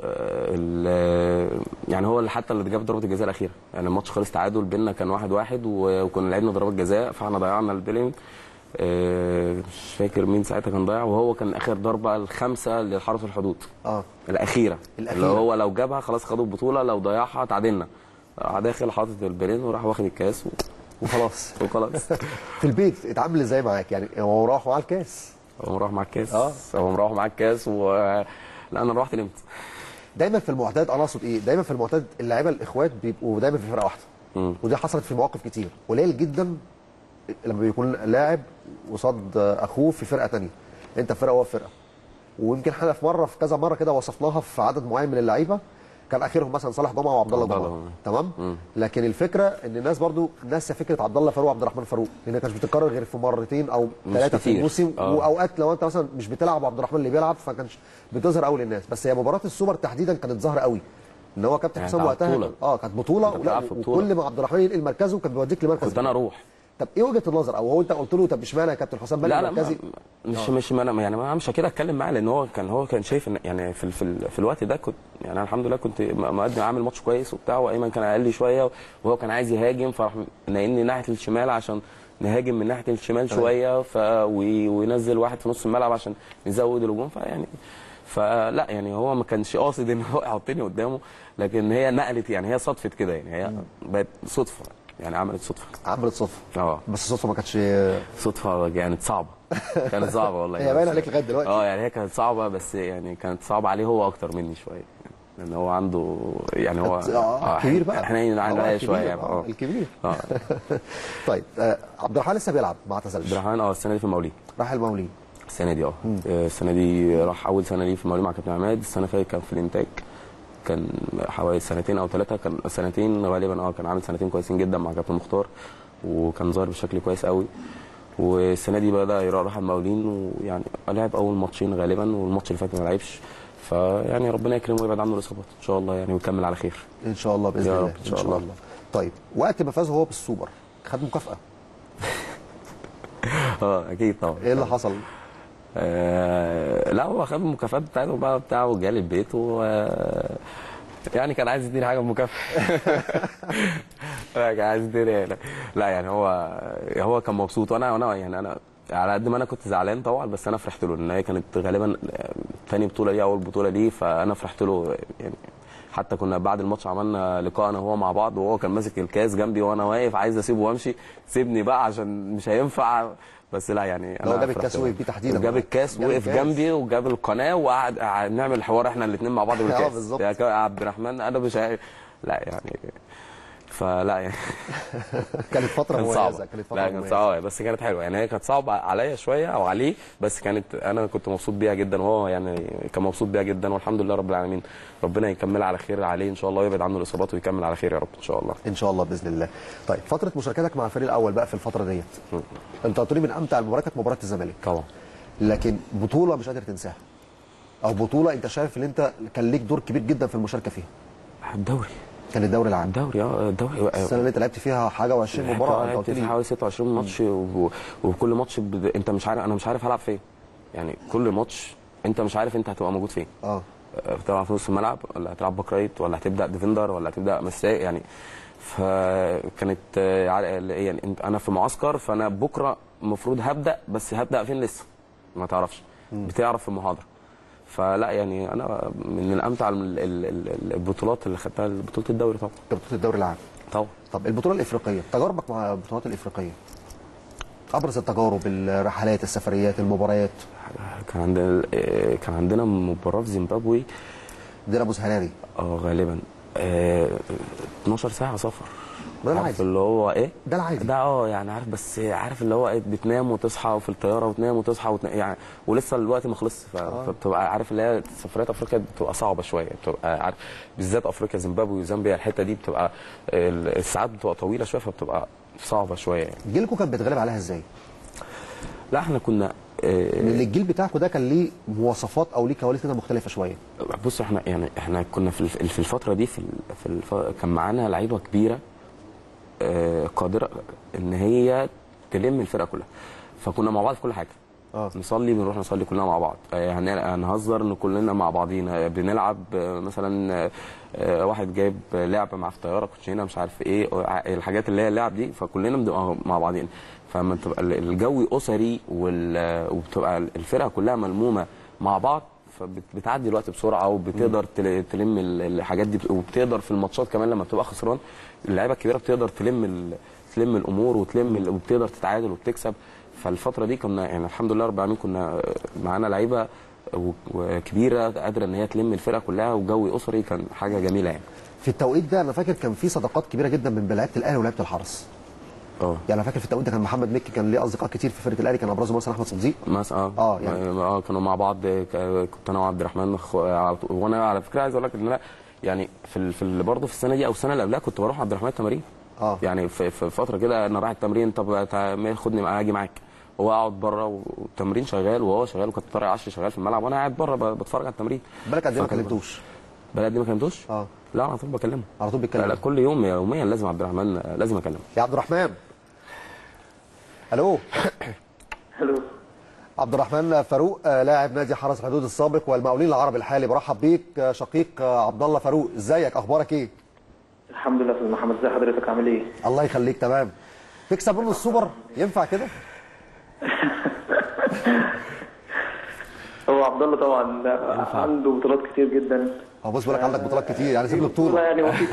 ال- يعني هو اللي حتى اللي جاب ضربه الجزاء الاخيره يعني الماتش خلص تعادل بيننا كان واحد واحد و- وكنا لعبنا ضربات جزاء فاحنا ضيعنا البيلينج آه، مش فاكر مين ساعتها كان ضيع وهو كان اخر ضربه الخامسه لحرس الحدود اه الاخيره الأخيرة. اللي هو لو جابها خلاص خدوا البطوله لو ضيعها تعادلنا راح داخل حاطط البيلين وراح واخد الكاس و- وخلاص وخلاص في البيت اتعامل ازاي معاك يعني هو راح معاه الكاس هو مروح مع الكاس آه. هو مروح مع الكاس و لا انا روحت نمت دايما في المعتاد انا اقصد ايه دايما في المعتاد اللعيبه الاخوات بيبقوا دايما في فرقه واحده مم. ودي حصلت في مواقف كتير قليل جدا لما بيكون لاعب قصاد اخوه في فرقه تانية انت في فرقه وهو في فرقه ويمكن احنا في مره في كذا مره كده وصفناها في عدد معين من اللعيبه كان اخرهم مثلا صالح جمعه وعبد الله عبد الله جمعه جمعة. تمام مم. لكن الفكره ان الناس برضو ناسيه فكره عبد الله فاروق وعبد الرحمن فاروق لان كانت بتتكرر غير في مرتين او مش ثلاثه في كتير. الموسم آه. واوقات لو انت مثلا مش بتلعب وعبد الرحمن اللي بيلعب فكانش بتظهر قوي للناس بس هي مباراه السوبر تحديدا كانت ظاهره قوي ان هو كابتن يعني حسام كانت وقتها بطولة. كان- اه كانت بطوله أنت ولا بتلعب في بطولة. وكل ما عبد الرحمن ينقل مركزه كان بيوديك لمركز كنت انا اروح طب ايه وجهه النظر او هو انت قلت له طب اشمعنى يا كابتن حسام بني لا لا مركزي ما مش مش ما انا يعني ما مش كده اتكلم معاه لان هو كان هو كان شايف ان يعني في ال- في, ال- في الوقت ده كنت يعني أنا الحمد لله كنت م- مقدم عامل ماتش كويس وبتاع وايمن كان اقل لي شويه وهو كان عايز يهاجم فراح ناقلني ناحيه الشمال عشان نهاجم من ناحيه الشمال تمام. شويه ف وي- وينزل واحد في نص الملعب عشان نزود الهجوم فيعني فلا يعني هو ما كانش قاصد ان هو يحطني قدامه لكن هي نقلت يعني هي صدفت كده يعني هي بقت صدفه يعني عملت صدفه عملت صدفه اه بس الصدفه ما كانتش صدفه كانت صعبه كانت صعبه والله هي باينه عليك لغايه دلوقتي اه يعني هي كانت صعبه بس يعني كانت صعبه عليه هو اكتر مني شويه لان هو عنده يعني هو آه، كبير بقى حنين آه، عليا الكبير، شويه يعني آه، اه الكبير اه طيب آه عبد الرحمن لسه بيلعب ما اعتزلش عبد الرحمن اه السنه دي في المولين راح المولين السنه دي اه آه، السنه دي راح اول سنه ليه في المولين مع كابتن عماد السنه اللي فاتت كان في الانتاج كان حوالي سنتين او ثلاثه كان سنتين غالبا اه كان عامل سنتين كويسين جدا مع كابتن مختار وكان ظاهر بشكل كويس قوي والسنه دي بدا يروح المقاولين ويعني لعب اول ماتشين غالبا والماتش اللي فات ما لعبش فيعني ربنا يكرمه ويبعد عنه الاصابات ان شاء الله يعني ويكمل على خير ان شاء الله باذن يا الله رب، إن شاء الله. طيب وقت ما فاز هو بالسوبر خد مكافاه اه اكيد طبعا ايه اللي حصل آه لا هو خد المكافآت بتاعته بقى بتاعه وجالي البيت و آه، يعني كان عايز يديني حاجه مكافاه لا كان عايز يديني لا, لا يعني هو هو كان مبسوط وانا وانا يعني انا على قد ما انا كنت زعلان طبعا بس انا فرحت له لان هي كانت غالبا ثاني بطوله ليه اول بطوله ليه فانا فرحت له يعني حتى كنا بعد الماتش عملنا لقاء انا وهو مع بعض وهو كان ماسك الكاس جنبي وانا واقف عايز اسيبه وامشي سيبني بقى عشان مش هينفع بس لا يعني لو جاب فرحت الكاس أوي. وقف بيه تحديداً جاب بقى. الكاس جاب وقف الكاس. جنبي وجاب القناه وقعد قعد نعمل حوار احنا الاثنين مع بعض بالكاس بالظبط. يا كا- عبد الرحمن انا مش عارف لا يعني فلا يعني كانت فتره كانت مميزه صعبه كانت فتره لا كانت مميزه صعبه بس كانت حلوه يعني هي كانت صعبه عليا شويه او عليه بس كانت انا كنت مبسوط بيها جدا وهو يعني كان مبسوط بيها جدا والحمد لله رب العالمين ربنا يكملها على خير عليه ان شاء الله ويبعد عنه الاصابات ويكمل على خير يا رب ان شاء الله ان شاء الله باذن الله طيب فتره مشاركتك مع الفريق الاول بقى في الفتره ديت انت قلت لي من امتع المباريات كانت مباراه الزمالك طبعا لكن بطوله مش قادر تنساها او بطوله انت شايف ان انت كان ليك دور كبير جدا في المشاركه فيها الدوري كان الدوري العام الدوري اه الدوري السنه اللي انت لعبت فيها حاجه و20 مباراه انت لعبت قلت في لي حوالي 26 ماتش و- وكل ماتش ب... انت مش عارف انا مش عارف هلعب فين يعني كل ماتش انت مش عارف انت هتبقى موجود فين اه بتلعب في نص الملعب ولا هتلعب باك رايت ولا هتبدا ديفندر ولا هتبدا مساك يعني فكانت آه، عار- يعني انت- انا في معسكر فانا بكره المفروض هبدا بس هبدا فين لسه ما تعرفش بتعرف في المحاضره فلا يعني انا من امتع ال- ال- ال- البطولات اللي خدتها بطوله الدوري طبعا كانت بطوله الدوري العام طبعا طب البطوله الافريقيه تجاربك مع البطولات الافريقيه ابرز التجارب الرحلات السفريات المباريات كان عندنا آه، كان عندنا مباراه في زيمبابوي دينامو هلالي اه غالبا آه 12 ساعه سفر ده عارف العادي. اللي هو ايه ده العادي. ده اه يعني عارف بس عارف اللي هو ايه بتنام وتصحى في الطياره وتنام وتصحى وتنام يعني ولسه الوقت ما خلصش ف- فبتبقى عارف اللي هي سفريات افريقيا بتبقى صعبه شويه بتبقى عارف بالذات افريقيا زيمبابوي وزامبيا الحته دي بتبقى ال- الساعات بتبقى طويله شويه فبتبقى صعبه شويه يعني جيلكم كان بيتغلب عليها ازاي؟ لا احنا كنا آه، لان الجيل بتاعكم ده كان ليه مواصفات او ليه كواليس كده مختلفه شويه بص احنا يعني احنا كنا في الف- في الفتره دي في ال- في الف... كان معانا لعيبه كبيره آه، قادره ان هي تلم الفرقه كلها فكنا مع بعض في كل حاجه اه نصلي بنروح نصلي كلنا مع بعض آه، هن- هنهزر ان كلنا مع بعضينا بنلعب آه، مثلا آه، آه، واحد جايب لعبه معاه في طياره كوتشينه مش عارف ايه آه، الحاجات اللي هي اللعب دي فكلنا بنبقى مع بعضينا فلما تبقى ال- الجو اسري وال- وبتبقى الفرقه كلها ملمومه مع بعض فبتعدي الوقت بسرعه وبتقدر تل- تلم ال- الحاجات دي وبتقدر في الماتشات كمان لما بتبقى خسران اللعيبه الكبيره بتقدر تلم ال- تلم الامور وتلم ال- وبتقدر تتعادل وبتكسب فالفتره دي كنا يعني الحمد لله رب العالمين كنا معانا لعيبه و- وكبيره قادره ان هي تلم الفرقه كلها وجو اسري كان حاجه جميله يعني في التوقيت ده انا فاكر كان في صداقات كبيره جدا من لعيبه الاهلي ولعيبه الحرس اه يعني انا فاكر في التوقيت ده كان محمد مكي كان ليه اصدقاء كتير في فرقه الاهلي كان ابرزهم مثلا احمد صديق مثلا اه آه، يعني. اه كانوا مع بعض ك- كنت انا وعبد الرحمن خ- على طول- وانا على فكره عايز اقول لك ان انا يعني في ال- في ال- برضه في السنه دي او السنه اللي قبلها كنت بروح عبد الرحمن التمارين اه يعني في, في فتره كده انا رايح التمرين طب تع- خدني معايا اجي معاك هو قاعد بره والتمرين شغال وهو شغال وكابتن طارق عشري شغال في الملعب وانا قاعد بره ب- بتفرج على التمرين بالك قد ايه ما فكان- كلمتوش بلد دي ما كلمتوش؟ اه لا على طول بكلمه على طول لا, لا بيتكلم كل يوم يوميا لازم عبد الرحمن لازم اكلمه يا عبد الرحمن الو الو عبد الرحمن فاروق آه، لاعب نادي حرس الحدود السابق والمقاولين العرب الحالي برحب بيك آه، شقيق آه، عبد الله فاروق ازيك اخبارك ايه الحمد لله استاذ محمد ازي حضرتك عامل ايه؟ الله يخليك تمام تكسب منه السوبر ينفع كده هو عبد الله طبعا عنده بطولات كتير جدا هو بص بقول لك عندك بطولات كتير يعني سيب له والله بطوله يعني مفيش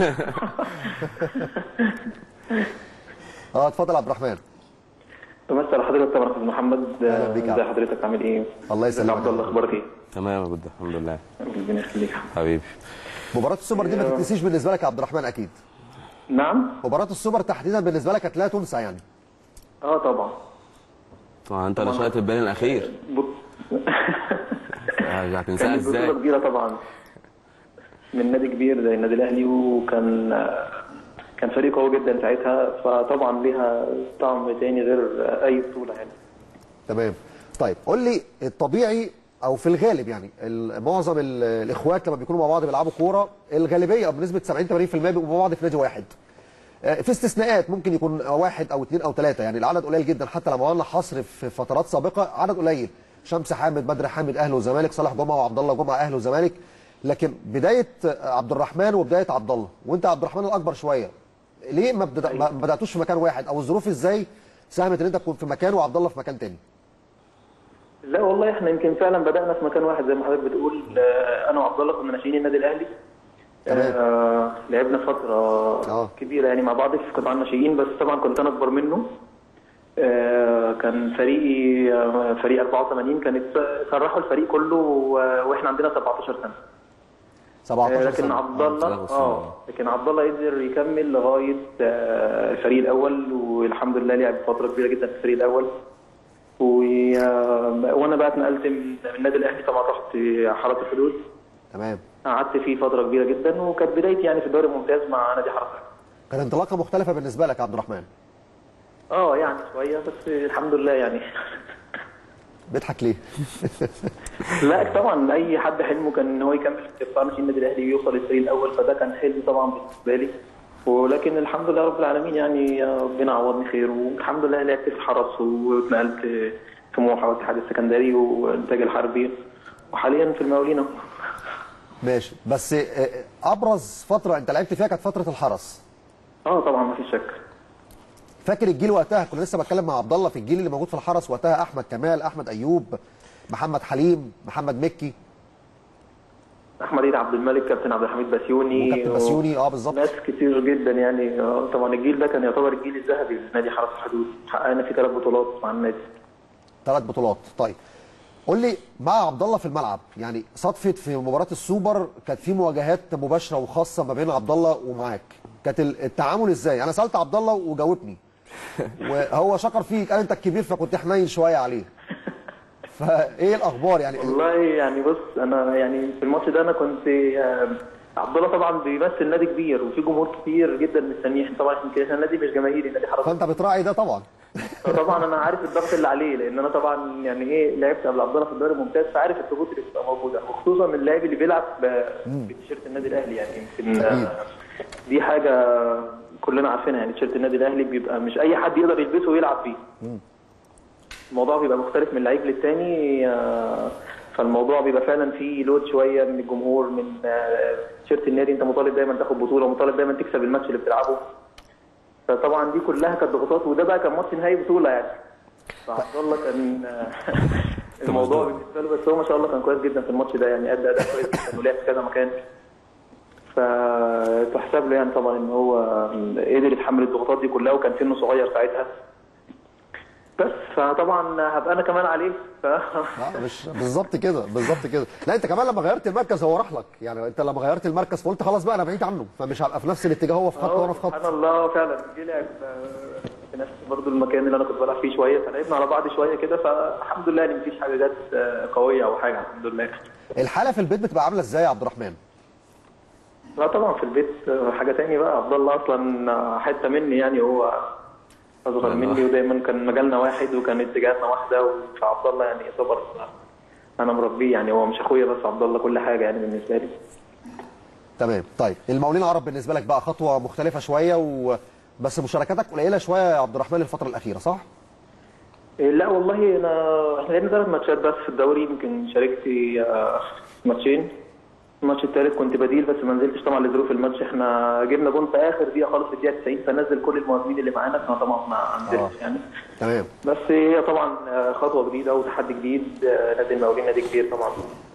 اه اتفضل يا عبد الرحمن بمثل حضرتك طبعا استاذ محمد أهلا بيك يا ازي عبد. حضرتك عامل ايه؟ الله ازيك يسلمك يا عبد الله اخبارك ايه؟ تمام يا بده الحمد لله ربنا يخليك حبيبي مباراه السوبر دي ما تتنسيش بالنسبه لك يا عبد الرحمن اكيد نعم؟ مباراه السوبر تحديدا بالنسبه لك كانت لا تنسى يعني اه طبعا طبعا انت اللي شايط البالين الاخير بط... هتنساها كانت بطولة ازاي؟ كبيرة طبعا من نادي كبير زي النادي الاهلي وكان كان فريق قوي جدا ساعتها فطبعا ليها طعم تاني غير اي بطولة يعني تمام طيب قول لي الطبيعي او في الغالب يعني ال- معظم ال- الاخوات لما بيكونوا مع بعض بيلعبوا كوره الغالبيه او بنسبه 70 80% بيبقوا مع بعض في نادي واحد آه، في استثناءات ممكن يكون واحد او اثنين او ثلاثه يعني العدد قليل جدا حتى لما عملنا حصر في فترات سابقه عدد قليل شمس حامد بدر حامد اهلي وزمالك صالح جمعه وعبد الله جمعه اهلي وزمالك لكن بدايه آه، عبد الرحمن وبدايه عبد الله وانت عبد الرحمن الاكبر شويه ليه ما بدأ- ما بداتوش في مكان واحد او الظروف ازاي ساهمت ان انت تكون في مكان وعبد الله في مكان تاني لا والله احنا يمكن فعلا بدأنا في مكان واحد زي ما حضرتك بتقول آه، انا وعبد الله كنا ناشئين النادي الاهلي تمام. آه لعبنا فتره آه. كبيره يعني مع بعض في قطاع الناشئين بس طبعا كنت انا اكبر منه آه كان فريقي آه فريق 84 كانت سرحوا الفريق كله و- واحنا عندنا 17 سنه 17 لكن سنه عبد آه، الله تلعبوا سنة. اه لكن عبد الله قدر يكمل لغايه آه، الفريق الاول والحمد لله لعب فتره كبيره جدا في الفريق الاول و... آه، وانا بقى اتنقلت من من النادي الاهلي طبعا رحت حرس الحدود تمام قعدت فيه فتره كبيره جدا وكانت بدايتي يعني في الدوري الممتاز مع نادي حرس الحدود. كانت انطلاقه مختلفه بالنسبه لك يا عبد الرحمن اه يعني شويه بس الحمد لله يعني بيضحك ليه لا طبعا اي حد حلمه كان ان هو يكمل في قطاع ناشئين النادي الاهلي ويوصل للفريق الاول فده كان حلم طبعا بالنسبه لي ولكن الحمد لله رب العالمين يعني ربنا عوضني خير والحمد لله لعبت في حرس واتنقلت في سموحه والاتحاد السكندري والانتاج الحربي وحاليا في المقاولين أهو. ماشي بس آه، ابرز فتره انت لعبت فيها كانت فتره الحرس اه طبعا ما فيش شك فاكر الجيل وقتها كنا لسه بتكلم مع عبد الله في الجيل اللي موجود في الحرس وقتها احمد كمال احمد ايوب محمد حليم محمد مكي احمد عيد عبد الملك كابتن عبد الحميد بسيوني وكابتن بسيوني اه بالظبط ناس كتير جدا يعني آه، طبعا الجيل ده كان يعتبر الجيل الذهبي لنادي حرس الحدود حققنا فيه ثلاث بطولات مع النادي ثلاث بطولات طيب قول لي مع عبد الله في الملعب يعني صدفت في مباراه السوبر كانت في مواجهات مباشره وخاصه ما بين عبد الله ومعاك كانت ال- التعامل ازاي انا سالت عبد الله وجاوبني وهو شكر فيك قال انت الكبير فكنت حنين شويه عليه فايه الاخبار يعني والله يعني بص انا يعني في الماتش ده انا كنت آه، عبد الله طبعا بيمثل نادي كبير وفي جمهور كتير جدا مستنيه إحنا طبعا يمكن احنا نادي مش جماهيري نادي حرس فانت بتراعي ده طبعا فطبعا انا عارف الضغط اللي عليه لان انا طبعا يعني ايه لعبت قبل عبد الله في الدوري الممتاز فعارف الضغوط اللي بتبقى موجوده وخصوصا من اللاعب اللي بيلعب ب- بتيشيرت النادي الاهلي يعني يمكن آه، دي حاجه كلنا عارفينها يعني تيشيرت النادي الاهلي بيبقى مش اي حد يقدر يلبسه ويلعب بيه الموضوع بيبقى مختلف من لعيب للتاني آه، فالموضوع بيبقى فعلا فيه لود شويه من الجمهور من آه، تيشيرت النادي انت مطالب دايما تاخد بطوله ومطالب دايما تكسب الماتش اللي بتلعبه فطبعا دي كلها كانت ضغوطات وده بقى كان ماتش نهائي بطوله يعني فعبد الله كان الموضوع بالنسبه له بس هو ما شاء الله كان كويس جدا في الماتش ده يعني ادى اداء كويس جدا ولعب في كذا مكان فتحسب له يعني طبعا ان هو قدر يتحمل الضغوطات دي كلها وكان سنه صغير ساعتها بس فطبعا هبقى انا كمان عليه ف... لا مش بالظبط كده بالظبط كده لا انت كمان لما غيرت المركز هو راح لك يعني انت لما غيرت المركز فقلت خلاص بقى انا بعيد عنه فمش هبقى في نفس الاتجاه هو في خط وانا في خط سبحان الله فعلا جه لعب آه، في نفس برضه المكان اللي انا كنت بلعب فيه شويه فلعبنا على بعض شويه كده فالحمد لله ان مفيش حاجه جت آه، قويه او حاجه الحمد لله الحاله في البيت بتبقى عامله ازاي يا عبد الرحمن لا طبعا في البيت آه، حاجه تاني بقى عبد الله اصلا آه، حته مني يعني هو اصغر مني ودايما كان مجالنا واحد وكان اتجاهاتنا واحده فعبد الله يعني يعتبر انا مربيه يعني هو مش اخويا بس عبد الله كل حاجه يعني بالنسبه لي تمام طيب المقاولين العرب بالنسبه لك بقى خطوه مختلفه شويه و... بس مشاركاتك قليله شويه يا عبد الرحمن الفتره الاخيره صح إيه، لا والله انا احنا لعبنا ثلاث ماتشات بس في الدوري يمكن شاركت آه، ماتشين الماتش الثالث كنت بديل بس ما نزلتش طبعا لظروف الماتش احنا جبنا جون في اخر دقيقه خالص في الدقيقه 90 فنزل كل المهاجمين اللي معانا احنا طبعا ما نزلتش يعني تمام بس هي طبعا آه، خطوه جديده وتحدي جديد آه، نادي المقاولين نادي كبير طبعا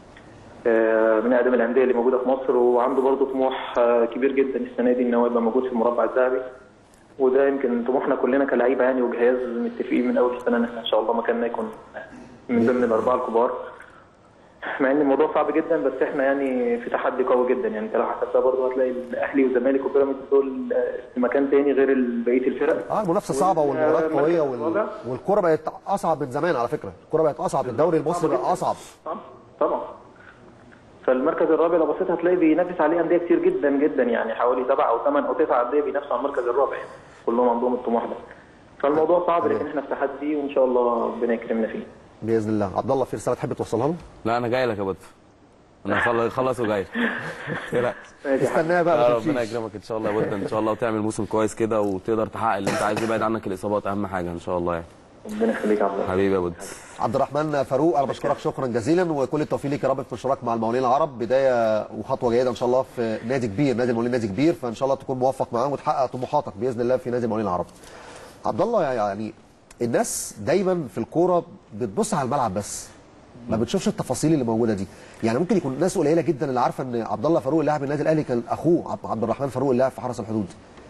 آه، من اقدم الانديه اللي موجوده في مصر وعنده برضه طموح آه، كبير جدا السنه دي ان هو يبقى موجود في المربع الذهبي وده يمكن طموحنا كلنا كلاعيبه يعني وجهاز متفقين من اول السنه ان احنا ان شاء الله مكاننا يكون من ضمن الاربعه الكبار مع ان الموضوع صعب جدا بس احنا يعني في تحدي قوي جدا يعني انت لو حسبتها برضه هتلاقي الاهلي والزمالك وبيراميدز دول آه، في مكان تاني غير بقيه الفرق اه المنافسه صعبه والمباريات والمركز قويه وال... الرابع. والكره بقت اصعب من زمان على فكره الكره بقت اصعب الدوري المصري بقى اصعب طبعا طبعا فالمركز الرابع لو بصيت هتلاقي بينافس عليه انديه كتير جدا جدا يعني حوالي سبع او ثمان او تسع انديه بينافسوا على المركز الرابع يعني كلهم عندهم الطموح ده فالموضوع صعب لكن احنا في تحدي وان شاء الله ربنا يكرمنا فيه باذن الله عبد الله في رساله تحب توصلها له لا انا جاي لك يا بدر انا هخلص خلص وجاي لا ماشي يا حبيبي. استناها بقى يا ما ربنا تمشيش. يكرمك ان شاء الله يا بدر ان شاء الله وتعمل موسم كويس كده وتقدر تحقق اللي انت عايزه يبعد عنك الاصابات اهم حاجه ان شاء الله يعني ربنا يخليك يا عبد الله حبيبي يا بدر عبد الرحمن فاروق انا بشكرك شكرا جزيلا وكل التوفيق ليك يا رب في مشوارك مع المقاولين العرب بدايه وخطوه جيده ان شاء الله في نادي كبير نادي المقاولين نادي كبير فان شاء الله تكون موفق معاهم وتحقق طموحاتك باذن الله في نادي المقاولين العرب عبد الله يعني الناس دايما في الكوره بتبص على الملعب بس ما بتشوفش التفاصيل اللي موجوده دي يعني ممكن يكون ناس قليله جدا اللي عارفه ان عبد الله فاروق لاعب النادي الاهلي كان اخوه عبد- عبد الرحمن فاروق اللاعب في حرس الحدود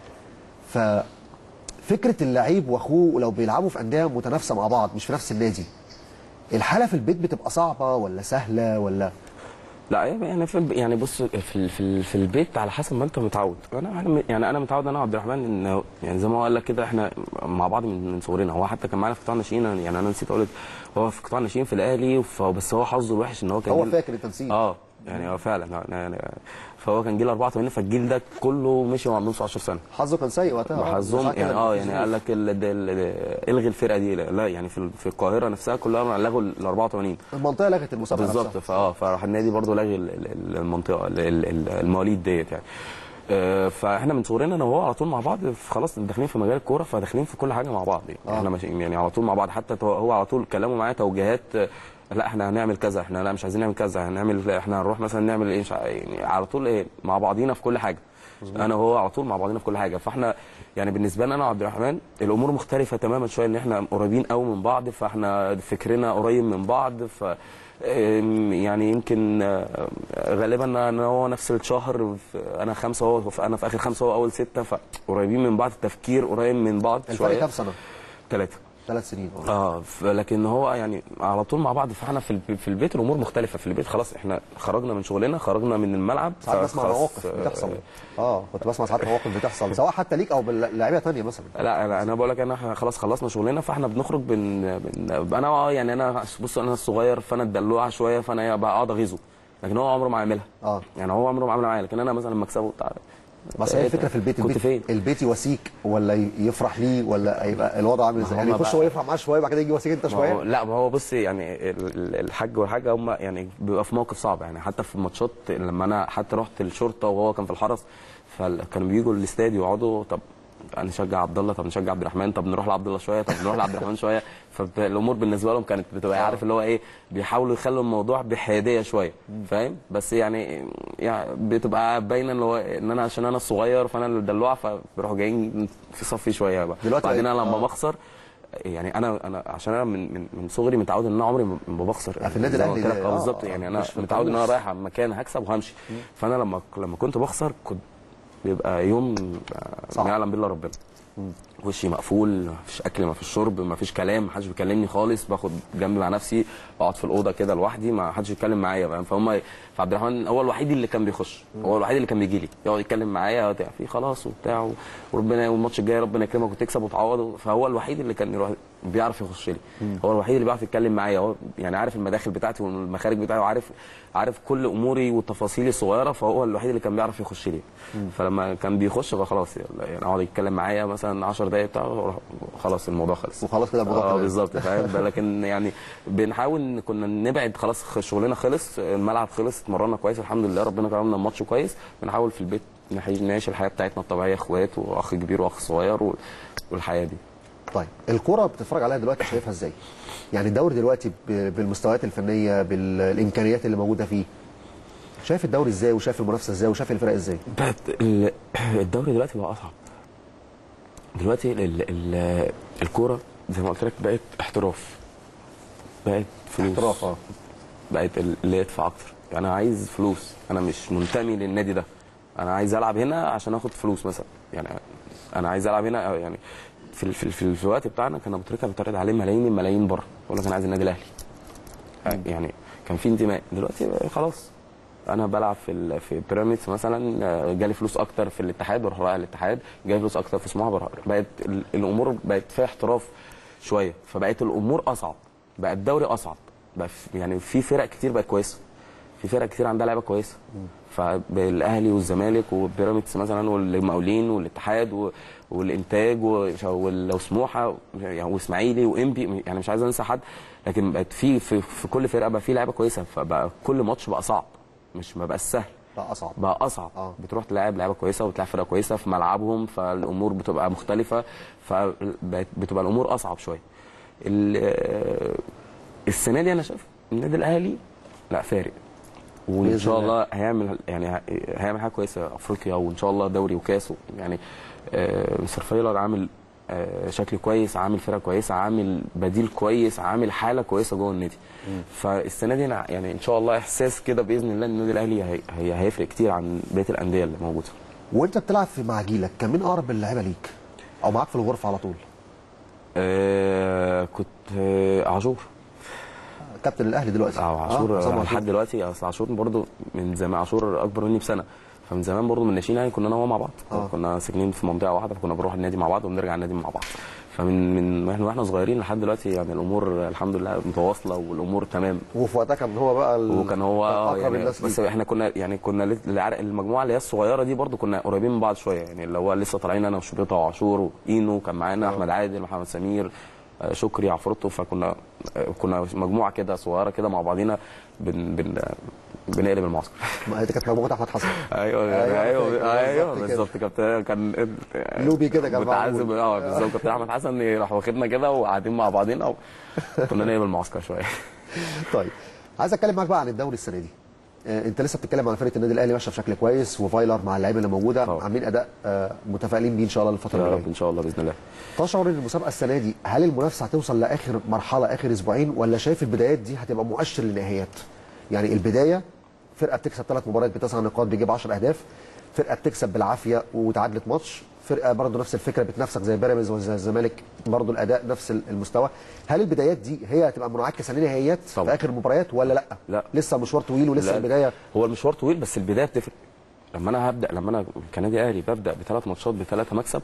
ففكره اللعيب واخوه لو بيلعبوا في انديه متنافسه مع بعض مش في نفس النادي الحاله في البيت بتبقى صعبه ولا سهله ولا لا يعني في الب- يعني بص في ال- في ال- في البيت على حسب ما انت متعود انا أنا م- يعني انا متعود انا وعبد الرحمن ان يعني زي ما هو قال لك كده احنا مع بعض من من صغرنا هو حتى كان معانا في قطاع الناشئين يعني انا نسيت اقول لك هو في قطاع الناشئين في الاهلي ف- بس هو حظه الوحش ان هو كان هو جيل- فاكر التنسيق اه يعني هو فعلا يعني فهو كان جيل 84 فالجيل ده كله مشي وهو عنده 19 سنه حظه كان سيء وقتها حظهم ساعات يعني كده اه بتظروف. يعني قال لك ال- ده- ال- الغي الفرقه دي لا لا، يعني في في القاهره نفسها كلها لغوا ال 84 المنطقه لغت المسابقه بالظبط نفسها. فاه فراح النادي برضه لاغي ال- ال- المنطقه ال- ال- ال- المواليد ديت يعني آه، فاحنا من صغرنا انا وهو على طول مع بعض خلاص داخلين في مجال الكوره فداخلين في كل حاجه مع بعض يعني آه. احنا ماشيين يعني على طول مع بعض حتى تو- هو على طول كلامه معايا توجيهات آه، لا احنا هنعمل كذا احنا لا مش عايزين نعمل كذا هنعمل احنا هنروح مثلا نعمل ايه مش ع- يعني على طول ايه مع بعضينا في كل حاجه انا وهو على طول مع بعضينا في كل حاجه فاحنا يعني بالنسبه لنا انا وعبد الرحمن الامور مختلفه تماما شويه ان احنا قريبين قوي من بعض فاحنا فكرنا قريب من بعض ف أم، يعني يمكن آه، غالبا انا هو نفس الشهر في- انا خمسه هو انا في اخر خمسه هو اول سته فقريبين من بعض التفكير قريب من بعض الفرق شويه كام سنه؟ ثلاثه ثلاث سنين اه اه ف- لكن هو يعني على طول مع بعض فاحنا في الب- في البيت الامور مختلفه في البيت خلاص احنا خرجنا من شغلنا خرجنا من الملعب ساعات بسمع فخلاص، مواقف آه، بتحصل اه كنت بسمع ساعات مواقف بتحصل سواء حتى ليك او باللعيبه ثانيه مثلا لا انا انا بقول لك انا إحنا خلاص خلصنا شغلنا فاحنا بنخرج بن, بن انا اه يعني انا بص انا الصغير فانا الدلوعه شويه فانا بقعد اغيظه لكن هو عمره ما عاملها اه يعني هو عمره ما عملها معايا لكن انا مثلا لما اكسبه بتاع بس هي الفكره في البيت كنت البيت فين؟ البيت يواسيك ولا ي- يفرح ليه ولا يبقى الوضع عامل ازاي ما يعني هو يخش بقى- هو يفرح معاه شويه وبعد كده يجي يواسيك انت ما هو شويه لا ما هو بص يعني ال- ال- الحاج والحاجه هم يعني بيبقى في موقف صعب يعني حتى في الماتشات لما انا حتى رحت الشرطه وهو كان في الحرس فكانوا بيجوا الاستاد يقعدوا طب نشجع عبد الله طب نشجع عبد الرحمن طب نروح لعبد الله شويه طب نروح لعبد الرحمن شويه فالامور بالنسبه لهم كانت بتبقى عارف اللي هو ايه بيحاولوا يخلوا الموضوع بحياديه شويه فاهم بس يعني يعني بتبقى باينه اللي هو ان انا عشان انا الصغير فانا الدلوعه فبيروحوا جايين في صفي شويه بقى دلوقتي بعدين انا لما آه. بخسر يعني انا انا عشان انا من من, من صغري متعود ان انا عمري ما ما بخسر في النادي زي ما الأهلي قلت لك ده، اه آه، بالظبط آه، يعني انا مش في متعود ان انا القاموس. رايح على مكان هكسب وهمشي فانا لما لما كنت بخسر كنت بيبقى يوم صعب. ما يعلم بالله ربنا وشي مقفول ما فيش اكل ما فيش شرب ما فيش كلام ما حدش بيكلمني خالص باخد جنبي مع نفسي اقعد في الاوضه كده لوحدي ما حدش يتكلم معايا فاهم فهم فعبد الرحمن هو الوحيد اللي كان بيخش هو الوحيد اللي كان بيجي لي يقعد يتكلم معايا يقعد في خلاص وبتاع وربنا والماتش الجاي ربنا يكرمك وتكسب وتعوض فهو الوحيد اللي كان يروح بيعرف يخش لي هو الوحيد اللي بيعرف يتكلم معايا هو يعني عارف المداخل بتاعتي والمخارج بتاعتي وعارف عارف كل اموري وتفاصيلي الصغيره فهو الوحيد اللي كان بيعرف يخش لي فلما كان بيخش بقى خلاص يعني يقعد يتكلم معايا مثلا 10 دقايق بتاع وأروح- خلاص الموضوع خلص وخلاص كده الموضوع اه تمام. بالظبط فاهم ده لكن يعني بنحاول ان كنا نبعد خلاص خ- شغلنا خلص الملعب خلص اتمرنا كويس الحمد لله ربنا كرمنا الماتش كويس بنحاول في البيت نعيش نعيش الحياه بتاعتنا الطبيعيه اخوات واخ كبير واخ صغير و- والحياه دي طيب الكرة بتتفرج عليها دلوقتي شايفها ازاي؟ يعني الدوري دلوقتي ب- بالمستويات الفنية بالامكانيات اللي موجودة فيه شايف الدوري ازاي وشايف المنافسة ازاي وشايف الفرق ازاي؟ بقت ال- الدوري دلوقتي بقى اصعب دلوقتي ال ال الكوره زي ما قلت لك بقت احتراف بقت فلوس احتراف اه بقت ال- اللي يدفع اكتر انا عايز فلوس انا مش منتمي للنادي ده انا عايز العب هنا عشان اخد فلوس مثلا يعني انا عايز العب هنا أو يعني في ال- في, ال- في, ال- في الوقت بتاعنا كان ابو تريكه بيتعرض عليه ملايين الملايين بره يقول لك انا عايز النادي الاهلي يعني كان في انتماء دلوقتي خلاص انا بلعب في ال- في بيراميدز مثلا آه، جالي فلوس اكتر في الاتحاد بروح رايح الاتحاد جالي فلوس اكتر في سموحه بروح بقت ال- الامور بقت فيها احتراف شويه فبقت الامور اصعب بقى الدوري اصعب بقى في- يعني في فرق كتير بقت كويسه في فرق كتير عندها لعيبه كويسه فالاهلي والزمالك وبيراميدز مثلا والمقاولين والاتحاد و- والانتاج و- وال- وسموحه يعني واسماعيلي وانبي يعني مش عايز انسى حد لكن بقت في في, في كل فرقه بقى في لعيبه كويسه فبقى كل ماتش بقى صعب مش ما بقاش سهل لا اصعب بقى اصعب آه. آه. بتروح تلاعب لعيبه كويسه وبتلعب فرقه كويسه في ملعبهم فالامور بتبقى مختلفه فبقت بتبقى الامور اصعب شويه ال- السنه دي انا شايف النادي الاهلي لا فارق وان بإذن شاء الله. الله هيعمل يعني ه- هيعمل حاجه كويسه افريقيا وان شاء الله دوري وكاس يعني آه، مستر فايلر عامل آه، شكل كويس عامل فرقه كويسه عامل بديل كويس عامل حاله كويسه جوه النادي فالسنه دي انا يعني ان شاء الله احساس كده باذن الله ان النادي الاهلي هي هي هيفرق كتير عن بقيه الانديه اللي موجوده وانت بتلعب في مع جيلك كان مين اقرب اللعيبه ليك او معاك في الغرفه على طول آه كنت آه عاشور كابتن الاهلي دلوقتي اه عاشور حسام آه لحد دلوقتي اصل عاشور برضو من زمان عاشور اكبر مني بسنه فمن زمان برضو من الناشئين يعني كنا انا وهو مع بعض آه. كنا ساكنين في منطقه واحده فكنا بنروح النادي مع بعض وبنرجع النادي مع بعض فمن من واحنا واحنا صغيرين لحد دلوقتي يعني الامور الحمد لله متواصله والامور تمام وفي وقتها كان هو بقى ال... وكان هو كان آه اقرب يعني الناس بس ليك. احنا كنا يعني كنا لت- العرق- المجموعه اللي هي الصغيره دي برضو كنا قريبين من بعض شويه يعني اللي هو لسه طالعين انا وشبيطه وعاشور واينو كان معانا احمد عادل محمد سمير آه، شكري عفروتو فكنا آه، كنا مجموعه كده صغيره كده مع بعضينا بن بن بنقلب المعسكر ما هي دي كانت مجموعه احمد حسن ايوه أيوة، ايوه فاكر، ايوه بالظبط كده. بالظبط كابتن كان لوبي كده كان متعذب معمول. اه بالظبط كابتن احمد حسن راح واخدنا كده وقاعدين مع بعضينا كنا نقلب المعسكر شويه طيب عايز اتكلم معاك بقى عن الدوري السنه دي آه، انت لسه بتتكلم عن فرقه النادي الاهلي ماشيه بشكل كويس وفايلر مع اللعيبه اللي موجوده طبعا. عاملين اداء آه، متفائلين بيه ان شاء الله الفتره يا اللي رب جايه ان شاء الله باذن الله تشعر ان المسابقه السنه دي هل المنافسه هتوصل لاخر مرحله اخر اسبوعين ولا شايف البدايات دي هتبقى مؤشر للنهايات يعني البدايه فرقه بتكسب ثلاث مباريات بتسع نقاط بيجيب 10 اهداف فرقه بتكسب بالعافيه وتعادلت ماتش فرقه برضه نفس الفكره بتنافسك زي بيراميدز وزي الزمالك برضه الاداء نفس المستوى هل البدايات دي هي هتبقى منعكسه لنهايات في طبعا. اخر المباريات ولا لا لا. لسه مشوار طويل ولسه لا، البدايه هو المشوار طويل بس البدايه بتفرق لما انا هبدا لما انا كنادي اهلي ببدا بثلاث ماتشات بثلاثه مكسب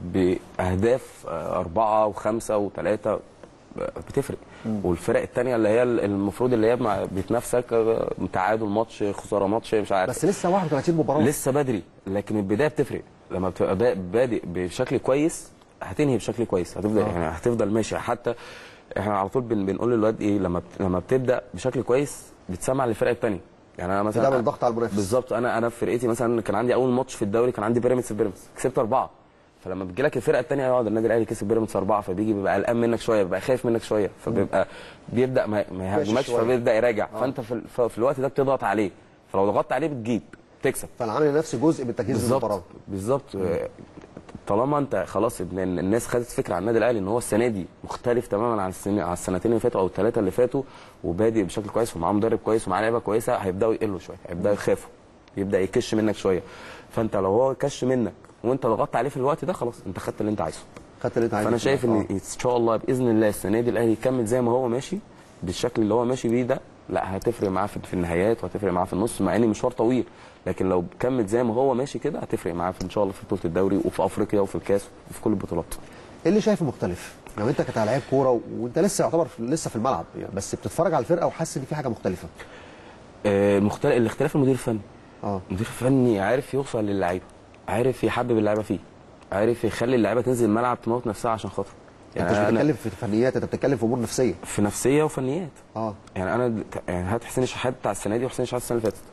باهداف آه، اربعه وخمسه وثلاثه بتفرق والفرق الثانيه اللي هي المفروض اللي هي مع- بتنافسك آه، تعادل ماتش خساره ماتش مش عارف بس لسه 31 مباراه لسه بدري لكن البدايه بتفرق لما بتبقى با- بادئ بشكل كويس هتنهي بشكل كويس هتفضل يعني هتفضل ماشي حتى احنا على طول بن بنقول للواد ايه لما بت- لما بتبدا بشكل كويس بتسمع للفرق الثانيه يعني انا مثلا بتعمل ضغط على المنافس. بالظبط انا انا في فرقتي مثلا كان عندي اول ماتش في الدوري كان عندي بيراميدز في بيراميدز كسبت اربعه فلما بتجي لك الفرقه الثانيه يقعد النادي الاهلي كسب بيراميدز اربعه فبيجي بيبقى قلقان منك شويه بيبقى خايف منك شويه فبيبقى بيبدا ما, ما يهاجمكش شوية. فبيبدا يراجع فانت في, ال- في الوقت ده بتضغط عليه فلو ضغطت عليه بتجيب تكسب فانا عامل لنفسي جزء من تجهيز المباراه بالظبط بالظبط طالما انت خلاص إن الناس خدت فكره عن النادي الاهلي ان هو السنه دي مختلف تماما عن السنين عن السنتين اللي فاتوا او الثلاثه اللي فاتوا وبادئ بشكل كويس ومعاه مدرب كويس ومعاه لعيبه كويسه هيبداوا يقلوا شويه هيبداوا يخافوا يبدا يكش منك شويه فانت لو هو كش منك وانت ضغطت عليه في الوقت ده خلاص انت خدت اللي انت عايزه خدت اللي انت عايزه فانا شايف ان ان شاء الله باذن الله السنه دي الاهلي يكمل زي ما هو ماشي بالشكل اللي هو ماشي بيه ده لا هتفرق معاه في في النهايات وهتفرق معاه في النص مع ان مشوار طويل لكن لو كمل زي ما هو ماشي كده هتفرق معاه في ان شاء الله في بطوله الدوري وفي افريقيا وفي الكاس وفي كل البطولات ايه اللي شايفه مختلف؟ لو انت كنت لعيب كوره و- وانت لسه يعتبر في- لسه في الملعب يعني بس بتتفرج على الفرقه وحاسس ان في حاجه مختلفه آه، المختلف الاختلاف المدير الفني اه المدير الفني عارف يوصل للعيبه عارف يحبب اللعيبه فيه عارف يخلي اللعيبه تنزل الملعب تموت نفسها عشان خاطره انت مش أنا بتتكلم في فنيات انت بتتكلم في امور نفسيه في نفسيه وفنيات اه يعني انا د- يعني هات حسين الشحات بتاع السنه دي وحسين الشحات السنه اللي فاتت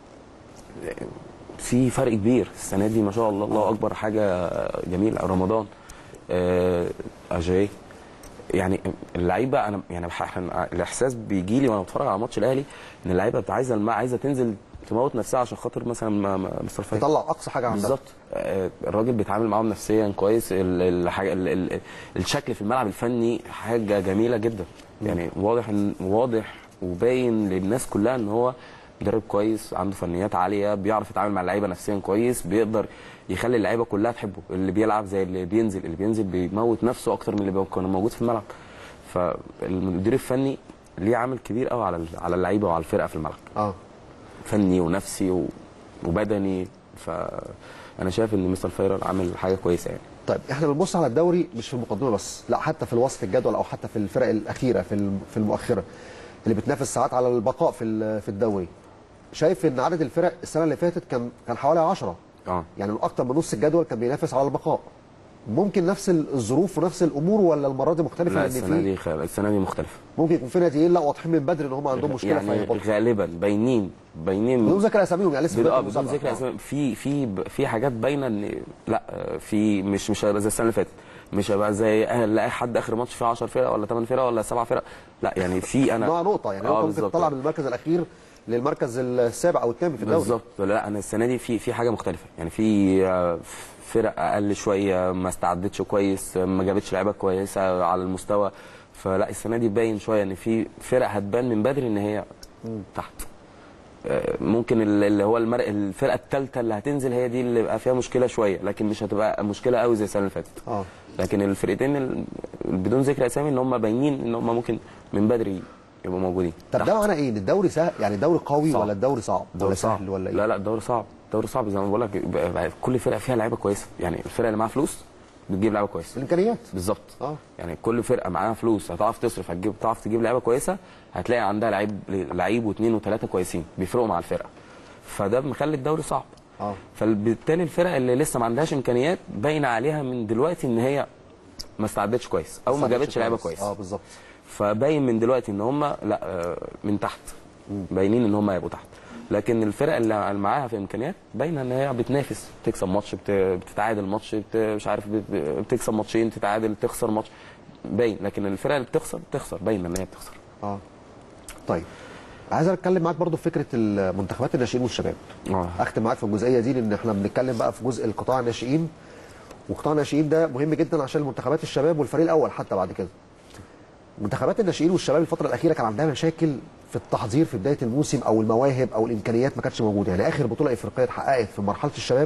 في فرق كبير السنه دي ما شاء الله الله اكبر حاجه جميله رمضان آه، اجاي يعني اللعيبه انا يعني بح- إحنا- الاحساس بيجي لي وانا بتفرج على ماتش الاهلي ان اللعيبه بتبقى عايزه الم- عايزه تنزل تموت نفسها عشان خاطر مثلا ما- ما- مستر فايز تطلع اقصى حاجه عندك بالظبط آه، الراجل بيتعامل معاهم نفسيا كويس ال- الحاجه ال- ال- الشكل في الملعب الفني حاجه جميله جدا يعني واضح ان واضح وباين للناس كلها ان هو مدرب كويس عنده فنيات عاليه بيعرف يتعامل مع اللعيبه نفسيا كويس بيقدر يخلي اللعيبه كلها تحبه اللي بيلعب زي اللي بينزل اللي بينزل بيموت نفسه اكتر من اللي كان موجود في الملعب فالمدير الفني ليه عامل كبير قوي على على اللعيبه وعلى الفرقه في الملعب اه فني ونفسي و- وبدني فانا شايف ان مستر فايرر عامل حاجه كويسه يعني طيب احنا بنبص على الدوري مش في المقدمه بس لا حتى في الوسط الجدول او حتى في الفرق الاخيره في الم- في المؤخره اللي بتنافس ساعات على البقاء في ال- في الدوري شايف ان عدد الفرق السنه اللي فاتت كان كان حوالي 10 اه يعني اكتر من نص الجدول كان بينافس على البقاء ممكن نفس الظروف ونفس الامور ولا المره دي مختلفه لا لان السنه في دي خ... السنه دي مختلفه ممكن يكون في ناديين لا واضحين من بدري ان هم عندهم مشكله يعني فيهبطوا غالبا باينين باينين بدون ذكر اساميهم يعني لسه بدون اه بداية بدون المسابقة. ذكر اسماء في في ب- في حاجات باينه ان لا آه، في مش مش هيبقى زي السنه اللي فاتت مش هيبقى زي اهل لا حد اخر ماتش فيه 10 فرق ولا 8 فرق ولا 7 فرق لا يعني في انا نوع نقطه يعني آه هو ممكن بالظبط. تطلع من المركز الاخير للمركز السابع او الثامن في الدوري بالظبط لا انا السنه دي في في حاجه مختلفه يعني في آه، فرق اقل شويه ما استعدتش كويس ما جابتش لعيبه كويسه على المستوى فلا السنه دي باين شويه ان في فرق هتبان من بدري ان هي تحت آه، ممكن ال- اللي هو المر... الفرقه الثالثه اللي هتنزل هي دي اللي بقى فيها مشكله شويه لكن مش هتبقى مشكله قوي زي السنه اللي فاتت اه لكن الفرقتين ال- بدون ذكر اسامي ان هم باينين ان هم ممكن من بدري يبقوا موجودين طب تحت. ده معناه ايه ان الدوري سهل يعني الدوري قوي صعب. ولا الدوري صعب ولا دوري سهل صعب ولا ايه لا لا الدوري صعب الدوري صعب زي ما بقول لك بقى- بقى كل فرقه فيها لعيبه كويسه يعني الفرقه اللي معاها فلوس بتجيب لعيبه كويسه الامكانيات بالظبط اه يعني كل فرقه معاها فلوس هتعرف تصرف هتجيب تعرف تجيب لعيبه كويسه هتلاقي عندها لعيب لعيب واثنين وثلاثه كويسين بيفرقوا مع الفرقه فده مخلي الدوري صعب اه فبالتالي الفرق اللي لسه ما عندهاش امكانيات باين عليها من دلوقتي ان هي ما استعدتش كويس او ما جابتش لعيبه كويس اه بالظبط فباين من دلوقتي ان هم لا آه، من تحت باينين ان هم هيبقوا تحت لكن الفرق اللي معاها في امكانيات باينه ان هي بتنافس بتكسب ماتش بت- بتتعادل ماتش بت- مش عارف بت- بتكسب ماتشين تتعادل تخسر ماتش باين لكن الفرق اللي بتخسر بتخسر باين ان هي بتخسر اه طيب عايز اتكلم معاك برضو في فكره المنتخبات الناشئين والشباب اه اختم معاك في الجزئيه دي لان احنا بنتكلم بقى في جزء القطاع الناشئين وقطاع الناشئين ده مهم جدا عشان منتخبات الشباب والفريق الاول حتى بعد كده منتخبات الناشئين والشباب الفتره الاخيره كان عندها مشاكل في التحضير في بدايه الموسم او المواهب او الامكانيات ما كانتش موجوده يعني اخر بطوله افريقيه اتحققت في مرحله الشباب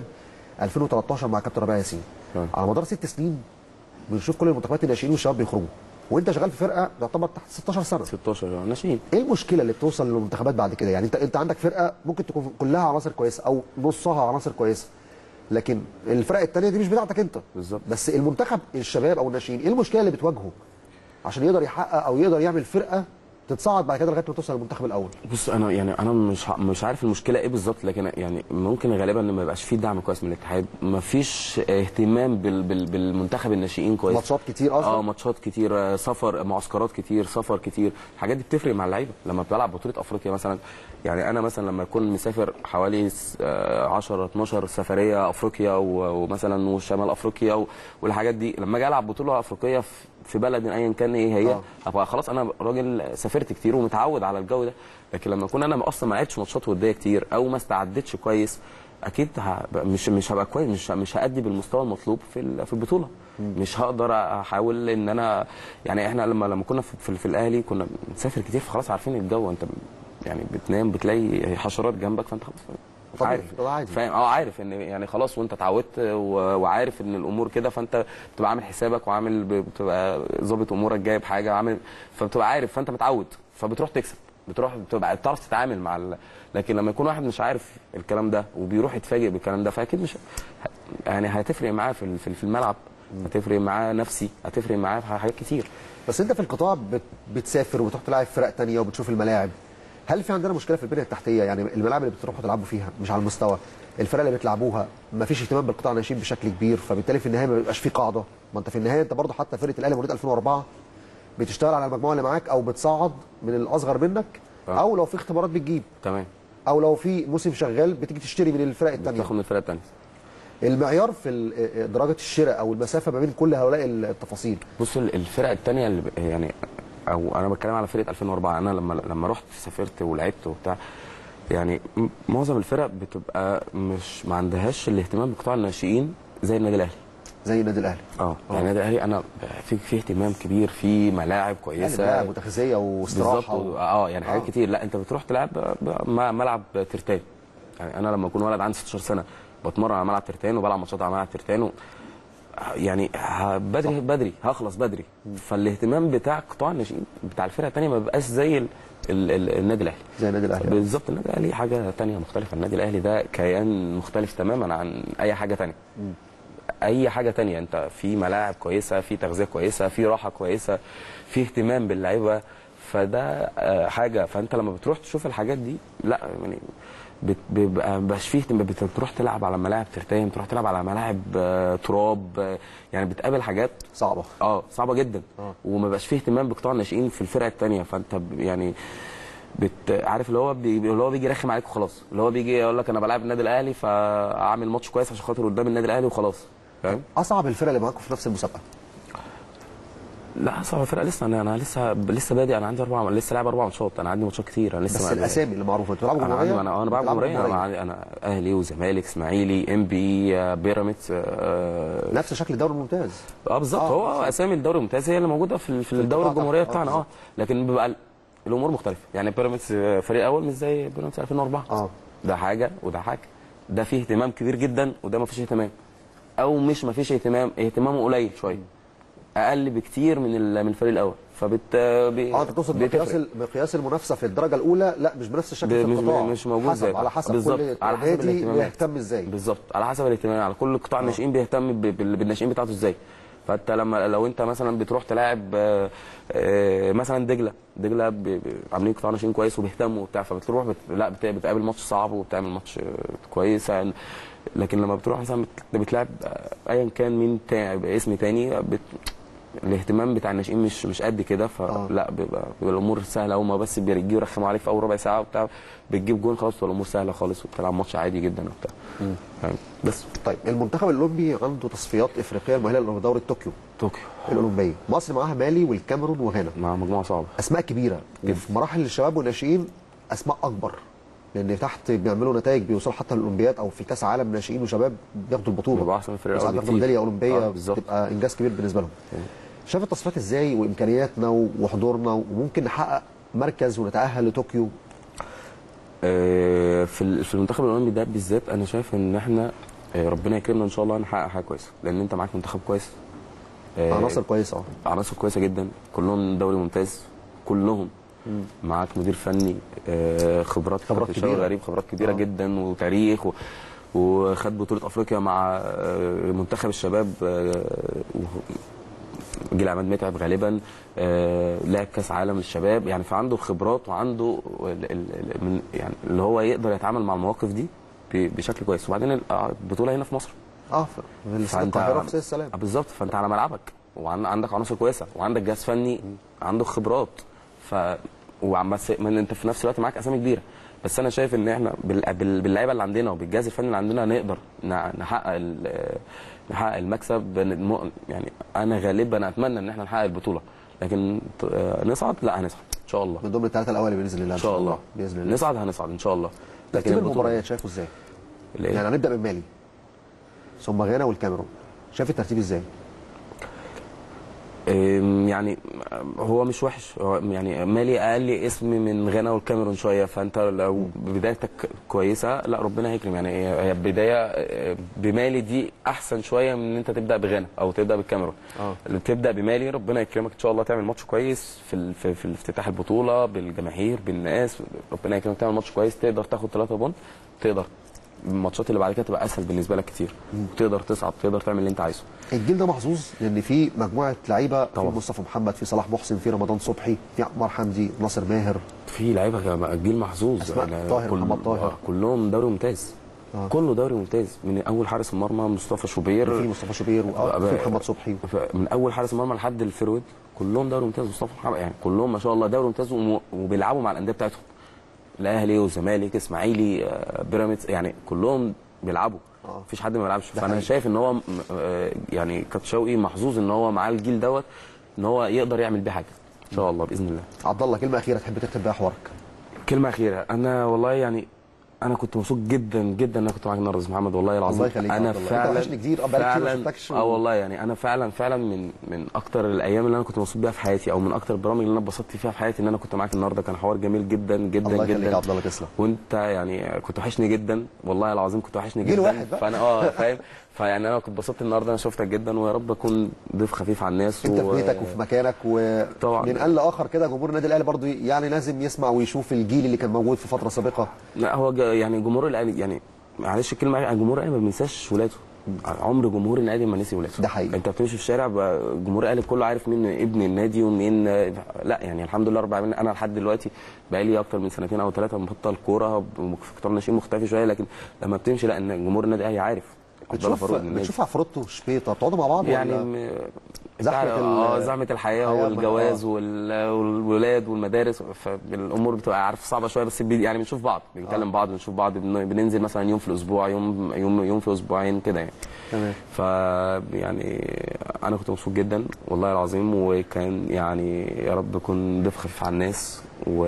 2013 مع كابتن ربيع ياسين تمام. على مدار ست سنين بنشوف كل المنتخبات الناشئين والشباب بيخرجوا وانت شغال في فرقه تعتبر تحت 16 سنه 16 ناشئين ايه المشكله اللي بتوصل للمنتخبات بعد كده يعني انت انت عندك فرقه ممكن تكون كلها عناصر كويسه او نصها عناصر كويسه لكن الفرق الثانيه دي مش بتاعتك انت بالظبط. بس المنتخب الشباب او الناشئين ايه المشكله اللي بتواجهه عشان يقدر يحقق او يقدر يعمل فرقه تتصاعد بعد كده لغايه ما توصل للمنتخب الاول بص انا يعني انا مش ع- مش عارف المشكله ايه بالظبط لكن يعني ممكن غالبا ان ما يبقاش فيه دعم كويس من الاتحاد ما فيش اهتمام بال بال بالمنتخب الناشئين كويس ماتشات كتير اصلا اه ماتشات كتير آه، سفر معسكرات كتير سفر كتير الحاجات دي بتفرق مع اللعيبه لما بتلعب بطوله افريقيا مثلا يعني انا مثلا لما اكون مسافر حوالي س- آه، 10 12 سفريه افريقيا و- ومثلا وشمال افريقيا و- والحاجات دي لما اجي العب بطوله افريقيه في- في بلد ايا كان ايه هي آه. ابقى خلاص انا راجل سافرت كتير ومتعود على الجو ده لكن لما اكون انا اصلا ما لعبتش ماتشات وديه كتير او ما استعدتش كويس اكيد هبقى مش مش هبقى كويس مش مش هادي بالمستوى المطلوب في ال- في البطوله مش هقدر احاول ان انا يعني احنا لما لما كنا في, في, في الاهلي كنا بنسافر كتير فخلاص عارفين الجو انت يعني بتنام بتلاقي حشرات جنبك فانت خلاص طبيعي، عارف ده عادي. فاهم اه عارف ان يعني خلاص وانت اتعودت و- وعارف ان الامور كده فانت بتبقى عامل حسابك وعامل ب- بتبقى ظابط امورك جايب حاجه عامل فبتبقى عارف فانت متعود فبتروح تكسب بتروح بتبقى بتعرف تتعامل مع ال... لكن لما يكون واحد مش عارف الكلام ده وبيروح يتفاجئ بالكلام ده فاكيد مش ه- يعني هتفرق معاه في ال- في ال- في الملعب هتفرق معاه نفسي هتفرق معاه في حاجات كتير بس انت في القطاع بت... بتسافر وبتروح تلعب فرق تانية وبتشوف الملاعب هل في عندنا مشكله في البنيه التحتيه يعني الملاعب اللي بتروحوا تلعبوا فيها مش على المستوى الفرق اللي بتلعبوها ما فيش اهتمام بالقطاع الناشئين بشكل كبير فبالتالي في النهايه ما بيبقاش في قاعده ما انت في النهايه انت برضه حتى فرقه الاهلي مواليد 2004 بتشتغل على المجموعه اللي معاك او بتصعد من الاصغر منك آه. او لو في اختبارات بتجيب تمام او لو في موسم شغال بتيجي تشتري من الفرق الثانيه تاخد من الفرقه الثانيه المعيار في ال- درجه الشراء او المسافه ما بين كل هؤلاء التفاصيل بص ال- الفرق الثانيه اللي ب- يعني او انا بتكلم على فرقه 2004 انا لما لما رحت سافرت ولعبت وبتاع يعني م- معظم الفرق بتبقى مش ما عندهاش الاهتمام بقطاع الناشئين زي النادي الاهلي زي النادي الاهلي اه يعني النادي الاهلي انا في في اهتمام كبير في ملاعب كويسه ملاعب وتغذيه واستراحه بالظبط و... اه يعني حاجات آه. كتير لا انت بتروح تلعب ب- م- ملعب ترتان يعني انا لما اكون ولد عندي 16 سنه بتمرن على ملعب ترتان وبلعب ماتشات على ملعب ترتان و... يعني ه- بدري بدري هخلص بدري فالاهتمام بتاع قطاع الناشئين بتاع الفرقه الثانيه ما بيبقاش زي ال... ال... ال... النادي الاهلي زي النادي الاهلي بالظبط النادي الاهلي حاجه تانية مختلفه النادي الاهلي ده كيان مختلف تماما عن اي حاجه تانية اي حاجه تانية انت في ملاعب كويسه في تغذيه كويسه في راحه كويسه في اهتمام باللعيبه فده آه، حاجه فانت لما بتروح تشوف الحاجات دي لا يعني بت- بيبقى مبقاش فيه اهتمام بت- بتروح تلعب على ملاعب ترتان تروح تلعب على ملاعب آه، تراب آه، يعني بتقابل حاجات صعبه اه صعبه جدا آه. وما بقاش فيه اهتمام بقطاع الناشئين في الفرق الثانيه فانت ب- يعني بت عارف اللي هو بي... اللي هو بيجي يرخم عليك وخلاص اللي هو بيجي يقول لك انا بلعب النادي الاهلي فاعمل ماتش كويس عشان خاطر قدام النادي الاهلي وخلاص فاهم اصعب الفرق اللي معاكم في نفس المسابقه لا صعب الفرقه لسه انا انا لسه لسه بادئ انا عندي اربع لسه لاعب اربع ماتشات انا عندي ماتشات كتير انا لسه بس ما- الاسامي اللي معروفه انتوا بتلعبوا انا جمهوريه عندي انا انا بلعب بتلعبوا جمهوريه انا عندي- انا اهلي وزمالك اسماعيلي ام بي آه، بيراميدز آه، نفس شكل الدوري الممتاز اه بالظبط آه، هو اسامي الدوري الممتاز هي اللي موجوده في ال- في الدوري القطاع الجمهوريه تحت. آه، بتاعنا اه بالظبط. لكن بيبقى ال- الامور مختلفه يعني بيراميدز آه، فريق اول مش زي بيراميدز 2004 اه ده حاجه وده حاجه ده فيه اهتمام كبير جدا وده ما فيش اهتمام او مش ما فيش اهتمام اهتمامه قليل شويه اقل بكتير من ال- من الفريق الاول فبت بي- اه انت تقصد بتفرق. مقياس ال- مقياس المنافسه في الدرجه الاولى لا مش بنفس الشكل ب- في مش القطاع مش موجود حسب زي على حسب بالظبط كل على حسب نادي الاهتمامات بيهتم ازاي بالظبط على حسب الاهتمام على كل قطاع الناشئين بيهتم ب- بال- بالناشئين بتاعته ازاي فانت لما لو انت مثلا بتروح تلاعب آه، آه، مثلا دجله دجله ب- ب- عاملين قطاع ناشئين كويس وبيهتموا وبتاع فبتروح بت... لا بت... بتقابل ماتش صعب وبتعمل ماتش آه، كويس يعني لكن لما بتروح مثلا بت... بتلعب آه، ايا كان مين تا... اسم تاني بت... الاهتمام بتاع الناشئين مش مش قد كده آه. فلا بيبقى, بيبقى الامور سهله هما بس بيجوا يرخموا عليك في اول ربع ساعه وبتاع بتجيب جون خلاص تبقى الامور سهله خالص وبتلعب ماتش عادي جدا وبتاع فاهم؟ بس طيب المنتخب الاولمبي عنده تصفيات افريقيه المؤهله لدوره طوكيو طوكيو الاولمبيه مصر معاها مالي والكاميرون وغانا مع مجموعه صعبه اسماء كبيره في مراحل الشباب والناشئين اسماء اكبر لان تحت بيعملوا نتائج بيوصلوا حتى للاولمبياد او في كاس عالم ناشئين وشباب بياخدوا البطوله بيبقى أحسن من الفريق وساعات الأول بياخدوا بكتير. ميداليه اولمبيه آه، بالظبط. بتبقى انجاز كبير بالنسبه لهم شايف التصفيات ازاي وامكانياتنا وحضورنا وممكن نحقق مركز ونتاهل لطوكيو آه، في ال- في المنتخب الاولمبي ده بالذات انا شايف ان احنا آه، ربنا يكرمنا ان شاء الله نحقق حاجه كويسه لان انت معاك منتخب كويس آه، عناصر كويسه اه عناصر كويسه جدا كلهم دوري ممتاز كلهم معاك مدير فني آه، خبرات خبرات كابتن شوقي كبيرة. غريب خبرات كبيره آه. آه. جدا وتاريخ و... وخد بطوله افريقيا مع آه، منتخب الشباب آه، و- جيل عماد متعب غالبا آه، لعب كاس عالم للشباب يعني فعنده خبرات وعنده ال- ال- ال- من يعني اللي هو يقدر يتعامل مع المواقف دي ب- بشكل كويس وبعدين ال- آه، البطوله هنا في مصر اه في في استاد فأنت- القاهره في سيد السلام آه، بالظبط فانت على ملعبك وعندك عناصر كويسه وعندك جهاز فني عنده خبرات ف وعم بس من انت في نفس الوقت معاك اسامي كبيره بس انا شايف ان احنا بال- بال- باللعيبه اللي عندنا وبالجهاز الفني اللي عندنا نقدر ن- نحقق ال- نحقق المكسب ن- يعني انا غالبا اتمنى ان احنا نحقق البطوله لكن ت- آه، نصعد لا هنصعد ان شاء الله من ضمن الثلاثه الاوائل باذن الله ان شاء الله باذن الله نصعد هنصعد ان شاء الله ترتيب البطولة- المباريات شايفه ازاي؟ اللي هي- يعني هنبدا من مالي ثم غانا والكاميرون شايف الترتيب ازاي؟ أم، يعني هو مش وحش هو يعني مالي اقل اسم من غانا والكاميرون شويه فانت لو بدايتك كويسه لا ربنا هيكرم يعني هي هي بدايه أه، بمالي دي احسن شويه من ان انت تبدا بغانا او تبدا بالكاميرون اه اللي تبدا بمالي ربنا يكرمك ان شاء الله تعمل ماتش كويس في ال- في, في افتتاح البطوله بالجماهير بالناس ربنا يكرمك تعمل ماتش كويس تقدر تاخد 3 بونت تقدر الماتشات اللي بعد كده تبقى اسهل بالنسبه لك كتير وتقدر تصعد تقدر تعمل اللي انت عايزه الجيل ده محظوظ لان في مجموعه لعيبه في طبعا. مصطفى محمد في صلاح محسن في رمضان صبحي في عمار حمدي ناصر ماهر في لعيبه كان جيل محظوظ أسماء يعني طاهر، كل- محمد طاهر. آه، كلهم دوري ممتاز آه. كله دوري ممتاز من اول حارس المرمى مصطفى شوبير في مصطفى شوبير آه، وفي محمد صبحي ف- من اول حارس المرمى لحد الفيرود كلهم دوري ممتاز مصطفى محمد يعني كلهم ما شاء الله دوري ممتاز وم- وبيلعبوا مع الانديه بتاعتهم الاهلي والزمالك اسماعيلي آه، بيراميدز يعني كلهم بيلعبوا آه. مفيش حد ما بيلعبش ده فانا حقيقي. شايف ان هو م- آه، يعني كابتن شوقي محظوظ ان هو معاه الجيل دوت ان هو يقدر يعمل بيه حاجه ان شاء الله باذن الله عبد الله كلمه اخيره تحب تختم بيها حوارك كلمة أخيرة أنا والله يعني أنا كنت مبسوط جدا جدا إن أنا كنت معاك النهارده يا أستاذ محمد والله العظيم الله يخليك يا أنا عبد الله. أنت فعلا وحشني كتير، آه، بقالك كتير ما فعلا شفتكش و- أه والله يعني أنا فعلا فعلا من من أكتر الأيام اللي أنا كنت مبسوط بيها في حياتي أو من أكتر البرامج اللي أنا اتبسطت فيها في حياتي إن أنا كنت معاك النهارده كان حوار جميل جدا جدا الله يخليك يا جدا عبد الله تسلم وانت يعني كنت وحشني جدا والله العظيم كنت وحشني جيل جدا واحد بقى. فانا اه فاهم فيعني انا كنت اتبسطت النهارده انا شفتك جدا ويا رب اكون ضيف خفيف على الناس انت و- في بيتك وفي مكانك طبعاً. ومن آن لاخر كده جمهور النادي الاهلي برضو يعني لازم يسمع ويشوف الجيل اللي كان موجود في فتره سابقه لا هو جا- يعني جمهور الاهلي يعني معلش الكلمه يعني جمهور الاهلي ما بينساش ولاده عمر جمهور النادي ما نسي ولاده ده حقيقي. انت بتمشي في الشارع بقى جمهور الاهلي كله عارف مين ابن النادي ومين لا يعني الحمد لله رب العالمين انا لحد دلوقتي بقى لي اكتر من سنتين او ثلاثه مبطل كوره في قطار ناشئين مختفي شويه لكن لما بتمشي لا ان جمهور النادي الاهلي عارف عبد الله بتشوف فاروق من النادي. بتشوف عفروتو وشبيطه بتقعدوا مع بعض يعني ولا م- زحمة ال- اه زحمه الحياه الحياة والجواز آه. وال- والولاد والمدارس فالامور بتبقى عارف صعبه شويه بس بي يعني بنشوف بعض بنتكلم بعض بنشوف بعض بن- بننزل مثلا يوم في الاسبوع يوم يوم يوم في اسبوعين كده يعني تمام ف يعني انا كنت مبسوط جدا والله العظيم وكان يعني يا رب يكون ضيف خفيف على الناس و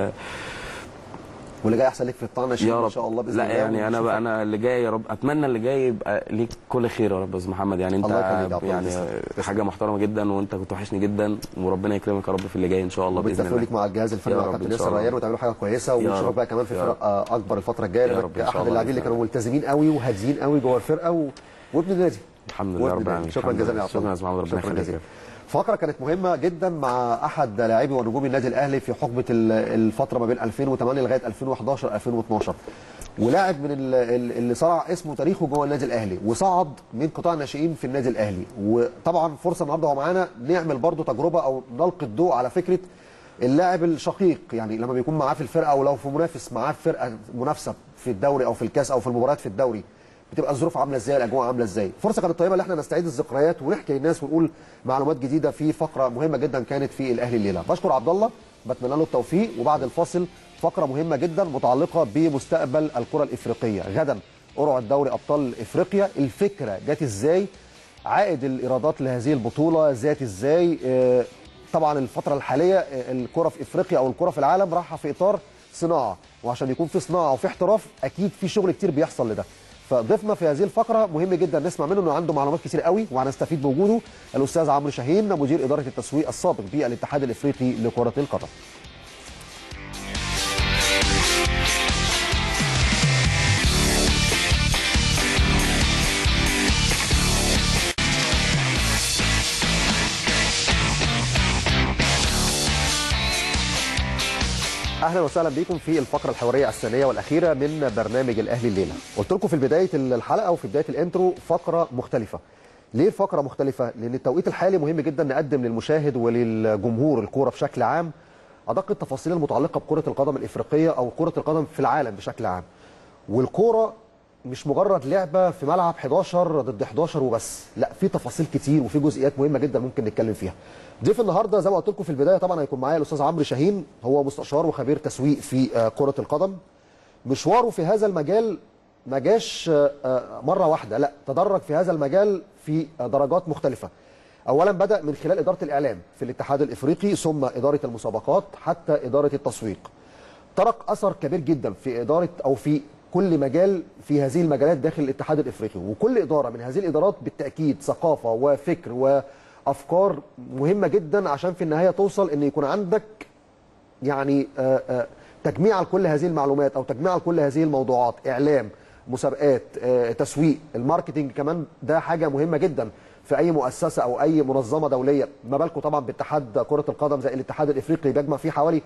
واللي جاي احسن لك في الطعنه يا رب ان شاء الله باذن لا الله يعني انا ونشوفك. بقى انا اللي جاي يا رب اتمنى اللي جاي يبقى ليك كل خير يا رب يا استاذ محمد يعني انت الله يخليك يا عبد الله، يعني تسلم. حاجه محترمه جدا وانت كنت وحشني جدا وربنا يكرمك يا رب في اللي جاي ان شاء الله باذن وبالتوفيق الله لك مع الجهاز الفني يا مع رب كابتن إن ياسر شاء الله. ريان وتعملوا حاجه كويسه يا ونشوفك رب. بقى كمان في يا فرق آه، اكبر الفتره الجايه يا لأنك رب إن شاء احد الله اللاعبين اللي بإذن كانوا ملتزمين قوي وهاديين قوي جوه الفرقه و... وابن النادي الحمد لله وابن رب النادي. العالمين شكرا الحمد جزيلا لله. يا عبد الله. شكرا يا استاذ محمد ربنا شكرا يخليك جزيلا فقره كانت مهمه جدا مع احد لاعبي ونجوم النادي الاهلي في حقبه ال- الفتره ما بين 2008 لغايه 2011 2012 ولاعب من ال- ال- اللي صنع اسمه تاريخه جوه النادي الاهلي وصعد من قطاع الناشئين في النادي الاهلي وطبعا فرصه النهارده هو معانا نعمل برضو تجربه او نلقي الضوء على فكره اللاعب الشقيق يعني لما بيكون معاه في الفرقه او لو في منافس معاه في فرقه منافسه في الدوري او في الكاس او في المباريات في الدوري بتبقى الظروف عامله ازاي الاجواء عامله ازاي فرصه كانت طيبه ان احنا نستعيد الذكريات ونحكي للناس ونقول معلومات جديده في فقره مهمه جدا كانت في الاهلي الليله بشكر عبد الله بتمنى له التوفيق وبعد الفاصل فقره مهمه جدا متعلقه بمستقبل الكره الافريقيه غدا قرعه دوري ابطال افريقيا الفكره جت ازاي عائد الايرادات لهذه البطوله ذات ازاي آه، طبعا الفتره الحاليه آه، الكره في افريقيا او الكره في العالم رايحه في اطار صناعه وعشان يكون في صناعه وفي احتراف اكيد في شغل كتير بيحصل لده فضيفنا في هذه الفقره مهم جدا نسمع منه انه عنده معلومات كتير قوي وهنستفيد بوجوده الاستاذ عمرو شاهين مدير اداره التسويق السابق بالاتحاد الافريقي لكره القدم اهلا وسهلا بكم في الفقره الحواريه الثانيه والاخيره من برنامج الاهلي الليله قلت لكم في بدايه الحلقه وفي بدايه الانترو فقره مختلفه ليه الفقره مختلفه لان التوقيت الحالي مهم جدا نقدم للمشاهد وللجمهور الكوره بشكل عام ادق التفاصيل المتعلقه بكره القدم الافريقيه او كره القدم في العالم بشكل عام والكوره مش مجرد لعبه في ملعب 11 ضد 11 وبس لا في تفاصيل كتير وفي جزئيات مهمه جدا ممكن نتكلم فيها ضيف النهارده زي ما قلت لكم في البدايه طبعا هيكون معايا الاستاذ عمرو شاهين هو مستشار وخبير تسويق في آه، كره القدم مشواره في هذا المجال ما جاش آه، آه، مره واحده لا تدرج في هذا المجال في آه، درجات مختلفه اولا بدا من خلال اداره الاعلام في الاتحاد الافريقي ثم اداره المسابقات حتى اداره التسويق ترك اثر كبير جدا في اداره او في كل مجال في هذه المجالات داخل الاتحاد الافريقي وكل اداره من هذه الادارات بالتاكيد ثقافه وفكر وافكار مهمه جدا عشان في النهايه توصل ان يكون عندك يعني آه، آه، تجميع لكل هذه المعلومات او تجميع لكل هذه الموضوعات اعلام مسابقات آه، تسويق الماركتينج كمان ده حاجه مهمه جدا في اي مؤسسه او اي منظمه دوليه ما بالكم طبعا باتحاد كره القدم زي الاتحاد الافريقي بيجمع فيه حوالي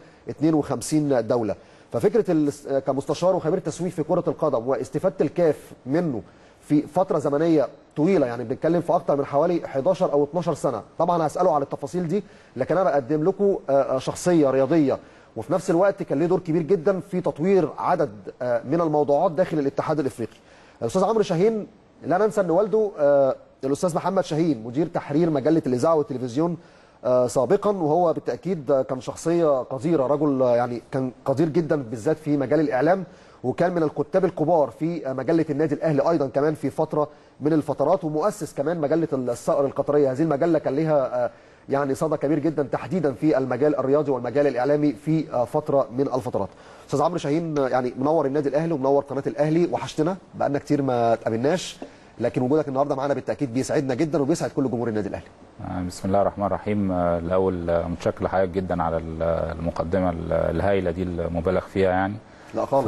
52 دوله ففكره الاس- آه، كمستشار وخبير تسويق في كره القدم واستفاده الكاف منه في فتره زمنيه طويله يعني بنتكلم في اكتر من حوالي 11 او 12 سنه طبعا هساله على التفاصيل دي لكن انا بقدم لكم آه، آه، شخصيه رياضيه وفي نفس الوقت كان ليه دور كبير جدا في تطوير عدد آه، من الموضوعات داخل الاتحاد الافريقي الاستاذ عمرو شاهين لا ننسى ان والده آه، الاستاذ محمد شاهين مدير تحرير مجله الاذاعه والتلفزيون آه، سابقا وهو بالتاكيد آه، كان شخصيه قديره رجل آه، يعني كان قدير جدا بالذات في مجال الاعلام وكان من الكتاب الكبار في آه، مجله النادي الاهلي ايضا كمان في فتره من الفترات ومؤسس كمان مجله الصقر القطريه هذه المجله كان لها آه، يعني صدى كبير جدا تحديدا في المجال الرياضي والمجال الاعلامي في آه، فتره من الفترات استاذ عمرو شاهين آه، يعني منور النادي الاهلي ومنور قناه الاهلي وحشتنا بقالنا كتير ما اتقابلناش لكن وجودك النهارده معانا بالتاكيد بيسعدنا جدا وبيسعد كل جمهور النادي الاهلي آه، بسم الله الرحمن الرحيم آه، الاول آه، متشكر لحضرتك جدا على ال- المقدمه ال- الهائله دي المبالغ فيها يعني لا خالص ف...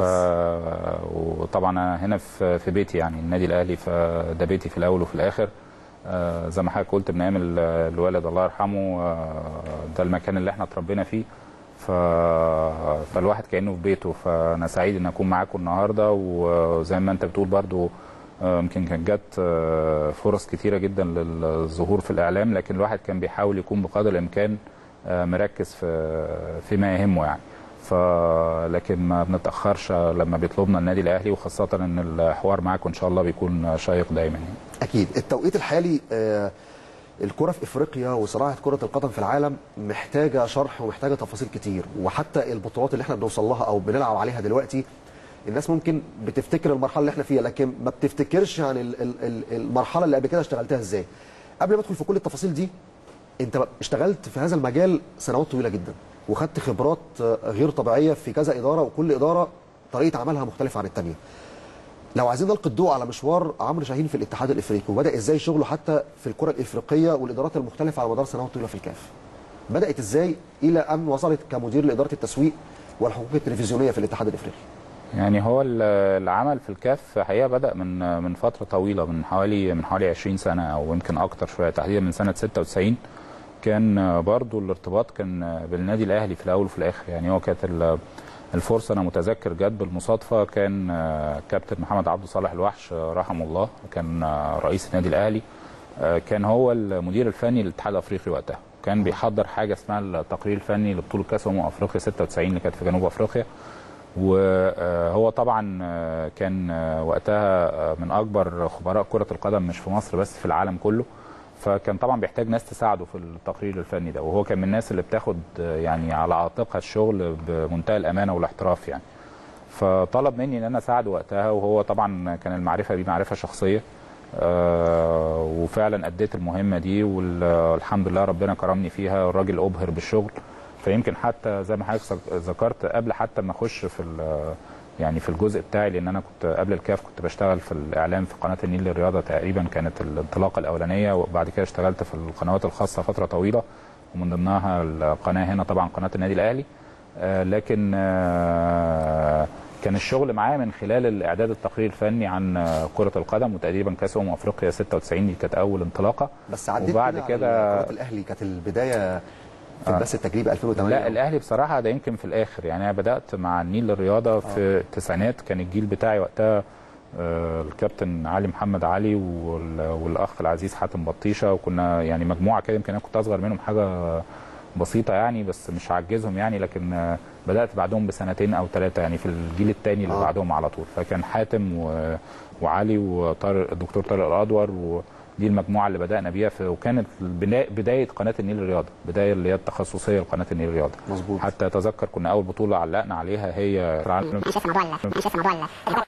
وطبعا انا هنا في في بيتي يعني النادي الاهلي فده بيتي في الاول وفي الاخر آه، زي ما حضرتك قلت من ايام ال- الوالد الله يرحمه آه، ده المكان اللي احنا اتربينا فيه ف... فالواحد كانه في بيته فانا سعيد ان اكون معاكم النهارده وزي ما انت بتقول برضو آه، يمكن كانت جت آه، فرص كتيره جدا للظهور في الاعلام لكن الواحد كان بيحاول يكون بقدر الامكان آه، مركز في فيما يهمه يعني ف لكن ما بنتاخرش لما بيطلبنا النادي الاهلي وخاصه ان الحوار معاكم ان شاء الله بيكون شيق دايما يعني. اكيد التوقيت الحالي آه، الكره في افريقيا وصناعه كره القدم في العالم محتاجه شرح ومحتاجه تفاصيل كتير وحتى البطولات اللي احنا بنوصل لها او بنلعب عليها دلوقتي الناس ممكن بتفتكر المرحله اللي احنا فيها لكن ما بتفتكرش عن ال- ال- ال- المرحله اللي قبل كده اشتغلتها ازاي قبل ما ادخل في كل التفاصيل دي انت اشتغلت في هذا المجال سنوات طويله جدا وخدت خبرات آه، غير طبيعيه في كذا اداره وكل اداره طريقه عملها مختلفه عن الثانيه لو عايزين نلقي الضوء على مشوار عمرو شاهين في الاتحاد الافريقي وبدا ازاي شغله حتى في الكره الافريقيه والادارات المختلفه على مدار سنوات طويله في الكاف بدات ازاي الى ان وصلت كمدير لاداره التسويق والحقوق التلفزيونيه في الاتحاد الافريقي يعني هو ال- العمل في الكاف حقيقه بدا من من فتره طويله من حوالي من حوالي 20 سنه او يمكن اكتر شويه تحديدا من سنه 96 كان برضو الارتباط كان بالنادي الاهلي في الاول وفي الاخر يعني هو كانت ال- الفرصه انا متذكر جت بالمصادفه كان آه، كابتن محمد عبد صالح الوحش آه، رحمه الله كان آه، رئيس النادي الاهلي آه، كان هو المدير الفني للاتحاد الافريقي وقتها كان بيحضر حاجه اسمها التقرير الفني لبطوله كاس امم افريقيا 96 اللي كانت في جنوب افريقيا وهو طبعا آه، كان آه، وقتها آه، من اكبر خبراء كره القدم مش في مصر بس في العالم كله فكان طبعا بيحتاج ناس تساعده في التقرير الفني ده وهو كان من الناس اللي بتاخد آه، يعني على عاتقها الشغل بمنتهى الامانه والاحتراف يعني فطلب مني ان انا اساعده وقتها وهو طبعا كان المعرفه دي معرفه شخصيه آه، وفعلا اديت المهمه دي والحمد لله ربنا كرمني فيها الراجل ابهر بالشغل فيمكن حتى زي ما حضرتك ذكرت قبل حتى ما اخش في ال- يعني في الجزء بتاعي لان انا كنت قبل الكاف كنت بشتغل في الاعلام في قناه النيل للرياضه تقريبا كانت الانطلاقه الاولانيه وبعد كده اشتغلت في القنوات الخاصه فتره طويله ومن ضمنها القناه هنا طبعا قناه النادي الاهلي آه، لكن آه، كان الشغل معاه من خلال الاعداد التقرير الفني عن آه، كره القدم وتقريبا كاس امم افريقيا 96 دي كانت اول انطلاقه بس عديت وبعد كده كده على قناه الاهلي كانت البدايه في البث التجريبي 2008 لا الاهلي بصراحه ده يمكن في الاخر يعني انا بدات مع النيل للرياضه في التسعينات كان الجيل بتاعي وقتها آه، الكابتن علي محمد علي وال- والاخ العزيز حاتم بطيشه وكنا يعني مجموعه كده يمكن انا كنت اصغر منهم حاجه بسيطه يعني بس مش هعجزهم يعني لكن آه، بدات بعدهم بسنتين او ثلاثه يعني في الجيل الثاني اللي آه. بعدهم على طول فكان حاتم و- وعلي وطارق الدكتور طارق الادور ودي المجموعه اللي بدانا بيها في وكانت البنا- بدايه قناه النيل للرياضه بدايه اللي هي التخصصيه لقناه النيل للرياضه مظبوط حتى اتذكر كنا اول بطوله علقنا عليها هي انا شايف موضوع ال- انا شايف موضوع ال-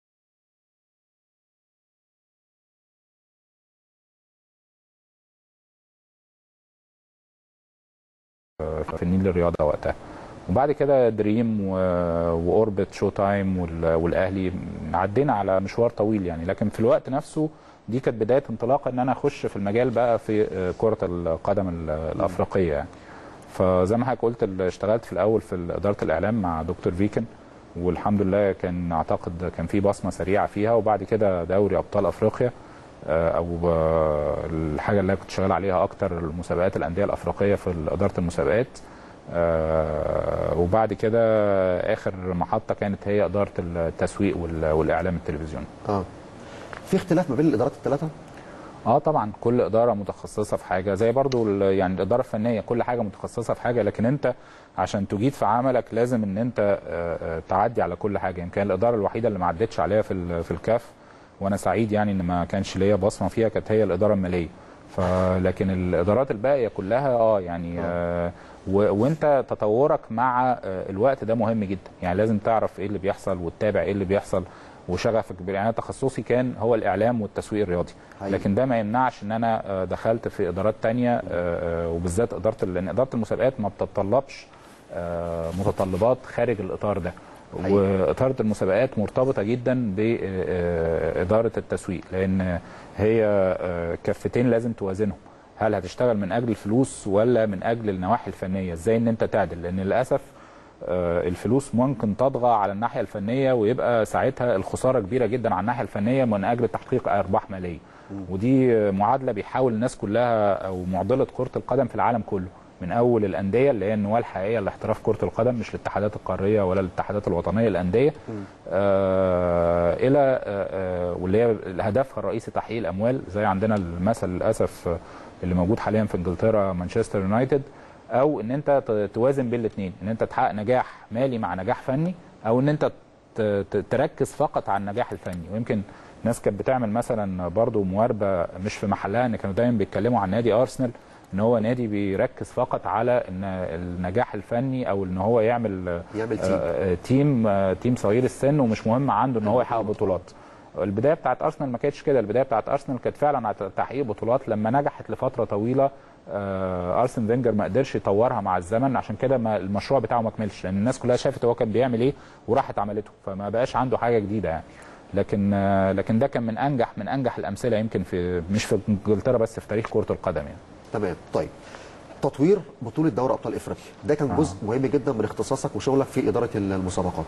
في النيل للرياضه وقتها وبعد كده دريم و- واوربت شو تايم وال- والاهلي عدينا على مشوار طويل يعني لكن في الوقت نفسه دي كانت بدايه انطلاقه ان انا اخش في المجال بقى في آه، كره القدم ال- الافريقيه يعني فزي ما حضرتك قلت ال- اشتغلت في الاول في اداره الاعلام مع دكتور فيكن والحمد لله كان اعتقد كان في بصمه سريعه فيها وبعد كده دوري ابطال افريقيا آه، او آه، الحاجه اللي أنا كنت شغال عليها اكتر المسابقات الانديه الافريقيه في اداره المسابقات آه، وبعد كده اخر محطه كانت هي اداره التسويق وال- والاعلام التلفزيوني اه في اختلاف ما بين الادارات الثلاثه اه طبعا كل اداره متخصصه في حاجه زي برضو ال- يعني الاداره الفنيه كل حاجه متخصصه في حاجه لكن انت عشان تجيد في عملك لازم ان انت آه، آه، تعدي على كل حاجه يمكن الاداره الوحيده اللي ما عدتش عليها في ال- في الكاف وانا سعيد يعني ان ما كانش ليا بصمه فيها كانت هي الاداره الماليه فلكن الادارات الباقيه كلها اه يعني آه و- وانت تطورك مع آه، الوقت ده مهم جدا يعني لازم تعرف ايه اللي بيحصل وتتابع ايه اللي بيحصل وشغفك كبير يعني أنا تخصصي كان هو الاعلام والتسويق الرياضي حقيقي. لكن ده ما يمنعش ان انا آه، دخلت في ادارات تانية آه، آه، وبالذات اداره ال- لان اداره المسابقات ما بتتطلبش آه، متطلبات خارج الاطار ده حقيقي. واداره المسابقات مرتبطه جدا باداره التسويق لان هي آه، كفتين لازم توازنهم هل هتشتغل من اجل الفلوس ولا من اجل النواحي الفنيه ازاي ان انت تعدل لان للاسف آه، الفلوس ممكن تطغى على الناحيه الفنيه ويبقى ساعتها الخساره كبيره جدا على الناحيه الفنيه من اجل تحقيق ارباح ماليه ودي آه، معادله بيحاول الناس كلها او معضله كره القدم في العالم كله من اول الانديه اللي هي النواه الحقيقيه لاحتراف كره القدم مش الاتحادات القاريه ولا الاتحادات الوطنيه الانديه آه الى آه آه واللي هي هدفها الرئيسي تحقيق الاموال زي عندنا المثل للاسف آه، اللي موجود حاليا في انجلترا مانشستر يونايتد او ان انت ت- توازن بين الاثنين ان انت تحقق نجاح مالي مع نجاح فني او ان انت ت- ت- تركز فقط على النجاح الفني ويمكن ناس كانت بتعمل مثلا برضو مواربه مش في محلها ان كانوا دايما بيتكلموا عن نادي ارسنال ان هو نادي بيركز فقط على ان النجاح الفني او ان هو يعمل يعمل تيم. آه، آه، تيم آه، تيم صغير السن ومش مهم عنده ان هو يحقق بطولات البدايه بتاعت ارسنال ما كانتش كده البدايه بتاعت ارسنال كانت فعلا على تحقيق بطولات لما نجحت لفتره طويله آه، ارسن فينجر ما قدرش يطورها مع الزمن عشان كده ما المشروع بتاعه ما كملش لان الناس كلها شافت هو كان بيعمل ايه وراحت عملته فما بقاش عنده حاجه جديده يعني لكن آه، لكن ده كان من انجح من انجح الامثله يمكن في مش في انجلترا بس في تاريخ كره القدم يعني تمام طيب تطوير بطوله دوري ابطال افريقيا ده كان جزء مهم جدا من اختصاصك وشغلك في اداره المسابقات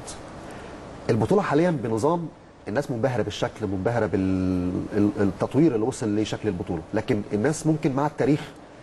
البطوله حاليا بنظام الناس منبهره بالشكل منبهره بالتطوير اللي وصل لشكل البطوله لكن الناس ممكن مع التاريخ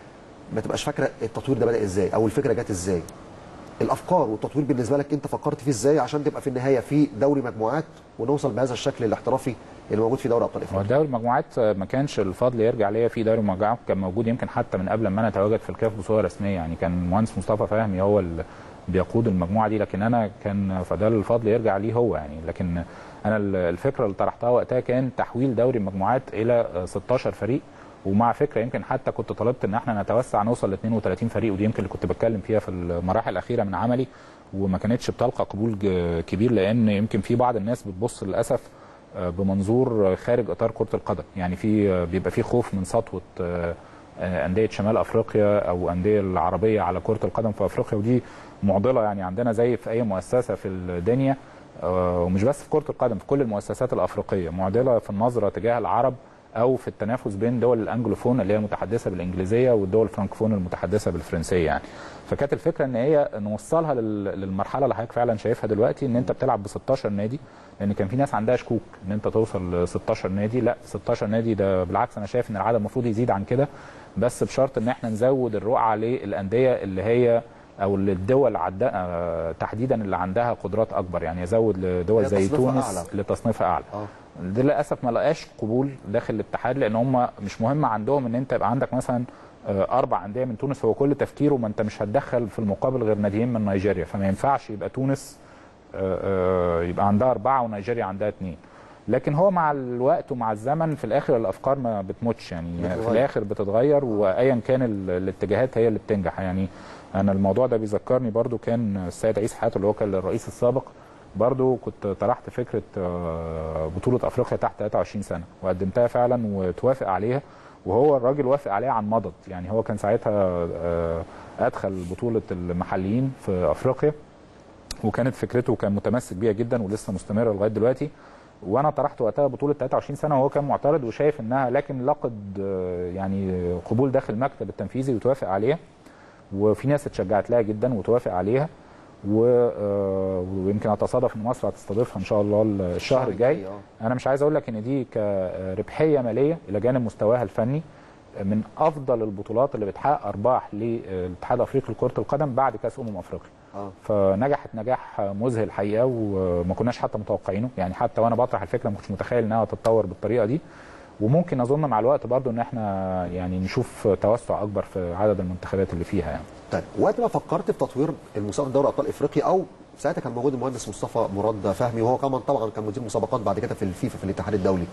ما تبقاش فاكره التطوير ده بدا ازاي او الفكره جت ازاي الافكار والتطوير بالنسبه لك انت فكرت فيه ازاي عشان تبقى في النهايه في دوري مجموعات ونوصل بهذا الشكل الاحترافي اللي موجود في دوري ابطال هو افريقيا دوري المجموعات ما كانش الفضل يرجع ليا في دوري المجموعات كان موجود يمكن حتى من قبل ما انا اتواجد في الكاف بصوره رسميه يعني كان المهندس مصطفى فهمي هو اللي بيقود المجموعه دي لكن انا كان فده الفضل يرجع ليه هو يعني لكن انا الفكره اللي طرحتها وقتها كان تحويل دوري المجموعات الى 16 فريق ومع فكره يمكن حتى كنت طلبت ان احنا نتوسع نوصل ل 32 فريق ودي يمكن اللي كنت بتكلم فيها في المراحل الاخيره من عملي وما كانتش بتلقى قبول ج- كبير لان يمكن في بعض الناس بتبص للاسف آه، بمنظور خارج اطار كره القدم يعني في آه، بيبقى في خوف من سطوه آه، آه، انديه شمال افريقيا او انديه العربيه على كره القدم في افريقيا ودي معضله يعني عندنا زي في اي مؤسسه في الدنيا آه، ومش بس في كره القدم في كل المؤسسات الافريقيه معضله في النظره تجاه العرب او في التنافس بين دول الانجلوفون اللي هي المتحدثه بالانجليزيه والدول الفرنكفون المتحدثه بالفرنسيه يعني فكانت الفكره ان هي نوصلها لل- للمرحله اللي حضرتك فعلا شايفها دلوقتي ان انت بتلعب ب 16 نادي لان كان في ناس عندها شكوك ان انت توصل ل 16 نادي لا 16 نادي ده بالعكس انا شايف ان العدد المفروض يزيد عن كده بس بشرط ان احنا نزود الرقعه للانديه اللي هي او الدول عدا آه، تحديدا اللي عندها قدرات اكبر يعني يزود لدول هي زي تصنيفها تونس أعلى. لتصنيفها اعلى اه ده للاسف ما لقاش قبول داخل الاتحاد لان هم مش مهم عندهم ان انت يبقى عندك مثلا آه، اربع انديه من تونس هو كل تفكيره ما انت مش هتدخل في المقابل غير ناديين من نيجيريا فما ينفعش يبقى تونس آه، آه، يبقى عندها اربعه ونيجيريا عندها اثنين لكن هو مع الوقت ومع الزمن في الاخر الافكار ما بتموتش يعني بتتغير. في الاخر بتتغير وايا كان ال- الاتجاهات هي اللي بتنجح يعني انا الموضوع ده بيذكرني برضو كان السيد عيسى حياته اللي هو كان الرئيس السابق برضو كنت طرحت فكره آه، بطوله افريقيا تحت 23 سنه وقدمتها فعلا وتوافق عليها وهو الراجل وافق عليها عن مضض يعني هو كان ساعتها آه، ادخل بطوله المحليين في افريقيا وكانت فكرته كان متمسك بيها جدا ولسه مستمره لغايه دلوقتي وانا طرحت وقتها بطوله 23 سنه وهو كان معترض وشايف انها لكن لقد آه، يعني قبول داخل المكتب التنفيذي وتوافق عليها وفي ناس اتشجعت لها جدا وتوافق عليها و- آه، ويمكن اتصادف ان مصر هتستضيفها ان شاء الله الشهر الجاي آه. انا مش عايز اقول لك ان دي كربحيه ماليه الى جانب مستواها الفني من افضل البطولات اللي بتحقق ارباح للاتحاد الافريقي لكره القدم بعد كاس امم افريقيا اه فنجحت نجاح مذهل الحقيقه وما كناش حتى متوقعينه يعني حتى وانا بطرح الفكره ما كنتش متخيل انها تتطور بالطريقه دي وممكن اظن مع الوقت برضو ان احنا يعني نشوف توسع اكبر في عدد المنتخبات اللي فيها يعني طيب وقت ما فكرت في تطوير المسابقه دوري ابطال افريقيا او ساعتها كان موجود المهندس مصطفى مراد فهمي وهو كمان طبعا كان مدير مسابقات بعد كده في الفيفا في الاتحاد الدولي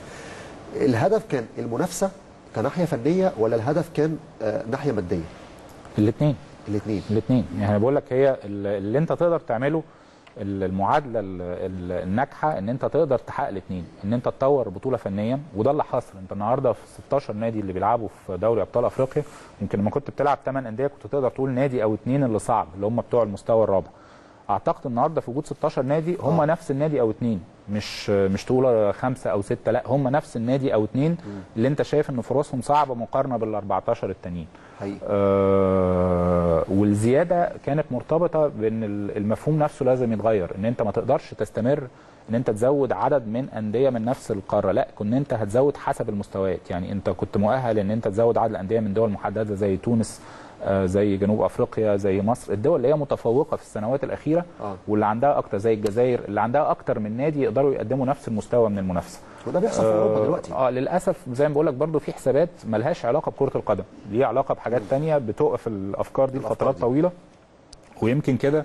الهدف كان المنافسه كناحيه فنيه ولا الهدف كان آه، ناحيه ماديه الاثنين الاثنين الاثنين يعني بقول لك هي ال- اللي انت تقدر تعمله ال- المعادله ال- ال- الناجحه ان انت تقدر تحقق الاثنين ان انت تطور بطوله فنيا وده اللي حصل انت النهارده في 16 نادي اللي بيلعبوا في دوري ابطال افريقيا يمكن لما كنت بتلعب 8 انديه كنت تقدر تقول نادي او اثنين اللي صعب اللي هم بتوع المستوى الرابع اعتقد النهارده في وجود 16 نادي هم آه. نفس النادي او اثنين مش مش تقول خمسه او سته لا هم نفس النادي او اثنين اللي انت شايف ان فرصهم صعبه مقارنه بال 14 التانيين حقيقي آه، والزياده كانت مرتبطه بان ال- المفهوم نفسه لازم يتغير ان انت ما تقدرش تستمر ان انت تزود عدد من انديه من نفس القاره لا كن انت هتزود حسب المستويات يعني انت كنت مؤهل ان انت تزود عدد الانديه من دول محدده زي تونس آه، زي جنوب افريقيا زي مصر الدول اللي هي متفوقه في السنوات الاخيره آه. واللي عندها اكتر زي الجزائر اللي عندها اكتر من نادي يقدروا يقدموا نفس المستوى من المنافسه وده بيحصل في اوروبا دلوقتي اه للاسف زي ما بقول لك برضه في حسابات ملهاش علاقه بكره القدم ليها علاقه بحاجات تانية بتوقف الافكار دي الأفكار لفترات دي. طويله ويمكن كده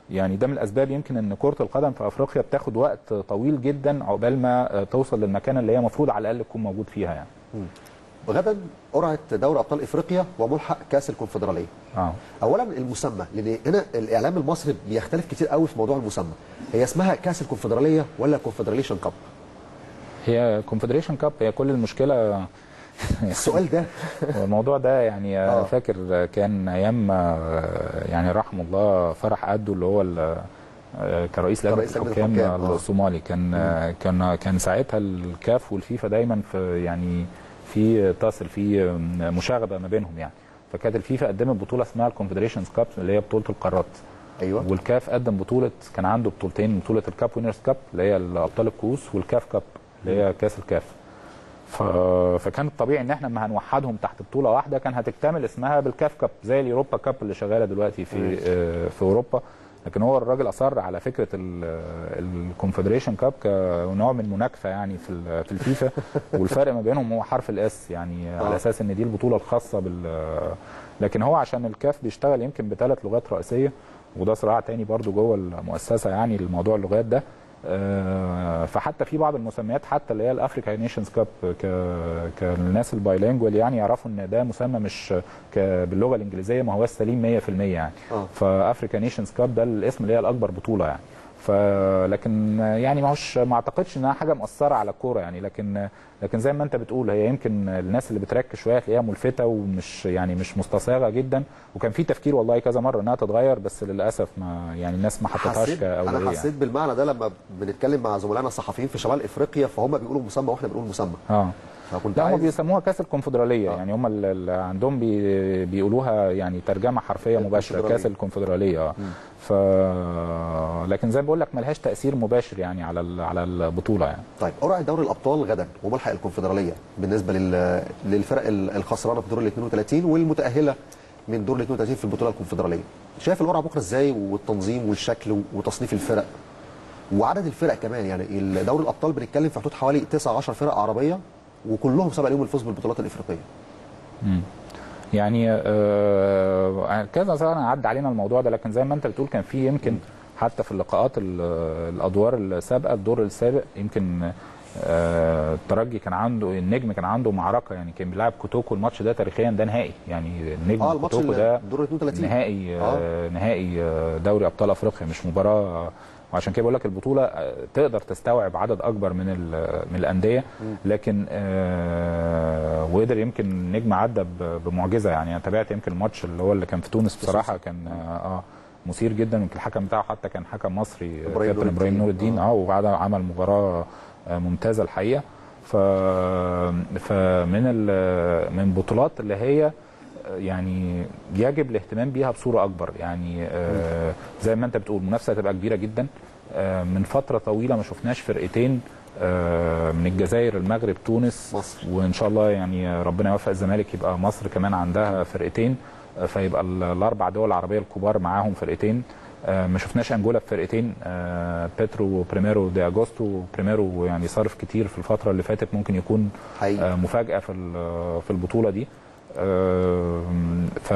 يعني ده من الاسباب يمكن ان كره القدم في افريقيا بتاخد وقت طويل جدا عقبال ما آه، توصل للمكان اللي هي المفروض على الاقل تكون موجود فيها يعني غدا قرعه دوري ابطال افريقيا وملحق كاس الكونفدراليه اه اولا المسمى لان هنا الاعلام المصري بيختلف كتير قوي في موضوع المسمى هي اسمها كاس الكونفدراليه ولا كونفدراليشن كاب هي كونفدريشن كاب هي كل المشكله السؤال ده هو الموضوع ده يعني آه. آه. فاكر كان ايام آه، يعني رحم الله فرح قدو اللي هو ال- آه، كرئيس لجنه كرئيس لجنة الحكام الحكام، آه. الصومالي كان آه، كان كان ساعتها الكاف والفيفا دايما في يعني في تصل في مشاغبه ما بينهم يعني فكانت الفيفا قدمت بطوله اسمها الكونفدريشنز كاب اللي هي بطوله القارات ايوه والكاف قدم بطوله كان عنده بطولتين بطوله الكاب وينرز كاب اللي هي ابطال الكؤوس والكاف كاب اللي هي كاس الكاف ف... فكان الطبيعي ان احنا لما هنوحدهم تحت بطوله واحده كان هتكتمل اسمها بالكاف كاب زي اليوروبا كاب اللي شغاله دلوقتي في آه، في اوروبا لكن هو الراجل اصر على فكره الكونفدريشن كاب كنوع من المناكفه يعني في ال- في الفيفا والفرق ما بينهم هو حرف الاس يعني على اساس ان دي البطوله الخاصه بال لكن هو عشان الكاف بيشتغل يمكن بثلاث لغات رئيسيه وده صراع تاني برضو جوه المؤسسه يعني الموضوع اللغات ده آه، فحتى في بعض المسميات حتى اللي هي الافريكا نيشنز كاب كالناس البايلينجوال يعني يعرفوا ان ده مسمى مش ك- باللغه الانجليزيه ما هو السليم 100% يعني آه. فافريكا نيشنز كاب ده الاسم اللي هي الاكبر بطوله يعني ف لكن يعني ما هوش ما اعتقدش انها حاجه مؤثره على الكوره يعني لكن لكن زي ما انت بتقول هي يمكن الناس اللي بتركز شويه تلاقيها ملفته ومش يعني مش مستصاغه جدا وكان في تفكير والله كذا مره انها تتغير بس للاسف ما يعني الناس ما حطتهاش حسيت كاولويه انا حسيت بالمعنى ده لما بنتكلم مع زملائنا الصحفيين في شمال افريقيا فهم بيقولوا مسمى واحنا بنقول مسمى اه فكنت لا هم عايز بيسموها كاس الكونفدراليه يعني هم ال- ال- عندهم بي بيقولوها يعني ترجمه حرفيه مباشره الكونفدرالية. كاس الكونفدراليه اه ف لكن زي ما بقول لك ملهاش تاثير مباشر يعني على ال- على البطوله يعني طيب قرعه دوري الابطال غدا وملحق الكونفدراليه بالنسبه لل... للفرق ال- الخسرانه في دور ال 32 والمتاهله من دور ال 32 في البطوله الكونفدراليه شايف القرعه بكره ازاي والتنظيم والشكل وتصنيف الفرق وعدد الفرق كمان يعني ال- دوري الابطال بنتكلم في حدود حوالي 9 10 فرق عربيه وكلهم سبق ليهم الفوز بالبطولات الافريقيه يعني آه كذا سنه عدى علينا الموضوع ده لكن زي ما انت بتقول كان في يمكن حتى في اللقاءات ال- الادوار السابقه الدور السابق يمكن آه، الترجي كان عنده النجم كان عنده معركه يعني كان بيلعب كوتوكو الماتش ده تاريخيا ده نهائي يعني النجم اه الماتش كوتوكو ال- ده دور 32 نهائي آه. نهائي آه، دوري ابطال افريقيا مش مباراه وعشان كده بقول لك البطوله آه، تقدر تستوعب عدد اكبر من ال- من الانديه لكن آه وقدر يمكن النجم عدى ب- بمعجزه يعني انا تابعت يمكن الماتش اللي هو اللي كان في تونس بصراحه كان اه آه، مثير جدا يمكن الحكم بتاعه حتى كان حكم مصري آه، إبراهيم كابتن نور ابراهيم الدين. نور الدين اه وبعد عمل مباراه آه، ممتازه الحقيقه ف فمن ال- من البطولات اللي هي يعني يجب الاهتمام بيها بصوره اكبر يعني آه زي ما انت بتقول المنافسه هتبقى كبيره جدا آه من فتره طويله ما شفناش فرقتين آه من الجزائر المغرب تونس مصر. وان شاء الله يعني ربنا يوفق الزمالك يبقى مصر كمان عندها فرقتين آه، فيبقى ال- الاربع دول العربيه الكبار معاهم فرقتين آه، ما شفناش انجولا بفرقتين آه، بيترو وبريميرو دي اجوستو بريميرو يعني صرف كتير في الفتره اللي فاتت ممكن يكون حقيقي. آه، مفاجاه في ال- في البطوله دي آم، ف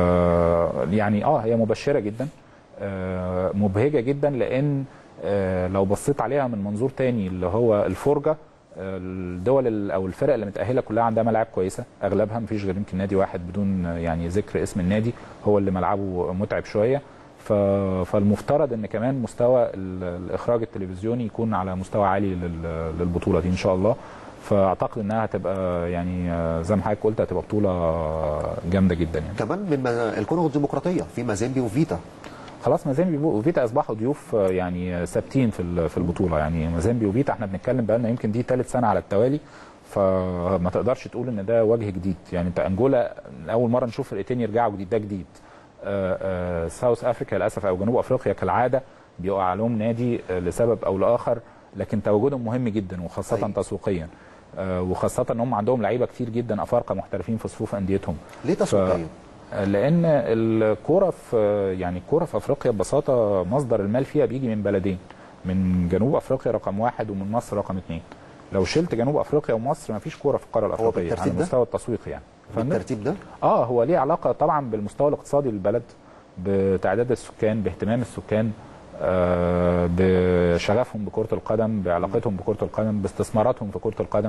يعني اه هي مبشره جدا آه، مبهجه جدا لان آه، لو بصيت عليها من منظور تاني اللي هو الفرجه آه، الدول ال- او الفرق اللي متاهله كلها عندها ملاعب كويسه اغلبها مفيش غير يمكن نادي واحد بدون آه، يعني ذكر اسم النادي هو اللي ملعبه متعب شويه ف- فالمفترض ان كمان مستوى ال- الاخراج التلفزيوني يكون على مستوى عالي لل- للبطوله دي ان شاء الله فاعتقد انها هتبقى يعني آه، زي ما حضرتك قلت هتبقى بطوله جامده جدا يعني كمان من ما- الكونغو الديمقراطيه في مازيمبي وفيتا خلاص مازيمبي وفيتا اصبحوا ضيوف آه، يعني آه، ثابتين في ال- في البطوله يعني مازيمبي وفيتا احنا بنتكلم بقالنا يمكن دي ثالث سنه على التوالي فما تقدرش تقول ان ده وجه جديد يعني انت انجولا اول مره نشوف فرقتين يرجعوا جديد ده جديد آه، آه، ساوث افريكا للاسف او جنوب افريقيا كالعاده بيقع عليهم نادي آه، لسبب او لاخر لكن تواجدهم مهم جدا وخاصه أيوة. تسويقيا آه، وخاصه ان هم عندهم لعيبه كتير جدا افارقه محترفين في صفوف انديتهم ليه تسويقيا؟ لان الكوره في يعني الكوره في افريقيا ببساطه مصدر المال فيها بيجي من بلدين من جنوب افريقيا رقم واحد ومن مصر رقم اثنين لو شلت جنوب افريقيا ومصر ما فيش كوره في القاره الافريقيه بالترتيب على ده؟ المستوى التسويقي يعني فاهمني؟ بالترتيب ده اه هو ليه علاقه طبعا بالمستوى الاقتصادي للبلد بتعداد السكان باهتمام السكان آه، بشغفهم بكره القدم بعلاقتهم بكره القدم باستثماراتهم في كره القدم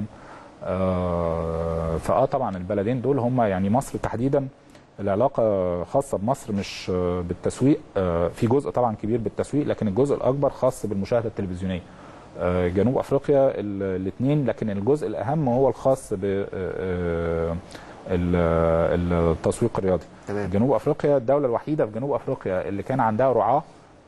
آه، فاه طبعا البلدين دول هم يعني مصر تحديدا العلاقه خاصه بمصر مش آه، بالتسويق آه، في جزء طبعا كبير بالتسويق لكن الجزء الاكبر خاص بالمشاهده التلفزيونيه آه، جنوب افريقيا الاثنين لكن الجزء الاهم هو الخاص ب آه، ال- التسويق الرياضي تمام. جنوب افريقيا الدوله الوحيده في جنوب افريقيا اللي كان عندها رعاه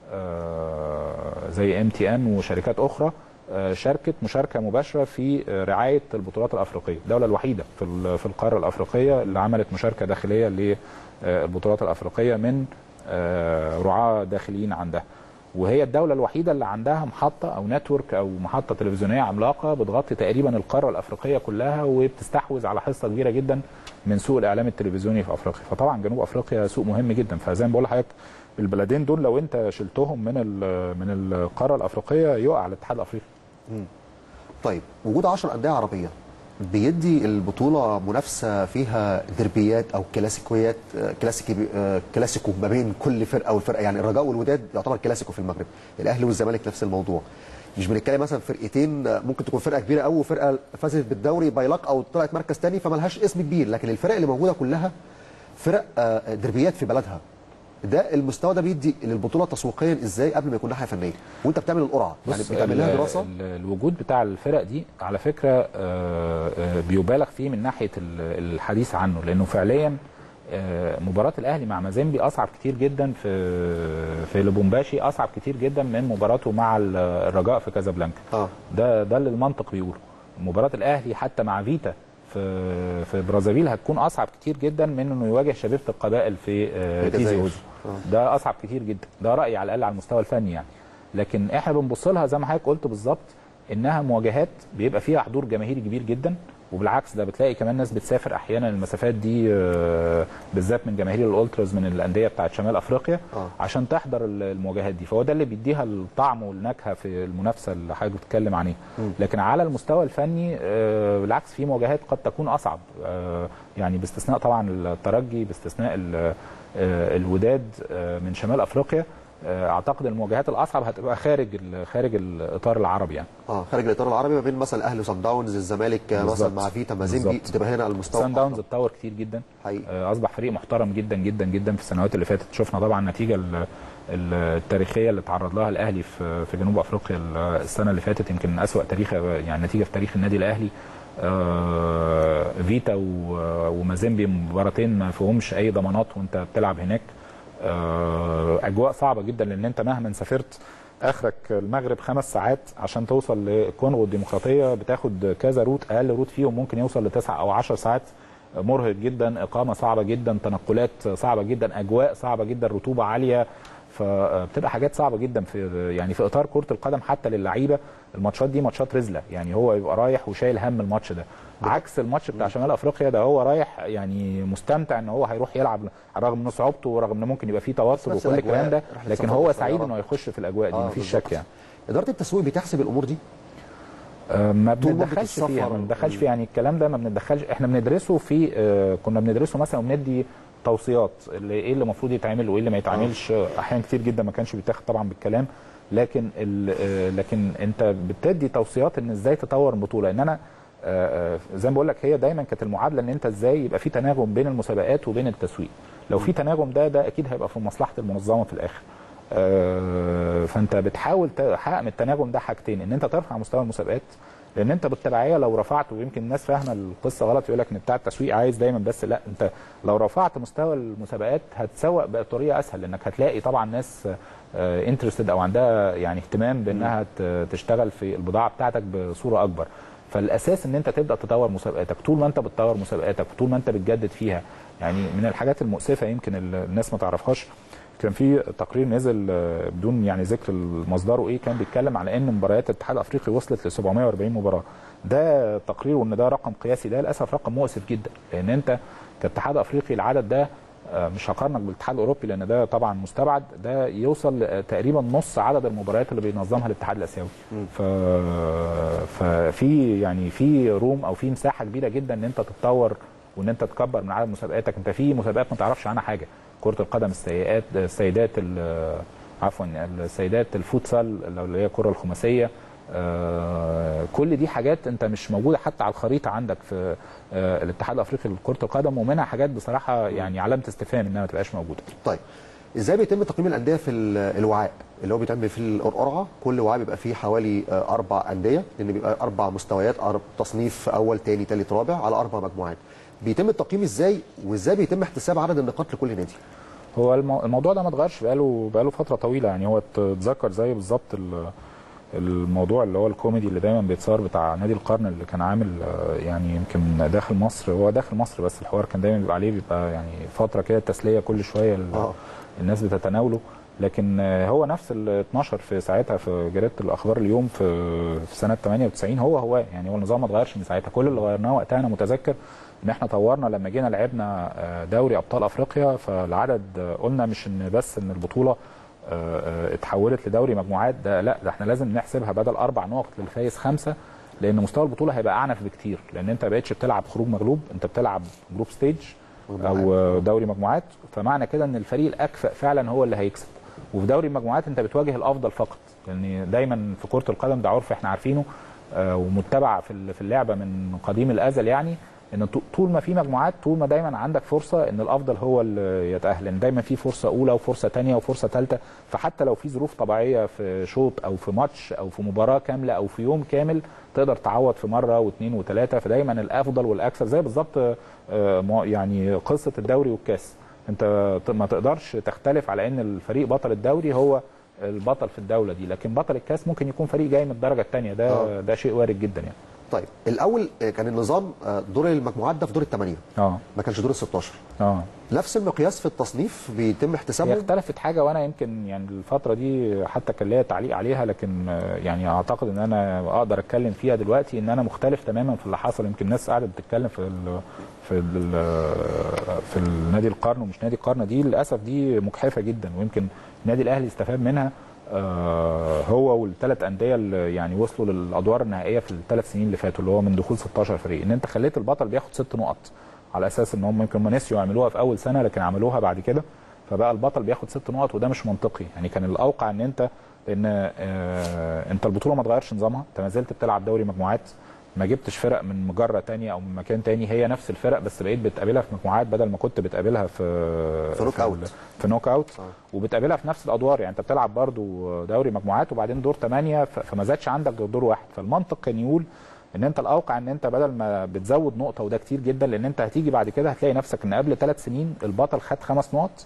آه، زي ام تي ان وشركات اخرى آه، شاركت مشاركه مباشره في آه، رعايه البطولات الافريقيه الدوله الوحيده في ال- في القاره الافريقيه اللي عملت مشاركه داخليه للبطولات الافريقيه من آه، رعاه داخليين عندها وهي الدوله الوحيده اللي عندها محطه او نتورك او محطه تلفزيونيه عملاقه بتغطي تقريبا القاره الافريقيه كلها وبتستحوذ على حصه كبيره جدا من سوق الاعلام التلفزيوني في افريقيا فطبعا جنوب افريقيا سوق مهم جدا فزي ما بقول لحضرتك البلدين دول لو انت شلتهم من ال- من القاره الافريقيه يقع الاتحاد الافريقي طيب وجود 10 انديه عربيه بيدي البطوله منافسه فيها دربيات او كلاسيكويات آه، كلاسيكي آه، كلاسيكو ما بين كل فرقه والفرقه يعني الرجاء والوداد يعتبر كلاسيكو في المغرب الاهلي والزمالك نفس الموضوع مش بنتكلم مثلا فرقتين آه، ممكن تكون فرقه كبيره قوي وفرقه فازت بالدوري بايلاق او طلعت مركز تاني فملهاش اسم كبير لكن الفرق اللي موجوده كلها فرق آه، دربيات في بلدها ده المستوى ده بيدي للبطوله تسويقيا ازاي قبل ما يكون ناحيه فنيه وانت بتعمل القرعه يعني بص بتعمل لها ال- دراسه ال- الوجود بتاع الفرق دي على فكره آه، آه، بيبالغ فيه من ناحيه ال- الحديث عنه لانه فعليا آه، مباراه الاهلي مع مازيمبي اصعب كتير جدا في في لوبومباشي اصعب كتير جدا من مباراته مع ال- الرجاء في كازابلانكا اه ده ده اللي المنطق بيقوله مباراه الاهلي حتى مع فيتا في في برازيل هتكون اصعب كتير جدا من انه يواجه شبيبه القبائل في آه، في تيزي الجزائر. اوزو ده اصعب كتير جدا ده رايي على الاقل على المستوى الفني يعني لكن احنا بنبص لها زي ما حضرتك قلت بالظبط انها مواجهات بيبقى فيها حضور جماهيري كبير جدا وبالعكس ده بتلاقي كمان ناس بتسافر احيانا المسافات دي آه، بالذات من جماهير الالتراز من الانديه بتاعت شمال افريقيا آه. عشان تحضر ال- المواجهات دي فهو ده اللي بيديها الطعم والنكهه في المنافسه اللي حضرتك بتتكلم عليها لكن على المستوى الفني آه، بالعكس في مواجهات قد تكون اصعب آه، يعني باستثناء طبعا الترجي باستثناء ال- آه، الوداد آه، من شمال افريقيا آه، اعتقد المواجهات الاصعب هتبقى خارج ال- خارج الاطار العربي يعني اه خارج الاطار العربي ما بين مثلا الاهلي وصن داونز الزمالك آه، مثلا بالظبط. مع فيتا مازيمبي بالظبط. بتبقى هنا على المستوى سان داونز الأعلى. اتطور كتير جدا حقيقي آه، اصبح فريق محترم جدا جدا جدا في السنوات اللي فاتت شفنا طبعا النتيجه ال- ال- التاريخيه اللي تعرض لها الاهلي في في جنوب افريقيا ال- السنه اللي فاتت يمكن من اسوا تاريخ يعني نتيجه في تاريخ النادي الاهلي آه، فيتا و- ومازيمبي مباراتين ما فيهمش اي ضمانات وانت بتلعب هناك آه، اجواء صعبه جدا لان انت مهما سافرت اخرك المغرب خمس ساعات عشان توصل لكونغو الديمقراطيه بتاخد كذا روت اقل روت فيهم ممكن يوصل لتسع او عشر ساعات مرهق جدا اقامه صعبه جدا تنقلات صعبه جدا اجواء صعبه جدا رطوبه عاليه فبتبقى حاجات صعبه جدا في يعني في اطار كره القدم حتى للعيبه الماتشات دي ماتشات رزله يعني هو يبقى رايح وشايل هم الماتش ده عكس الماتش بتاع شمال افريقيا ده هو رايح يعني مستمتع ان هو هيروح يلعب رغم ان صعوبته ورغم ان ممكن يبقى فيه توتر نفس وكل الأجواء، الكلام ده رحلة لكن سفر هو قصيرة. سعيد انه يخش في الاجواء دي آه، مفيش بالظبط. شك يعني اداره التسويق بتحسب الامور دي آه، ما طول مدة بنتدخلش السفر فيها ما و- بنتدخلش فيها يعني الكلام ده ما بنتدخلش احنا بندرسه في آه، كنا بندرسه مثلا وبندي توصيات اللي ايه اللي المفروض يتعمل وايه اللي ما يتعملش آه، احيانا كتير جدا ما كانش بيتاخد طبعا بالكلام لكن ال- آه، لكن انت بتدي توصيات ان ازاي تطور البطوله ان انا آه، آه، زي ما بقول لك هي دايما كانت المعادله ان انت ازاي يبقى في تناغم بين المسابقات وبين التسويق لو في تناغم ده ده اكيد هيبقى في مصلحه المنظمه في الاخر آه، فانت بتحاول تحقق من التناغم ده حاجتين ان انت ترفع مستوى المسابقات لان انت بالتبعيه لو رفعت ويمكن الناس فاهمه القصه غلط يقول لك ان بتاع التسويق عايز دايما بس لا انت لو رفعت مستوى المسابقات هتسوق بطريقه اسهل لانك هتلاقي طبعا ناس انترستد او عندها يعني اهتمام بانها ت- تشتغل في البضاعه بتاعتك بصوره اكبر فالاساس ان انت تبدا تطور مسابقاتك طول ما انت بتطور مسابقاتك وطول ما انت بتجدد فيها يعني من الحاجات المؤسفه يمكن ال- الناس ما تعرفهاش كان في تقرير نزل آه، بدون يعني ذكر مصدره ايه كان بيتكلم على ان مباريات الاتحاد الافريقي وصلت ل 740 مباراه ده تقرير وان ده رقم قياسي ده للاسف رقم مؤسف جدا لان انت كاتحاد افريقي العدد ده آه، مش هقارنك بالاتحاد الاوروبي لان ده طبعا مستبعد ده يوصل آه، تقريبا نص عدد المباريات اللي بينظمها الاتحاد الاسيوي ف... ففي يعني في روم او في مساحه كبيره جدا ان انت تتطور وان انت تكبر من عدد مسابقاتك انت في مسابقات ما تعرفش عنها حاجه كره القدم السيئات السيدات ال- عفوا السيدات الفوتسال اللي هي الكره الخماسيه آه، كل دي حاجات انت مش موجوده حتى على الخريطه عندك في آه، الاتحاد الافريقي لكره القدم ومنها حاجات بصراحه يعني علامه استفهام انها ما تبقاش موجوده طيب ازاي بيتم تقييم الانديه في ال- الوعاء اللي هو بيتعمل في القرعه كل وعاء بيبقى فيه حوالي آه، اربع انديه لان بيبقى اربع مستويات أرب تصنيف اول ثاني ثالث رابع على اربع مجموعات بيتم التقييم ازاي وازاي بيتم احتساب عدد النقاط لكل نادي هو المو- الموضوع ده ما اتغيرش بقاله بقاله فتره طويله يعني هو اتذكر زي بالظبط ال- الموضوع اللي هو الكوميدي اللي دايما بيتصور بتاع نادي القرن اللي كان عامل آه، يعني يمكن داخل مصر هو داخل مصر بس الحوار كان دايما بيبقى عليه بيبقى يعني فتره كده تسليه كل شويه ال- آه. الناس بتتناوله لكن آه، هو نفس اللي اتنشر في ساعتها في جريده الاخبار اليوم في في سنه 98 هو هو يعني هو النظام ما اتغيرش من ساعتها كل اللي غيرناه وقتها انا متذكر ان احنا طورنا لما جينا لعبنا آه، دوري ابطال افريقيا فالعدد آه، قلنا مش ان بس ان البطوله آه، آه، اتحولت لدوري مجموعات ده لا ده احنا لازم نحسبها بدل اربع نقط للفايز خمسه لان مستوى البطوله هيبقى اعنف بكتير لان انت ما بقتش بتلعب خروج مغلوب انت بتلعب جروب ستيج او آه، دوري مجموعات فمعنى كده ان الفريق الاكفأ فعلا هو اللي هيكسب وفي دوري المجموعات انت بتواجه الافضل فقط لان دايما في كره القدم ده عرف احنا عارفينه آه، ومتبع في ال- في اللعبه من قديم الازل يعني ان طو- طول ما في مجموعات طول ما دايما عندك فرصه ان الافضل هو اللي يتاهل لان دايما في فرصه اولى وفرصه ثانيه وفرصه ثالثه فحتى لو في ظروف طبيعيه في شوط او في ماتش او في مباراه كامله او في يوم كامل تقدر تعوض في مره واثنين وثلاثه فدايما الافضل والاكثر زي بالظبط آه، مو- يعني قصه الدوري والكاس انت ت- ما تقدرش تختلف على ان الفريق بطل الدوري هو البطل في الدوله دي لكن بطل الكاس ممكن يكون فريق جاي من الدرجه الثانيه ده آه. ده شيء وارد جدا يعني طيب الاول آه، كان النظام آه، دور المجموعات ده في دور الثمانيه اه ما كانش دور ال 16 اه نفس المقياس في التصنيف بيتم هي احتسابه اختلفت حاجه وانا يمكن يعني الفتره دي حتى كان ليا تعليق عليها لكن آه، يعني اعتقد ان انا اقدر اتكلم فيها دلوقتي ان انا مختلف تماما في اللي حصل يمكن الناس قاعده بتتكلم في ال في ال في النادي القرن ومش نادي القرن دي للاسف دي مجحفه جدا ويمكن النادي الاهلي استفاد منها آه، هو والثلاث انديه اللي يعني وصلوا للادوار النهائيه في الثلاث سنين اللي فاتوا اللي هو من دخول 16 فريق ان انت خليت البطل بياخد ست نقط على اساس ان هم يمكن ما نسيوا يعملوها في اول سنه لكن عملوها بعد كده فبقى البطل بياخد ست نقط وده مش منطقي يعني كان الاوقع ان انت ان آه انت البطوله ما اتغيرش نظامها انت ما زلت بتلعب دوري مجموعات ما جبتش فرق من مجره تانية او من مكان تاني هي نفس الفرق بس بقيت بتقابلها في مجموعات بدل ما كنت بتقابلها في في نوك أوت. ال- في نوك اوت آه. وبتقابلها في نفس الادوار يعني انت بتلعب برضو دوري مجموعات وبعدين دور 8 ف- فما زادش عندك غير دور واحد فالمنطق كان يقول ان انت الاوقع ان انت بدل ما بتزود نقطه وده كتير جدا لان انت هتيجي بعد كده هتلاقي نفسك ان قبل ثلاث سنين البطل خد خمس نقط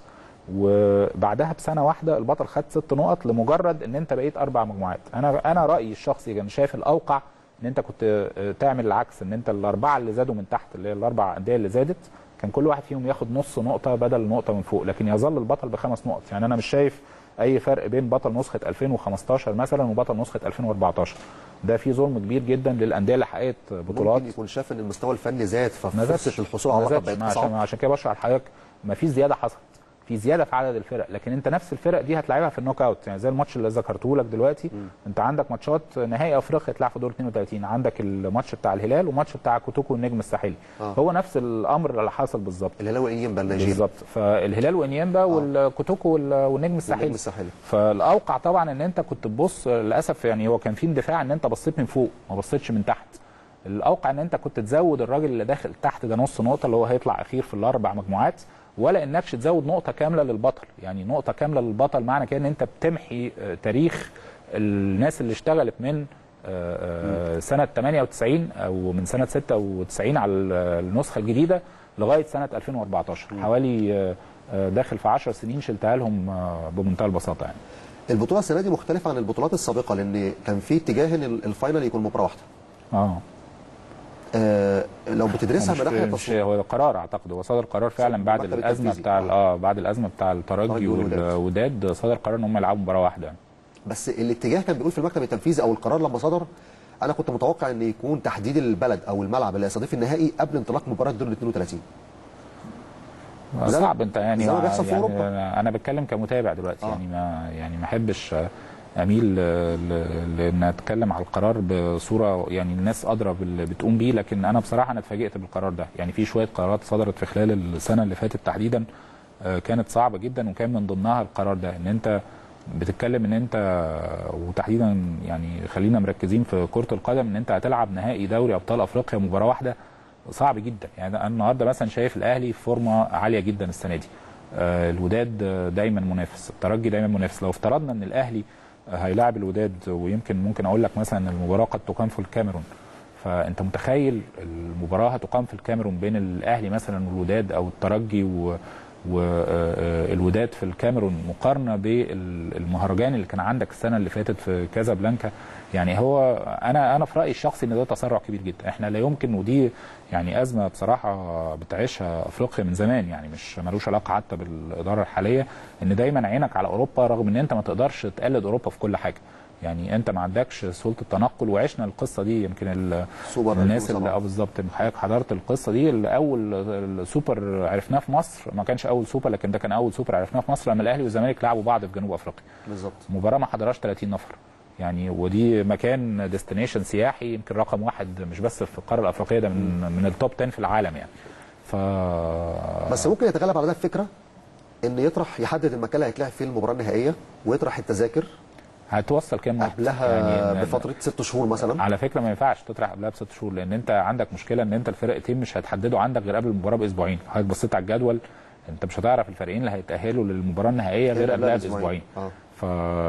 وبعدها بسنه واحده البطل خد ست نقط لمجرد ان انت بقيت اربع مجموعات انا انا رايي الشخصي كان شايف الاوقع ان انت كنت آه، تعمل العكس ان انت الاربعه اللي زادوا من تحت اللي هي الاربع انديه اللي زادت كان كل واحد فيهم ياخد نص نقطه بدل نقطه من فوق لكن يظل البطل بخمس نقط يعني انا مش شايف اي فرق بين بطل نسخه 2015 مثلا وبطل نسخه 2014 ده في ظلم كبير جدا للانديه اللي حققت بطولات ممكن يكون شاف ان المستوى الفني زاد ما زادش ففرصه الحصول على ما اللقب زادش. بقت ما عشان اصعب عشان كده بشرح لحضرتك ما فيش زياده حصلت في زياده في عدد الفرق لكن انت نفس الفرق دي هتلعبها في النوك اوت يعني زي الماتش اللي ذكرته لك دلوقتي انت عندك ماتشات نهائي افريقيا اتلعب في دور 32 عندك الماتش بتاع الهلال وماتش بتاع كوتوكو والنجم الساحلي آه. هو نفس الامر اللي حصل بالظبط الهلال والانيمبا النيجيري بالظبط فالهلال وانيمبا والكوتوكو وال- والنجم الساحلي والنجم الساحلي فالاوقع طبعا ان انت كنت تبص للاسف يعني هو كان في اندفاع ان انت بصيت من فوق ما بصيتش من تحت الاوقع ان انت كنت تزود الراجل اللي داخل تحت ده نص نقطه اللي هو هيطلع اخير في الاربع مجموعات ولا انكش تزود نقطه كامله للبطل يعني نقطه كامله للبطل معنى كده ان انت بتمحي آه، تاريخ الناس اللي اشتغلت من آه، آه، سنه 98 او من سنه 96 على النسخه الجديده لغايه سنه 2014 حوالي آه، آه، داخل في 10 سنين شلتها لهم آه، بمنتهى البساطه يعني البطوله السنه دي مختلفه عن البطولات السابقه لان كان في اتجاه ان الفاينل يكون مباراه واحده اه آه لو بتدرسها مش, من ناحيه مش التصوير هو قرار اعتقد هو صدر قرار فعلا بعد المكتب الازمه التنفيذي. بتاع ال- اه بعد الازمه بتاع الترجي الترجي والوداد. والوداد صدر قرار ان هم يلعبوا مباراه واحده يعني. بس الاتجاه كان بيقول في المكتب التنفيذي او القرار لما صدر انا كنت متوقع ان يكون تحديد البلد او الملعب اللي هيستضيف النهائي قبل انطلاق مباراه دور ال 32 زي ما- صعب انت يعني زي ما بيحصل في يعني أوروبا. انا أنا بتكلم كمتابع دلوقتي آه. يعني ما يعني ما احبش اميل ل- ل- لان اتكلم على القرار بصوره يعني الناس ادرى باللي بتقوم بيه لكن انا بصراحه انا اتفاجئت بالقرار ده يعني في شويه قرارات صدرت في خلال السنه اللي فاتت تحديدا آه، كانت صعبه جدا وكان من ضمنها القرار ده ان انت بتتكلم ان انت وتحديدا يعني خلينا مركزين في كره القدم ان انت هتلعب نهائي دوري ابطال افريقيا مباراه واحده صعب جدا يعني انا النهارده مثلا شايف الاهلي في فورمه عاليه جدا السنه دي آه، الوداد آه، دايما منافس الترجي دايما منافس لو افترضنا ان الاهلي آه، هيلاعب الوداد ويمكن ممكن اقول لك مثلا ان المباراه قد تقام في الكاميرون فانت متخيل المباراه هتقام في الكاميرون بين الاهلي مثلا والوداد او الترجي و والوداد في الكاميرون مقارنه بالمهرجان اللي كان عندك السنه اللي فاتت في كازابلانكا يعني هو انا انا في رايي الشخصي ان ده تسرع كبير جدا احنا لا يمكن ودي يعني ازمه بصراحه بتعيشها افريقيا من زمان يعني مش ملوش علاقه حتى بالاداره الحاليه ان دايما عينك على اوروبا رغم ان انت ما تقدرش تقلد اوروبا في كل حاجه يعني انت ما عندكش سلطه تنقل وعشنا القصه دي يمكن ال- سوبر الناس 2007. اللي اه بالظبط حضرتك حضرت القصه دي اللي اول السوبر عرفناه في مصر ما كانش اول سوبر لكن ده كان اول سوبر عرفناه في مصر لما الاهلي والزمالك لعبوا بعض في جنوب افريقيا بالظبط مباراه ما حضرهاش 30 نفر يعني ودي مكان ديستنيشن سياحي يمكن رقم واحد مش بس في القاره الافريقيه ده من من التوب 10 في العالم يعني ف بس ممكن يتغلب على ده الفكره ان يطرح يحدد المكان اللي هيتلعب فيه المباراه النهائيه ويطرح التذاكر هتوصل كام واحد قبلها يعني بفتره ست شهور مثلا على فكره ما ينفعش تطرح قبلها بست شهور لان انت عندك مشكله ان انت الفرقتين مش هتحددوا عندك غير قبل المباراه باسبوعين حضرتك بصيت على الجدول انت مش هتعرف الفريقين اللي هيتاهلوا للمباراه النهائيه غير قبلها باسبوعين اه ف...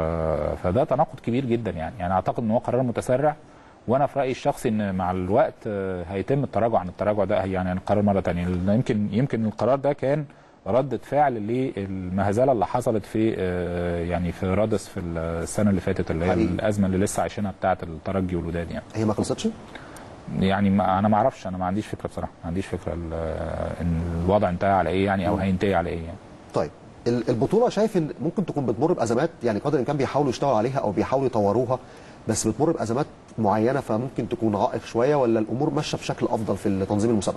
فده تناقض كبير جدا يعني يعني اعتقد ان هو قرار متسرع وانا في رايي الشخصي ان مع الوقت آه، هيتم التراجع عن التراجع ده يعني عن القرار مره ثانيه يمكن يمكن القرار ده كان ردة فعل للمهزله اللي حصلت في آه، يعني في رادس في السنه اللي فاتت اللي هي حقيقي. الازمه اللي لسه عايشينها بتاعه الترجي والوداد يعني هي ما خلصتش يعني ما انا ما اعرفش انا ما عنديش فكره بصراحه ما عنديش فكره ال- ان الوضع انتهى على ايه يعني او هينتهي على ايه يعني طيب ال- البطوله شايف ان ممكن تكون بتمر بازمات يعني قدر الامكان بيحاولوا يشتغلوا عليها او بيحاولوا يطوروها بس بتمر بازمات معينه فممكن تكون عائق شويه ولا الامور ماشيه بشكل افضل في تنظيم المسابقه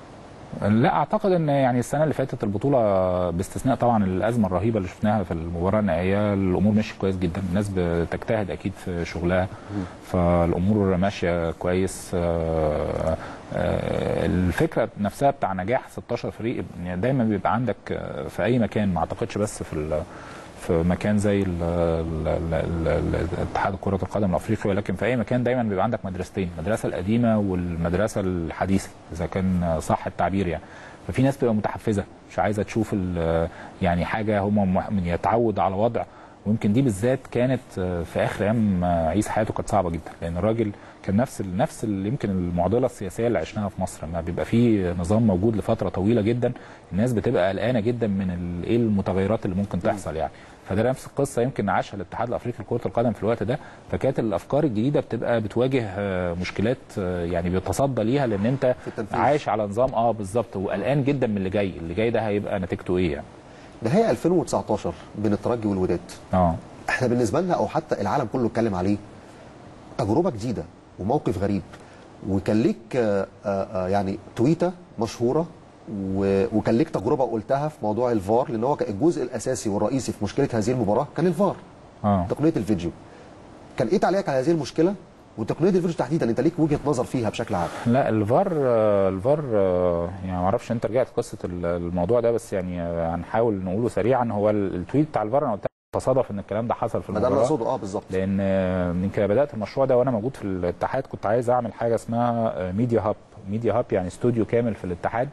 لا اعتقد ان يعني السنه اللي فاتت البطوله باستثناء طبعا الازمه الرهيبه اللي شفناها في المباراه النهائيه الامور مشيت كويس جدا الناس بتجتهد اكيد في شغلها فالامور ماشيه كويس آه، آه، الفكره نفسها بتاع نجاح 16 فريق يعني دايما بيبقى عندك آه، في اي مكان ما اعتقدش بس في ال- في مكان زي ال- ال- ال- ال- ال- اتحاد كره القدم الافريقي ولكن في اي مكان دايما بيبقى عندك مدرستين المدرسه القديمه والمدرسه الحديثه اذا كان صح التعبير يعني ففي ناس بتبقى متحفزه مش عايزه تشوف ال- يعني حاجه هم م- يتعود على وضع ويمكن دي بالذات كانت في اخر ايام عيسى حياته كانت صعبه جدا لان الراجل كان نفس ال- نفس ال- يمكن المعضله السياسيه اللي عشناها في مصر لما بيبقى في نظام موجود لفتره طويله جدا الناس بتبقى قلقانه جدا من ال- ايه المتغيرات اللي ممكن تحصل يعني فده نفس القصه يمكن عاشها الاتحاد الافريقي لكره القدم في الوقت ده فكانت الافكار الجديده بتبقى بتواجه آه، مشكلات آه، يعني بيتصدى ليها لان انت في التنفيذ. عايش على نظام اه بالظبط وقلقان جدا من اللي جاي اللي جاي ده هيبقى نتيجته ايه يعني نهائي 2019 بين الترجي والوداد اه احنا بالنسبه لنا او حتى العالم كله اتكلم عليه تجربه جديده وموقف غريب وكان ليك آه، آه، آه، يعني تويته مشهوره و- وكان ليك تجربه قلتها في موضوع الفار لان هو كان الجزء الاساسي والرئيسي في مشكله هذه المباراه كان الفار اه تقنيه الفيديو كان ايه تعليقك على هذه المشكله وتقنيه الفيديو تحديدا انت ليك وجهه نظر فيها بشكل عام لا الفار آه، الفار آه، يعني ما اعرفش انت رجعت قصه ال- الموضوع ده بس يعني آه، هنحاول نقوله سريعا هو ال- التويت بتاع الفار انا قلت لك تصادف ان الكلام ده حصل في ما ده اللي المباراه اقصده اه بالظبط لان آه، يمكن بدات المشروع ده وانا موجود في الاتحاد كنت عايز اعمل حاجه اسمها آه، ميديا هاب ميديا هاب يعني استوديو كامل في الاتحاد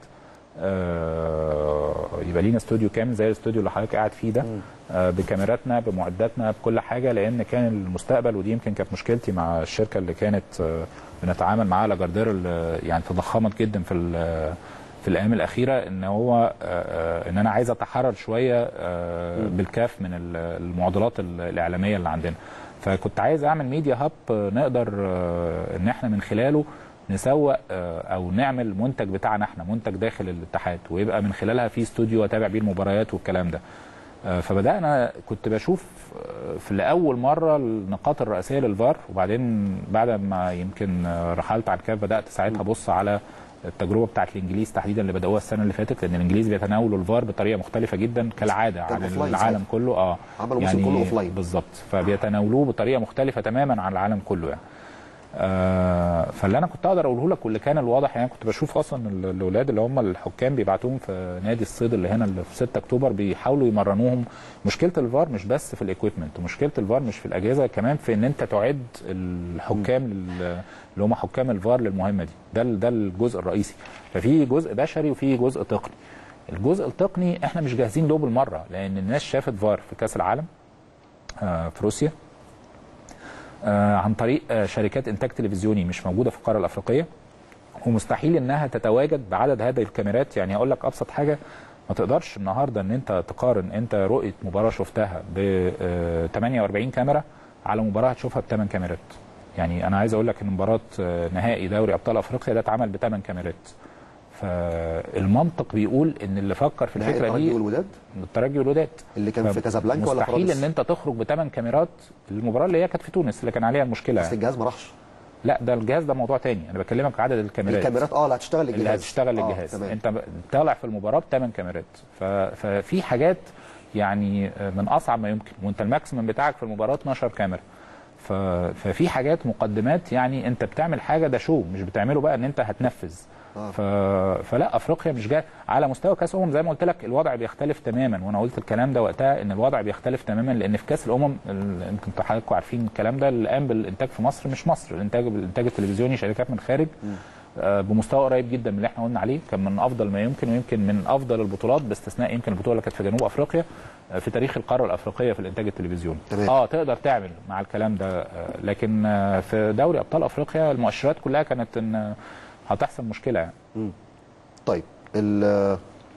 آه، يبقى لينا استوديو كامل زي الاستوديو اللي حضرتك قاعد فيه ده آه، بكاميراتنا بمعداتنا بكل حاجه لان كان المستقبل ودي يمكن كانت مشكلتي مع الشركه اللي كانت آه، بنتعامل معاها لاجاردير اللي يعني تضخمت جدا في ال- في الايام الاخيره ان هو آه، آه، ان انا عايز اتحرر شويه آه، بالكاف من ال- المعضلات ال- الاعلاميه اللي عندنا فكنت عايز اعمل ميديا هاب آه، نقدر آه، ان احنا من خلاله نسوق آه، او نعمل منتج بتاعنا احنا منتج داخل الاتحاد ويبقى من خلالها في استوديو اتابع بيه المباريات والكلام ده آه، فبدانا كنت بشوف آه، في لاول مره النقاط الرئيسيه للفار وبعدين بعد ما يمكن آه، رحلت عن كاف بدات ساعتها ابص على التجربه بتاعت الانجليز تحديدا اللي بداوها السنه اللي فاتت لان الانجليز بيتناولوا الفار بطريقه مختلفه جدا كالعاده كان على offline العالم ساعتها. كله اه عملوا الموسم كله offline. بالظبط فبيتناولوه بطريقه مختلفه تماما عن العالم كله يعني آه فاللي انا كنت اقدر اقوله لك واللي كان الواضح يعني كنت بشوف اصلا ال- الاولاد اللي هم الحكام بيبعتوهم في نادي الصيد اللي هنا اللي في 6 اكتوبر بيحاولوا يمرنوهم مشكله الفار مش بس في الاكويبمنت ومشكله الفار مش في الاجهزه كمان في ان انت تعد الحكام لل- اللي هم حكام الفار للمهمه دي ده ال- ده الجزء الرئيسي ففي جزء بشري وفي جزء تقني الجزء التقني احنا مش جاهزين له بالمره لان الناس شافت فار في كاس العالم آه، في روسيا آه، عن طريق آه، شركات انتاج تلفزيوني مش موجوده في القاره الافريقيه ومستحيل انها تتواجد بعدد هذه الكاميرات يعني اقول لك ابسط حاجه ما تقدرش النهارده ان انت تقارن انت رؤيه مباراه شفتها ب 48 كاميرا على مباراه هتشوفها بثمان كاميرات يعني انا عايز اقول لك ان مباراه آه، نهائي دوري ابطال افريقيا ده اتعمل بثمان كاميرات فالمنطق بيقول ان اللي فكر في نهائي الفكره الترجي دي والوداد الترجي والوداد اللي كان في كازابلانكا ولا مستحيل خالص؟ ان انت تخرج بثمان كاميرات المباراه اللي هي كانت في تونس اللي كان عليها المشكله بس يعني. الجهاز ما راحش لا ده الجهاز ده موضوع تاني انا بكلمك عدد الكاميرات الكاميرات اه اللي هتشتغل للجهاز اللي هتشتغل آه، للجهاز تمام. انت ب- طالع في المباراه بثمان كاميرات ف... ففي حاجات يعني من اصعب ما يمكن وانت الماكسيمم بتاعك في المباراه 12 كاميرا ف... ففي حاجات مقدمات يعني انت بتعمل حاجه ده شو مش بتعمله بقى ان انت هتنفذ آه. ف... فلا افريقيا مش جايه على مستوى كاس امم زي ما قلت لك الوضع بيختلف تماما وانا قلت الكلام ده وقتها ان الوضع بيختلف تماما لان في كاس الامم ال- يمكن انتوا حضراتكم عارفين الكلام ده اللي قام بالانتاج في مصر مش مصر الانتاج بالانتاج التلفزيوني شركات من خارج آه، بمستوى قريب جدا من اللي احنا قلنا عليه كان من افضل ما يمكن ويمكن من افضل البطولات باستثناء يمكن البطوله اللي كانت في جنوب افريقيا آه، في تاريخ القاره الافريقيه في الانتاج التلفزيوني تمام. اه تقدر تعمل مع الكلام ده آه، لكن آه، في دوري ابطال افريقيا المؤشرات كلها كانت ان آه، هتحصل مشكله يعني طيب ال-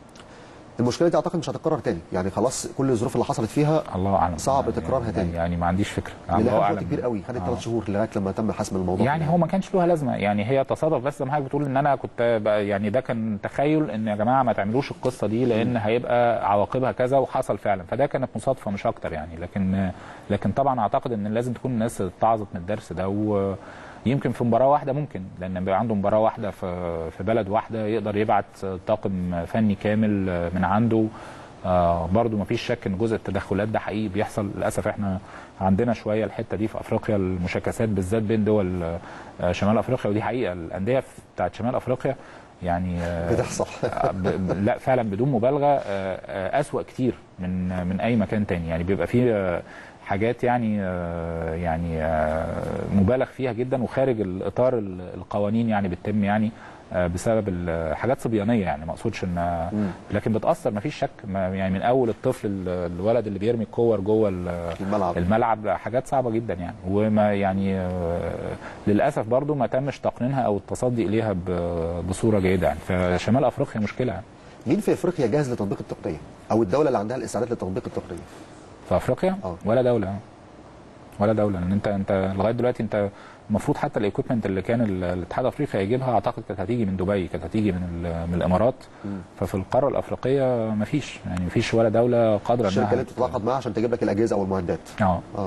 المشكله دي اعتقد مش هتتكرر تاني يعني خلاص كل الظروف اللي حصلت فيها الله اعلم صعب يعني- تكرارها تاني. يعني ما عنديش فكره اللي الله لها وقت اعلم كبير قوي خدت آه. ثلاث شهور لغايه لما تم حسم الموضوع يعني هو ما كانش له لازمه يعني هي تصادف بس زي ما حضرتك بتقول ان انا كنت بقى يعني ده كان تخيل ان يا جماعه ما تعملوش القصه دي لان هيبقى عواقبها كذا وحصل فعلا فده كانت مصادفه مش اكتر يعني لكن لكن طبعا اعتقد ان لازم تكون الناس اتعظت من الدرس ده ويمكن في مباراه واحده ممكن لان بيبقى عنده مباراه واحده في في بلد واحده يقدر يبعت طاقم فني كامل من عنده آه برضو مفيش شك ان جزء التدخلات ده حقيقي بيحصل للاسف احنا عندنا شويه الحته دي في افريقيا المشاكسات بالذات بين دول آه شمال افريقيا ودي حقيقه الانديه بتاعت شمال افريقيا يعني آه بتحصل آه، ب- ب- لا فعلا بدون مبالغه آه، آه، اسوا كتير من من اي مكان تاني يعني بيبقى فيه آه، حاجات يعني آه، يعني آه، مبالغ فيها جدا وخارج الاطار ال- القوانين يعني بتتم يعني آه، بسبب ال- حاجات صبيانيه يعني ما اقصدش ان لكن بتاثر ما فيش شك ما- يعني من اول الطفل ال- الولد اللي بيرمي الكور جوه ال- الملعب. الملعب حاجات صعبه جدا يعني وما يعني آه، للاسف برضو ما تمش تقنينها او التصدي اليها ب- بصوره جيده يعني فشمال افريقيا مشكله يعني. مين في افريقيا جاهز لتطبيق التقنيه او الدوله اللي عندها الاستعداد لتطبيق التقنيه في افريقيا آه. ولا دوله ولا دوله لان انت انت لغايه دلوقتي انت المفروض حتى الايكويبمنت اللي كان ال- الاتحاد الافريقي هيجيبها اعتقد كانت هتيجي من دبي كانت هتيجي من ال- من الامارات ففي القاره الافريقيه ما فيش يعني ما فيش ولا دوله قادره الشركه اللي انها انت تتعاقد معاها عشان تجيب لك الاجهزه او المعدات اه اه آه.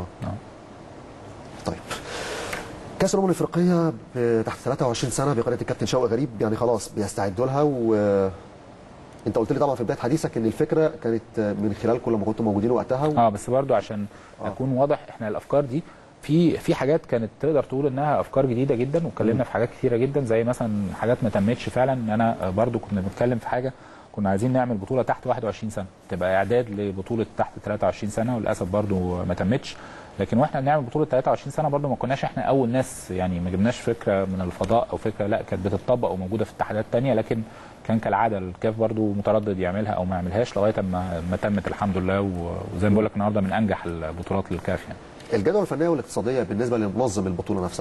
طيب كاس الامم الافريقيه ب- تحت 23 سنه بقياده الكابتن شوقي غريب يعني خلاص بيستعدوا لها و انت قلت لي طبعا في بدايه حديثك ان الفكره كانت من خلالكم لما كنتوا موجودين وقتها و... اه بس برضو عشان آه. اكون واضح احنا الافكار دي في في حاجات كانت تقدر تقول انها افكار جديده جدا واتكلمنا في حاجات كثيره جدا زي مثلا حاجات ما تمتش فعلا ان انا برضو كنا بنتكلم في حاجه كنا عايزين نعمل بطوله تحت 21 سنه تبقى اعداد لبطوله تحت 23 سنه وللاسف برضو ما تمتش لكن واحنا بنعمل بطوله 23 سنه برضو ما كناش احنا اول ناس يعني ما جبناش فكره من الفضاء او فكره لا كانت بتطبق وموجوده في اتحادات تانية لكن كان كالعاده الكاف برضو متردد يعملها او ما يعملهاش لغايه ما ما تمت الحمد لله و- وزي ما بقول لك النهارده من انجح البطولات للكاف يعني الجدول الفنيه والاقتصاديه بالنسبه لمنظم البطوله نفسها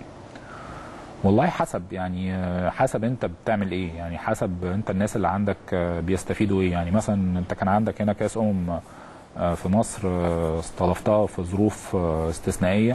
والله حسب يعني آه، حسب انت بتعمل ايه يعني حسب انت الناس اللي عندك آه، بيستفيدوا ايه يعني مثلا انت كان عندك هنا كاس امم آه، في مصر آه، استضفتها في ظروف آه، استثنائيه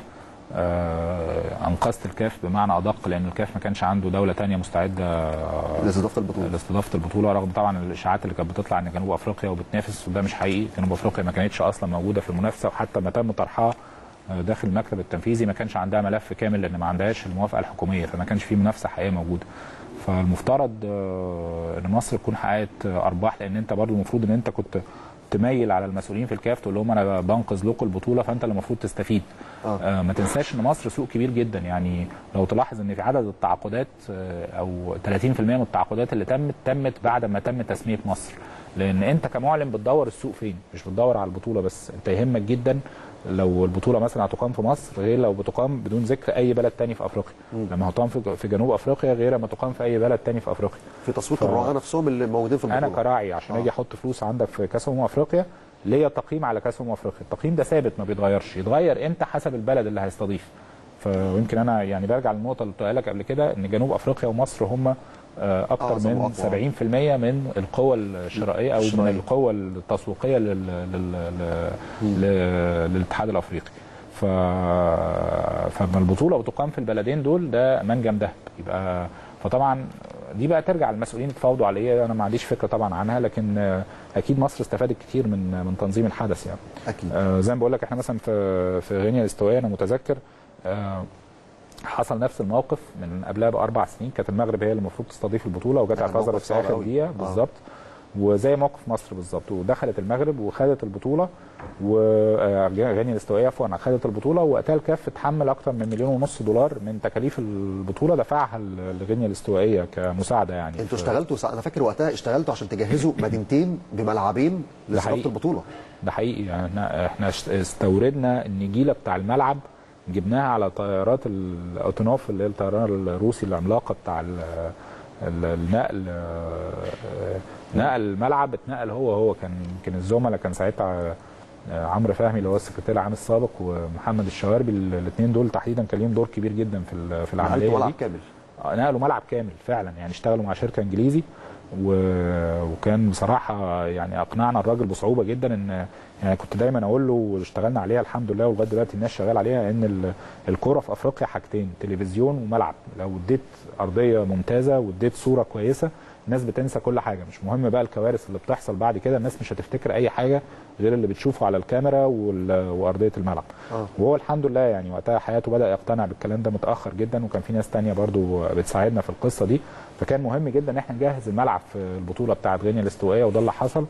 آه، انقذت الكاف بمعنى ادق لان الكاف ما كانش عنده دوله تانية مستعده آه، لاستضافه البطوله لاستضافه البطوله رغم طبعا الاشاعات اللي كانت بتطلع ان جنوب افريقيا وبتنافس وده مش حقيقي جنوب افريقيا ما كانتش اصلا موجوده في المنافسه وحتى ما تم طرحها آه، داخل المكتب التنفيذي ما كانش عندها ملف كامل لان ما عندهاش الموافقه الحكوميه فما كانش في منافسه حقيقيه موجوده فالمفترض آه، ان مصر تكون حققت آه، ارباح لان انت برضو المفروض ان انت كنت تميل على المسؤولين في الكاف تقول لهم انا بنقذ لكم البطوله فانت اللي المفروض تستفيد آه. آه ما تنساش ان مصر سوق كبير جدا يعني لو تلاحظ ان في عدد التعاقدات آه او 30% من التعاقدات اللي تمت تمت بعد ما تم تسميه مصر لان انت كمعلن بتدور السوق فين مش بتدور على البطوله بس انت يهمك جدا لو البطوله مثلا هتقام في مصر غير لو بتقام بدون ذكر اي بلد تاني في افريقيا لما هتقام في في جنوب افريقيا غير لما تقام في اي بلد تاني في افريقيا في تصويت الرعاه نفسهم اللي موجودين في انا البطوله كراعي عشان آه. اجي احط فلوس عندك في كاس امم افريقيا ليا تقييم على كاس امم افريقيا التقييم ده ثابت ما بيتغيرش يتغير امتى حسب البلد اللي هيستضيف فيمكن انا يعني برجع للنقطه اللي قلتها لك قبل كده ان جنوب افريقيا ومصر هم آه، اكتر أعظم من وأقوى. 70% من القوة الشرائية او الشرائية. من القوة التسويقية لل... لل... لل... لل- للاتحاد الافريقي ف... فما البطولة بتقام في البلدين دول ده منجم دهب يبقى فطبعا دي بقى ترجع للمسؤولين يتفاوضوا على ايه انا ما عنديش فكره طبعا عنها لكن آه، اكيد مصر استفادت كتير من من تنظيم الحدث يعني اكيد آه، زي ما بقول لك احنا مثلا في في غينيا الاستوائيه انا متذكر آه، حصل نفس الموقف من قبلها باربع سنين كانت المغرب هي اللي المفروض تستضيف البطوله وجت كان اعتذرت موقف في صعب اخر أوي. دقيقه آه. بالظبط وزي موقف مصر بالظبط ودخلت المغرب وخدت البطوله وغينيا الاستوائيه عفوا خدت البطوله وقتها الكاف اتحمل اكثر من مليون ونص دولار من تكاليف البطوله دفعها لغينيا الاستوائيه كمساعده يعني انتوا في- اشتغلتوا سا- انا فاكر وقتها اشتغلتوا عشان تجهزوا مدينتين بملعبين لاستضافه حقيقي. البطوله ده حقيقي يعني احنا احنا اشت- استوردنا النجيله بتاع الملعب جبناها على طيارات الاوتونوف اللي هي الطيران الروسي العملاقه بتاع ال- ال- النقل آه، نقل الملعب اتنقل هو هو كان يمكن الزملاء كان ساعتها آه، عمرو فهمي اللي هو السكرتير العام السابق ومحمد الشواربي الاثنين دول تحديدا كان ليهم دور كبير جدا في ال- في العمليه نقلتوا دي ملعب كامل آه، نقلوا ملعب كامل فعلا يعني اشتغلوا مع شركه انجليزي و... وكان بصراحه يعني اقنعنا الراجل بصعوبه جدا ان يعني كنت دايما اقول له واشتغلنا عليها الحمد لله ولغايه دلوقتي الناس شغاله عليها ان ال- الكوره في افريقيا حاجتين تلفزيون وملعب لو اديت ارضيه ممتازه واديت صوره كويسه الناس بتنسى كل حاجه مش مهم بقى الكوارث اللي بتحصل بعد كده الناس مش هتفتكر اي حاجه غير اللي بتشوفه على الكاميرا وال... وارضيه الملعب آه. وهو الحمد لله يعني وقتها حياته بدا يقتنع بالكلام ده متاخر جدا وكان في ناس تانية برضو بتساعدنا في القصه دي فكان مهم جدا ان احنا نجهز الملعب في البطوله بتاعه غينيا الاستوائيه وده اللي حصل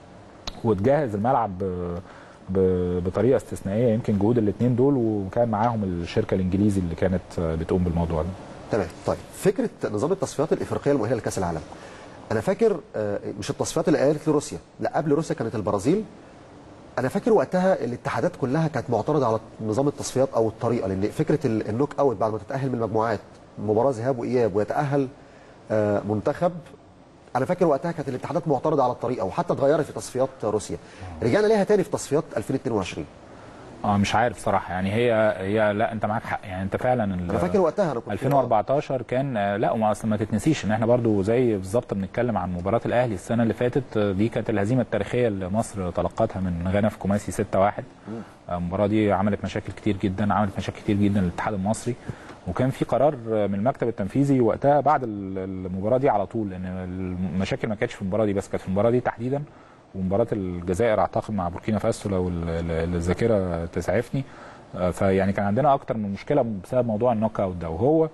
وتجهز الملعب ب- ب- بطريقه استثنائيه يمكن جهود الاثنين دول وكان معاهم الشركه الانجليزي اللي كانت بتقوم بالموضوع ده تمام طيب فكره نظام التصفيات الافريقيه المؤهله لكاس العالم انا فاكر آه، مش التصفيات اللي قالت لروسيا لا قبل روسيا كانت البرازيل انا فاكر وقتها الاتحادات كلها كانت معترضه على نظام التصفيات او الطريقه لان فكره ال- النوك اوت بعد ما تتاهل من المجموعات مباراه ذهاب واياب ويتاهل آه، منتخب انا فاكر وقتها كانت الاتحادات معترضه على الطريقه وحتى اتغيرت في تصفيات روسيا رجعنا ليها تاني في تصفيات 2022 اه مش عارف صراحه يعني هي هي لا انت معاك حق يعني انت فعلا ال- انا فاكر وقتها انا كنت 2014 كان آه، لا وما اصل ما تتنسيش ان احنا برضو زي بالظبط بنتكلم عن مباراه الاهلي السنه اللي فاتت آه، دي كانت الهزيمه التاريخيه اللي مصر تلقتها من غانا في كوماسي 6-1 آه، المباراه دي عملت مشاكل كتير جدا عملت مشاكل كتير جدا للاتحاد المصري وكان في قرار آه، من المكتب التنفيذي وقتها بعد ال- المباراه دي على طول لان المشاكل ما كانتش في المباراه دي بس كانت في المباراه دي تحديدا ومباراه الجزائر اعتقد مع بوركينا فاسو لو ال- ال- الذاكره تسعفني آه، فيعني كان عندنا اكتر من مشكله بسبب موضوع النوك اوت ده وهو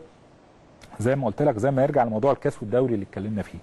زي ما قلت لك زي ما يرجع لموضوع الكاس والدوري اللي اتكلمنا فيه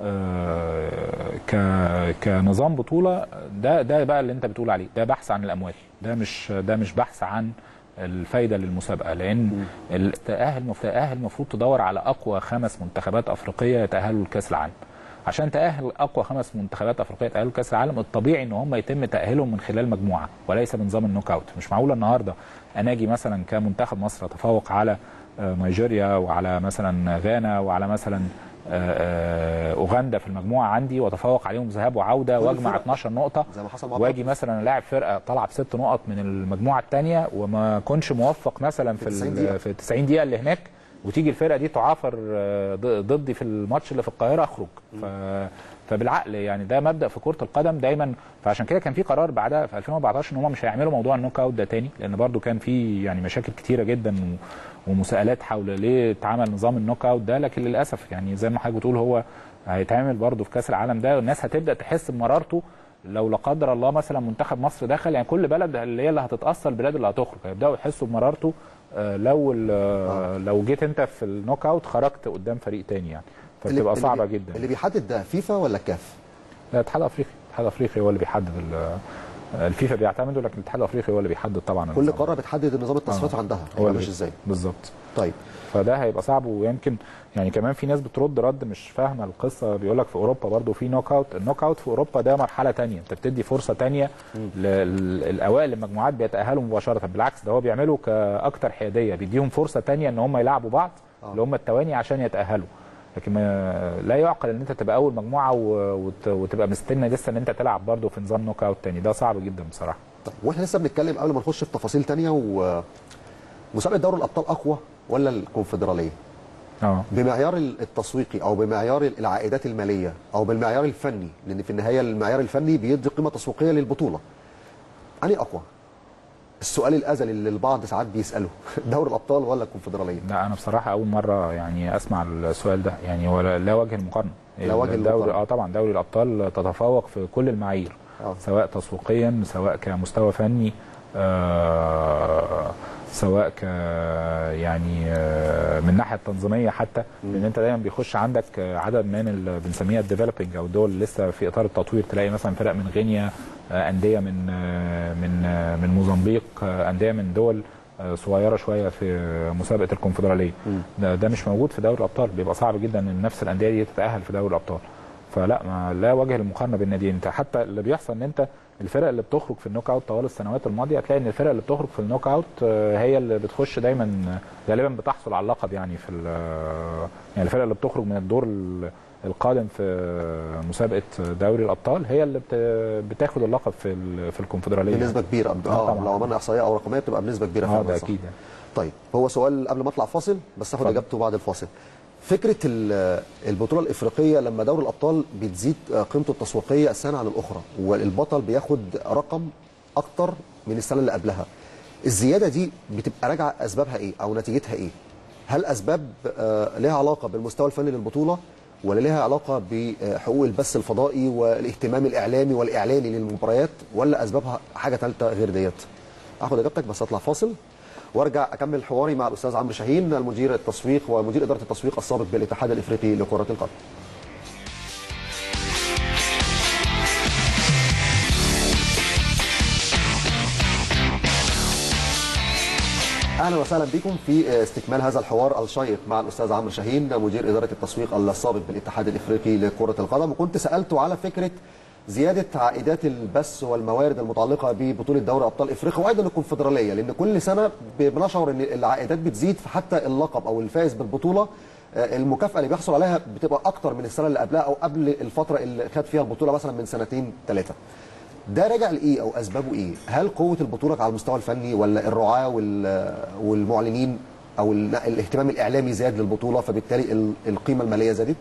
آه ك كنظام بطوله ده ده بقى اللي انت بتقول عليه ده بحث عن الاموال ده مش ده مش بحث عن الفايده للمسابقه لان التاهل متاهل المفروض تدور على اقوى خمس منتخبات افريقيه يتاهلوا لكاس العالم عشان تاهل اقوى خمس منتخبات افريقيه يتاهلوا لكاس العالم الطبيعي ان هم يتم تاهيلهم من خلال مجموعه وليس بنظام النوك اوت مش معقول النهارده انا اجي مثلا كمنتخب مصر اتفوق على آه، نيجيريا وعلى مثلا غانا وعلى مثلا آه، آه، اوغندا في المجموعه عندي واتفوق عليهم ذهاب وعوده كل واجمع الفرق. 12 نقطه زي ما حصل مع واجي مثلا لاعب فرقه طالعه بست نقط من المجموعه الثانيه وما اكونش موفق مثلا في في 90 ال- دقيقة. في ال 90 دقيقه اللي هناك وتيجي الفرقه دي تعافر آه، ض- ضدي في الماتش اللي في القاهره اخرج ف فبالعقل يعني ده مبدا في كره القدم دايما فعشان كده كان في قرار بعدها في 2014 ان هم مش هيعملوا موضوع النوك اوت ده تاني لان برضو كان في يعني مشاكل كتيره جدا و- ومساءلات حول ليه اتعمل نظام النوك اوت ده لكن للاسف يعني زي ما حضرتك بتقول هو هيتعمل برضو في كاس العالم ده والناس هتبدا تحس بمرارته لو لا قدر الله مثلا منتخب مصر دخل يعني كل بلد اللي هي اللي هتتاثر البلاد اللي هتخرج هيبداوا يحسوا بمرارته آه، لو ال- آه. لو جيت انت في النوك اوت خرجت قدام فريق تاني يعني فبتبقى اللي- صعبه اللي- جدا اللي بيحدد ده فيفا ولا كاف؟ لا الاتحاد الافريقي الاتحاد الافريقي هو اللي بيحدد ال- الفيفا بيعتمدوا لكن الاتحاد الافريقي هو اللي بيحدد طبعا كل النظام. قاره بتحدد النظام التصفيات آه. عندها هو هو اللي ماشي ازاي بالظبط طيب فده هيبقى صعب ويمكن يعني كمان في ناس بترد رد مش فاهمه القصه بيقول لك في اوروبا برضو في نوك اوت النوك اوت في اوروبا ده مرحله تانية انت بتدي فرصه تانية للاوائل المجموعات بيتاهلوا مباشره بالعكس ده هو بيعمله كاكتر حياديه بيديهم فرصه تانية ان هم يلعبوا بعض آه. اللي هم التواني عشان يتاهلوا لكن ما لا يعقل ان انت تبقى اول مجموعه و- وت- وتبقى مستني لسه ان انت تلعب برضو في نظام نوك اوت تاني ده صعب جدا بصراحه طيب واحنا لسه بنتكلم قبل ما نخش في تفاصيل تانية و مسابقه دوري الابطال اقوى ولا الكونفدراليه؟ اه بمعيار التسويقي او بمعيار العائدات الماليه او بالمعيار الفني لان في النهايه المعيار الفني بيدي قيمه تسويقيه للبطوله. انهي اقوى؟ السؤال الازلي اللي البعض ساعات بيساله دوري الابطال ولا الكونفدراليه؟ لا انا بصراحه اول مره يعني اسمع السؤال ده يعني ولا لا وجه المقارنه لا وجه الدوري المقارنة. اه طبعا دوري الابطال تتفوق في كل المعايير آه. سواء تسويقيا سواء كمستوى فني آه سواء ك يعني آه من الناحيه التنظيميه حتى لان انت دايما بيخش عندك آه، عدد من اللي بنسميها الديفلوبينج او الدول اللي لسه في اطار التطوير تلاقي مثلا فرق من غينيا آه، انديه من آه، من آه، من موزمبيق آه، انديه من دول آه، صغيره شويه في مسابقه الكونفدراليه ده, ده مش موجود في دوري الابطال بيبقى صعب جدا ان نفس الانديه دي تتاهل في دوري الابطال فلا ما لا وجه للمقارنه بين الناديين انت حتى اللي بيحصل ان انت الفرق اللي بتخرج في النوك اوت طوال السنوات الماضيه هتلاقي ان الفرق اللي بتخرج في النوك اوت آه، هي اللي بتخش دايما آه، غالبا بتحصل على اللقب يعني في ال- آه، يعني الفرق اللي بتخرج من الدور ال- القادم في آه، مسابقه دوري الابطال هي اللي بت- بتاخد اللقب في ال- في الكونفدراليه بنسبه كبيره آه، اه طبعاً. لو عملنا احصائيه او رقميه بتبقى بنسبه كبيره اه فعلاً، ده صح. اكيد يعني. طيب هو سؤال قبل ما اطلع فاصل بس هاخد اتفضل. اجابته بعد الفاصل فكره ال- البطوله الافريقيه لما دوري الابطال بتزيد قيمته التسويقيه السنه عن الاخرى والبطل بياخد رقم اكتر من السنه اللي قبلها الزياده دي بتبقى راجعه اسبابها ايه او نتيجتها ايه هل اسباب آه، لها علاقه بالمستوى الفني للبطوله ولا لها علاقه بحقوق البث الفضائي والاهتمام الاعلامي والاعلاني للمباريات ولا اسبابها حاجه ثالثه غير ديت اخد اجابتك بس اطلع فاصل وارجع اكمل حواري مع الاستاذ عمرو شاهين المدير التسويق ومدير اداره التسويق السابق بالاتحاد الافريقي لكره القدم. اهلا وسهلا بكم في استكمال هذا الحوار الشيق مع الاستاذ عمرو شاهين مدير اداره التسويق السابق بالاتحاد الافريقي لكره القدم وكنت سالته على فكره زياده عائدات البث والموارد المتعلقه ببطوله دوري ابطال افريقيا وايضا الكونفدراليه لان كل سنه بنشعر ان العائدات بتزيد فحتى اللقب او الفائز بالبطوله آه، المكافاه اللي بيحصل عليها بتبقى اكتر من السنه اللي قبلها او قبل الفتره اللي خد فيها البطوله مثلا من سنتين ثلاثه. ده راجع لايه او اسبابه ايه؟ هل قوه البطوله على المستوى الفني ولا الرعاه وال- والمعلنين او ال- الاهتمام الاعلامي زاد للبطوله فبالتالي ال- القيمه الماليه زادت؟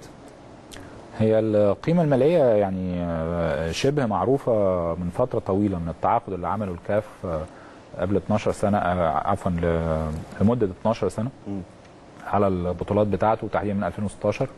هي القيمه الماليه يعني آه، شبه معروفه من فتره طويله من التعاقد اللي عمله الكاف آه، قبل 12 سنه آه، عفوا ل- لمده 12 سنه على البطولات بتاعته تحديدا من 2016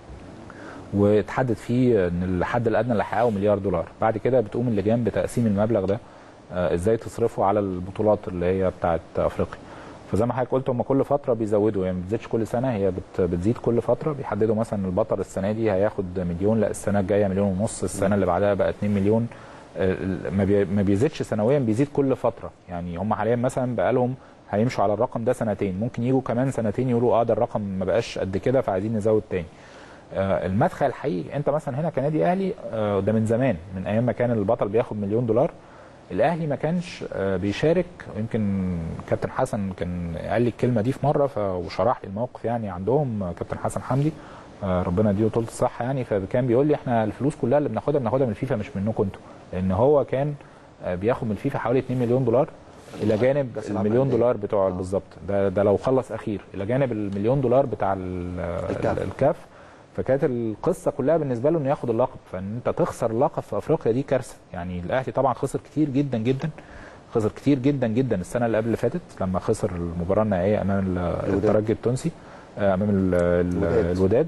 واتحدد فيه ان الحد الادنى اللي هيحققه مليار دولار بعد كده بتقوم اللجان بتقسيم المبلغ ده آه، ازاي تصرفه على البطولات اللي هي بتاعت افريقيا فزي ما حضرتك قلت هم كل فتره بيزودوا يعني ما بتزيدش كل سنه هي بت بتزيد كل فتره بيحددوا مثلا البطل السنه دي هياخد مليون لا السنه الجايه مليون ونص السنه اللي بعدها بقى 2 مليون آه، ما بي- ما بيزيدش سنويا بيزيد كل فتره يعني هم حاليا مثلا بقى لهم هيمشوا على الرقم ده سنتين ممكن يجوا كمان سنتين يقولوا اه ده الرقم ما بقاش قد كده فعايزين نزود تاني آه، المدخل الحقيقي انت مثلا هنا كنادي اهلي آه، ده من زمان من ايام ما كان البطل بياخد مليون دولار الاهلي ما كانش آه، بيشارك يمكن كابتن حسن كان قال لي الكلمه دي في مره ف- وشرح لي الموقف يعني عندهم آه، كابتن حسن حمدي آه، ربنا يديله طول الصحه يعني فكان بيقول لي احنا الفلوس كلها اللي بناخدها بناخدها من الفيفا مش منكم انتوا لان هو كان آه، بياخد من الفيفا حوالي 2 مليون دولار الى جانب كأس العالم المليون للأندية. دولار بتوع بالظبط ده ده لو خلص اخير الى جانب المليون دولار بتاع ال- الكاف. الكاف فكانت القصه كلها بالنسبه له انه ياخد اللقب فان انت تخسر اللقب في افريقيا دي كارثه يعني الاهلي طبعا خسر كتير جدا جدا خسر كتير جدا جدا السنه اللي قبل اللي فاتت لما خسر المباراه النهائيه امام ال- الوداد. الترجي التونسي آه، امام ال- ال- الوداد. الوداد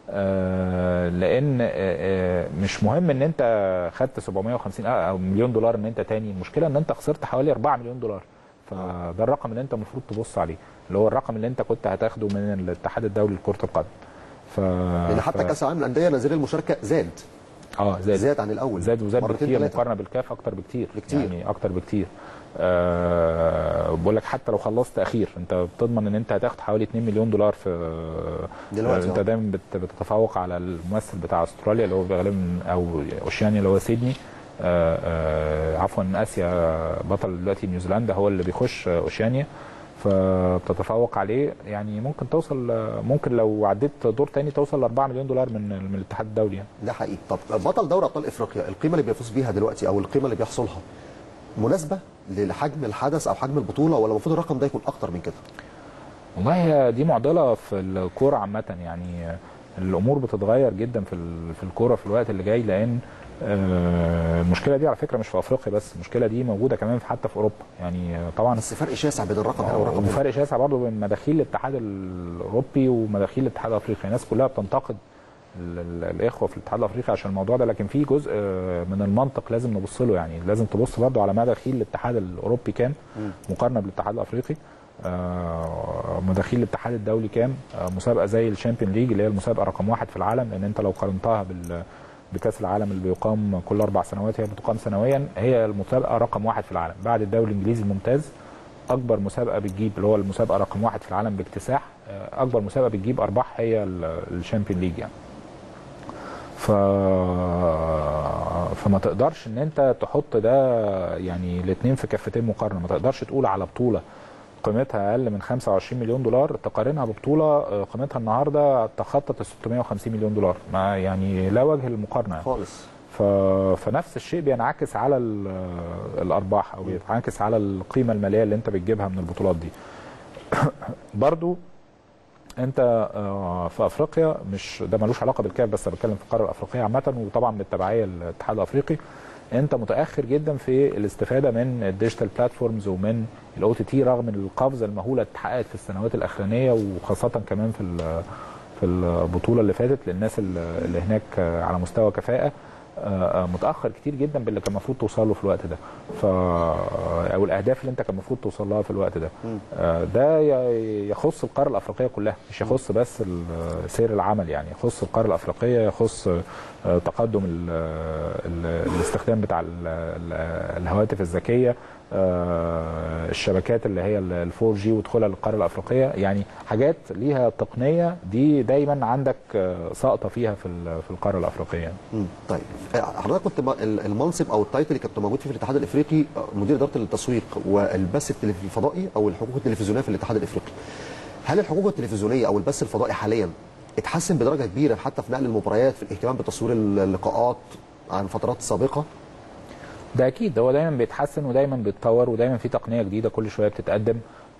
آه، لان آه، آه، مش مهم ان انت خدت 750 او مليون دولار ان انت تاني المشكله ان انت خسرت حوالي 4 مليون دولار فده الرقم اللي انت المفروض تبص عليه اللي هو الرقم اللي انت كنت هتاخده من الاتحاد الدولي لكره القدم ف لان حتى ف- كاس العالم للانديه نظير المشاركه زاد اه زاد زاد عن الاول زاد وزاد مرتين بكتير ثلاثة. مقارنه بالكاف اكتر بكتير بكتير. يعني اكتر بكتير أه بقول لك حتى لو خلصت اخير انت بتضمن ان انت هتاخد حوالي 2 مليون دولار في دلوقتي، انت آه. دايما بت- بتتفوق على الممثل بتاع استراليا اللي هو غالبا او اوشيانيا اللي هو سيدني آه آه عفوا اسيا بطل دلوقتي نيوزيلندا هو اللي بيخش آه، اوشيانيا فبتتفوق عليه يعني ممكن توصل آه، ممكن لو عديت دور تاني توصل ل 4 مليون دولار من من الاتحاد الدولي يعني. ده حقيقي طب بطل دوري ابطال افريقيا القيمه اللي بيفوز بيها دلوقتي او القيمه اللي بيحصلها مناسبه لحجم الحدث او حجم البطوله ولا المفروض الرقم ده يكون اكتر من كده والله هي دي معضله في الكوره عامه يعني الامور بتتغير جدا في ال- في الكوره في الوقت اللي جاي لان آه، المشكله دي على فكره مش في افريقيا بس المشكله دي موجوده كمان في- حتى في اوروبا يعني آه، طبعا بس فرق شاسع بين الرقم هنا والرقم هنا وفرق شاسع برضه بين مداخيل الاتحاد الاوروبي ومداخيل الاتحاد الافريقي الناس كلها بتنتقد ال- ال- الاخوه في الاتحاد الافريقي عشان الموضوع ده لكن في جزء آه، من المنطق لازم نبص له يعني لازم تبص برضه على مداخيل الاتحاد الاوروبي كام مقارنه بالاتحاد الافريقي آه، مداخيل الاتحاد الدولي كام آه، مسابقه زي الشامبيون ليج اللي هي المسابقه رقم واحد في العالم لان انت لو قارنتها بال بكاس العالم اللي بيقام كل اربع سنوات هي بتقام سنويا هي المسابقه رقم واحد في العالم بعد الدوري الانجليزي الممتاز اكبر مسابقه بتجيب اللي هو المسابقه رقم واحد في العالم باكتساح آه، اكبر مسابقه بتجيب ارباح هي ال- الشامبيون ليج يعني ف... فما تقدرش ان انت تحط ده يعني الاثنين في كفتين مقارنه ما تقدرش تقول على بطوله قيمتها اقل من 25 مليون دولار تقارنها ببطوله آه، قيمتها النهارده تخطط ال 650 مليون دولار ما يعني لا وجه للمقارنه يعني. خالص ف... فنفس الشيء بينعكس على ال... الارباح او بينعكس على القيمه الماليه اللي انت بتجيبها من البطولات دي برضو انت آه، في افريقيا مش ده ملوش علاقه بالكاف بس أنا بتكلم في القاره الافريقيه عامه وطبعا بالتبعيه للاتحاد الافريقي انت متاخر جدا في الاستفاده من الديجيتال بلاتفورمز ومن الاو تي تي رغم القفزه المهوله اللي اتحققت في السنوات الاخرانيه وخاصه كمان في ال- في البطوله اللي فاتت للناس اللي اللي هناك آه، على مستوى كفاءه آه، آه، متاخر كتير جدا باللي كان المفروض توصل له في الوقت ده ف او الاهداف اللي انت كان المفروض توصل لها في الوقت ده آه، ده ي- يخص القاره الافريقيه كلها مش يخص بس ال- سير العمل يعني يخص القاره الافريقيه يخص آه، تقدم ال ال الاستخدام بتاع ال- ال- الهواتف الذكيه آه، الشبكات اللي هي ال 4 جي ودخولها للقاره الافريقيه يعني حاجات ليها تقنيه دي دايما عندك آه، ساقطه فيها في ال- في القاره الافريقيه يعني. مم. طيب آه، حضرتك كنت م- ال- المنصب او التايتل اللي كنت موجود فيه في الاتحاد الافريقي آه، مدير اداره التسويق والبث التلف- الفضائي او الحقوق التلفزيونيه في الاتحاد الافريقي هل الحقوق التلفزيونيه او البث الفضائي حاليا اتحسن بدرجه كبيره حتى في نقل المباريات في الاهتمام بتصوير اللقاءات عن فترات سابقه ده اكيد هو دايما بيتحسن ودايما بيتطور ودايما في تقنيه جديده كل شويه بتتقدم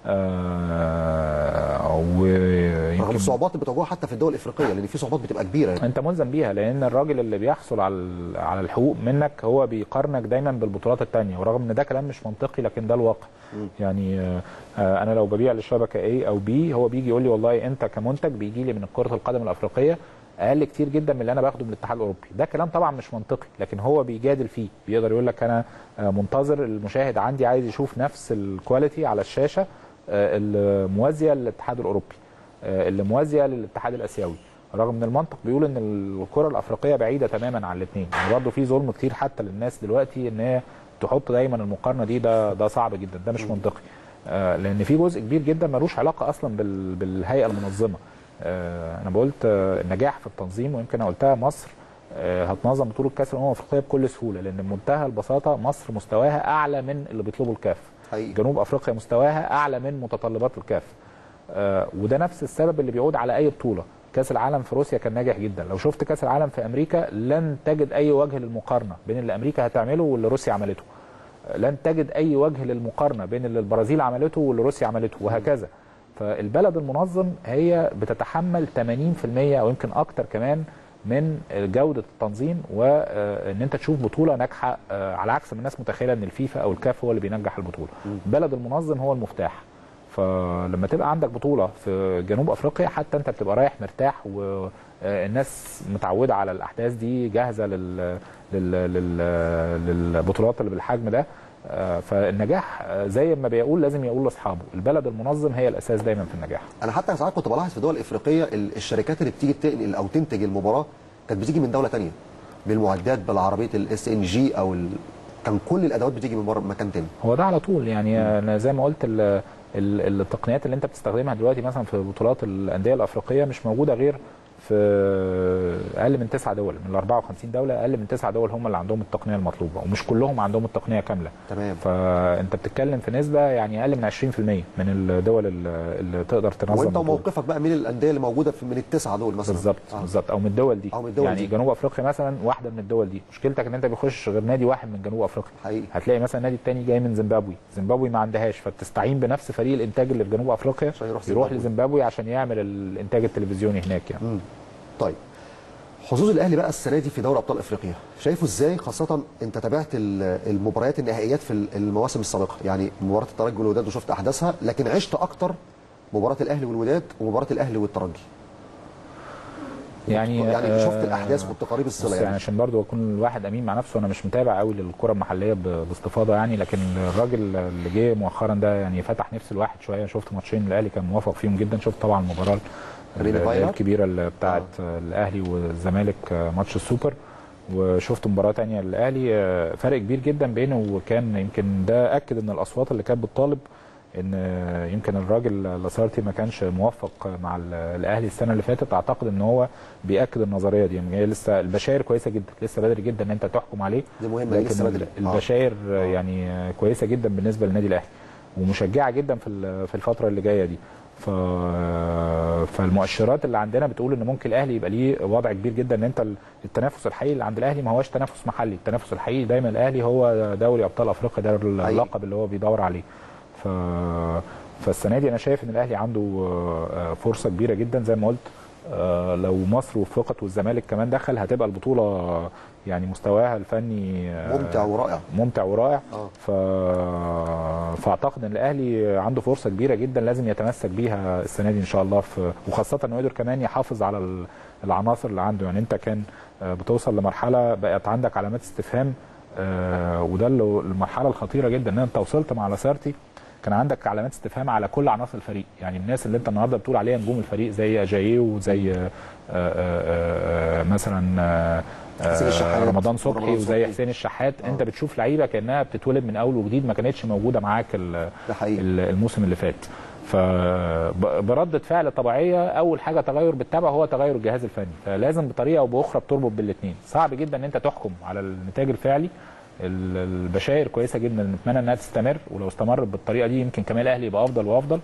آه رغم ويمكن الصعوبات اللي بتواجهها حتى في الدول الافريقيه لان في صعوبات بتبقى كبيره يعني. انت ملزم بيها لان الراجل اللي بيحصل على ال- على الحقوق منك هو بيقارنك دايما بالبطولات الثانيه ورغم ان ده كلام مش منطقي لكن ده الواقع يعني آه، آه، انا لو ببيع للشبكه A او B هو بيجي يقول لي والله انت كمنتج بيجي لي من كره القدم الافريقيه اقل كتير جدا من اللي انا باخده من الاتحاد الاوروبي ده كلام طبعا مش منطقي لكن هو بيجادل فيه بيقدر يقول لك انا آه، منتظر المشاهد عندي عايز يشوف نفس الكواليتي على الشاشه آه، الموازيه للاتحاد الاوروبي آه، اللي موازيه للاتحاد الاسيوي رغم ان المنطق بيقول ان الكره الافريقيه بعيده تماما عن الاثنين يعني برضه في ظلم كتير حتى للناس دلوقتي ان هي تحط دايما المقارنه دي ده ده صعب جدا ده مش منطقي آه، لان في جزء كبير جدا ملوش علاقه اصلا بال- بالهيئه المنظمه آه، انا بقولت آه، النجاح في التنظيم ويمكن أنا قلتها مصر آه، هتنظم بطوله كاس الامم الافريقيه بكل سهوله لان بمنتهى البساطه مصر مستواها اعلى من اللي بيطلبه الكاف حقيقي. جنوب افريقيا مستواها اعلى من متطلبات الكاف آه، وده نفس السبب اللي بيعود على اي بطوله كاس العالم في روسيا كان ناجح جدا لو شفت كاس العالم في امريكا لن تجد اي وجه للمقارنه بين اللي امريكا هتعمله واللي روسيا عملته آه، لن تجد اي وجه للمقارنه بين اللي البرازيل عملته واللي روسيا عملته وهكذا فالبلد المنظم هي بتتحمل 80% او يمكن اكتر كمان من جوده التنظيم وان انت تشوف بطوله ناجحه آه، على عكس ما الناس متخيله ان الفيفا او الكاف هو اللي بينجح البطوله البلد المنظم هو المفتاح فلما تبقى عندك بطوله في جنوب افريقيا حتى انت بتبقى رايح مرتاح آه، الناس متعوده على الاحداث دي جاهزه لل لل لل للبطولات اللي بالحجم ده آه، فالنجاح آه، زي ما بيقول لازم يقول لاصحابه البلد المنظم هي الاساس دايما في النجاح انا حتى ساعات كنت بلاحظ في دول افريقيه ال- الشركات اللي بتيجي تنقل او تنتج المباراه كانت بتيجي من دوله تانية بالمعدات بالعربيه الاس ان جي او ال... كان كل الادوات بتيجي من بره مكان تاني هو ده على طول يعني انا زي ما قلت ال ال التقنيات اللي انت بتستخدمها دلوقتي مثلا في بطولات الانديه الافريقيه مش موجوده غير في اقل من تسعة دول من ال 54 دوله اقل من تسعة دول هم اللي عندهم التقنيه المطلوبه ومش كلهم عندهم التقنيه كامله تمام فانت بتتكلم في نسبه يعني اقل من 20% من الدول اللي اللي تقدر تنظم وانت بطولة. وموقفك بقى من الانديه اللي موجوده في من التسعه دول مثلا بالظبط آه. بالظبط او من الدول دي أو من الدول يعني دي. جنوب افريقيا مثلا واحده من الدول دي مشكلتك ان انت بيخش غير نادي واحد من جنوب افريقيا حقيقي هتلاقي مثلا النادي التاني جاي من زيمبابوي زيمبابوي ما عندهاش فتستعين بنفس فريق الانتاج اللي في جنوب افريقيا عشان يروح يروح زيمبابوي. لزيمبابوي عشان يعمل الانتاج التلفزيوني هناك يعني طيب حظوظ الاهلي بقى السنه دي في دوري ابطال افريقيا شايفه ازاي خاصه انت تابعت ال- المباريات النهائيات في المواسم السابقه يعني مباراه الترجي والوداد وشفت احداثها لكن عشت اكتر مباراه الاهلي والوداد ومباراه الاهلي والترجي يعني يعني آه، شفت الاحداث كنت قريب بص الصله يعني يعني عشان برضو اكون الواحد امين مع نفسه انا مش متابع قوي للكره المحليه ب- باستفاضه يعني لكن الراجل اللي جه مؤخرا ده يعني فتح نفس الواحد شويه شفت ماتشين الاهلي كان موافق فيهم جدا شفت طبعا المباراه ريني ال- فايلر؟ الكبيره اللي بتاعت الاهلي والزمالك آه، ماتش السوبر وشفت مباراه تانية للاهلي آه، فرق كبير جدا بينه وكان يمكن ده اكد ان الاصوات اللي كانت بتطالب ان آه، يمكن الراجل لاسارتي ما كانش موفق مع ال- الاهلي السنه اللي فاتت اعتقد ان هو بياكد النظريه دي يعني هي لسه البشاير كويسه جدا لسه بدري جدا ان انت تحكم عليه دي مهمه دي لسه لكن بدري آه. البشاير آه، يعني آه، كويسه جدا بالنسبه للنادي الاهلي ومشجعه جدا في ال- في الفتره اللي جايه دي ف... فالمؤشرات اللي عندنا بتقول ان ممكن الاهلي يبقى ليه وضع كبير جدا ان انت ال- التنافس الحقيقي اللي عند الاهلي ما هوش تنافس محلي التنافس الحقيقي دايما الاهلي هو دوري ابطال افريقيا ده اللقب اللي هو بيدور عليه ف... فالسنه دي انا شايف ان الاهلي عنده آه، آه، فرصه كبيره جدا زي ما قلت آه، لو مصر وفقت والزمالك كمان دخل هتبقى البطوله آه، يعني مستواها الفني آه، ممتع ورائع ممتع ورائع آه. ف... فاعتقد ان الاهلي عنده فرصه كبيره جدا لازم يتمسك بيها السنه دي ان شاء الله في... وخاصه انه قدر كمان يحافظ على ال- العناصر اللي عنده يعني انت كان آه، بتوصل لمرحله بقت عندك علامات استفهام آه، وده اللي- المرحله الخطيره جدا ان انت وصلت مع لاسارتي كان عندك علامات استفهام على كل عناصر الفريق يعني الناس اللي انت النهارده بتقول عليها نجوم الفريق زي اجاييه وزي آه، آه، آه، مثلا آه، حسين الشحات رمضان صبحي ورمضان وزي صبحي. حسين الشحات انت بتشوف لعيبه كانها بتتولد من اول وجديد ما كانتش موجوده معاك ال- ده حقيقي ال- الموسم اللي فات فبردة فعل طبيعيه اول حاجه تغير بالتبع هو تغير الجهاز الفني فلازم بطريقه او باخرى بتربط بالاثنين صعب جدا ان انت تحكم على النتاج الفعلي ال- البشاير كويسه جدا نتمنى انها تستمر ولو استمرت بالطريقه دي يمكن كمان الاهلي يبقى افضل وافضل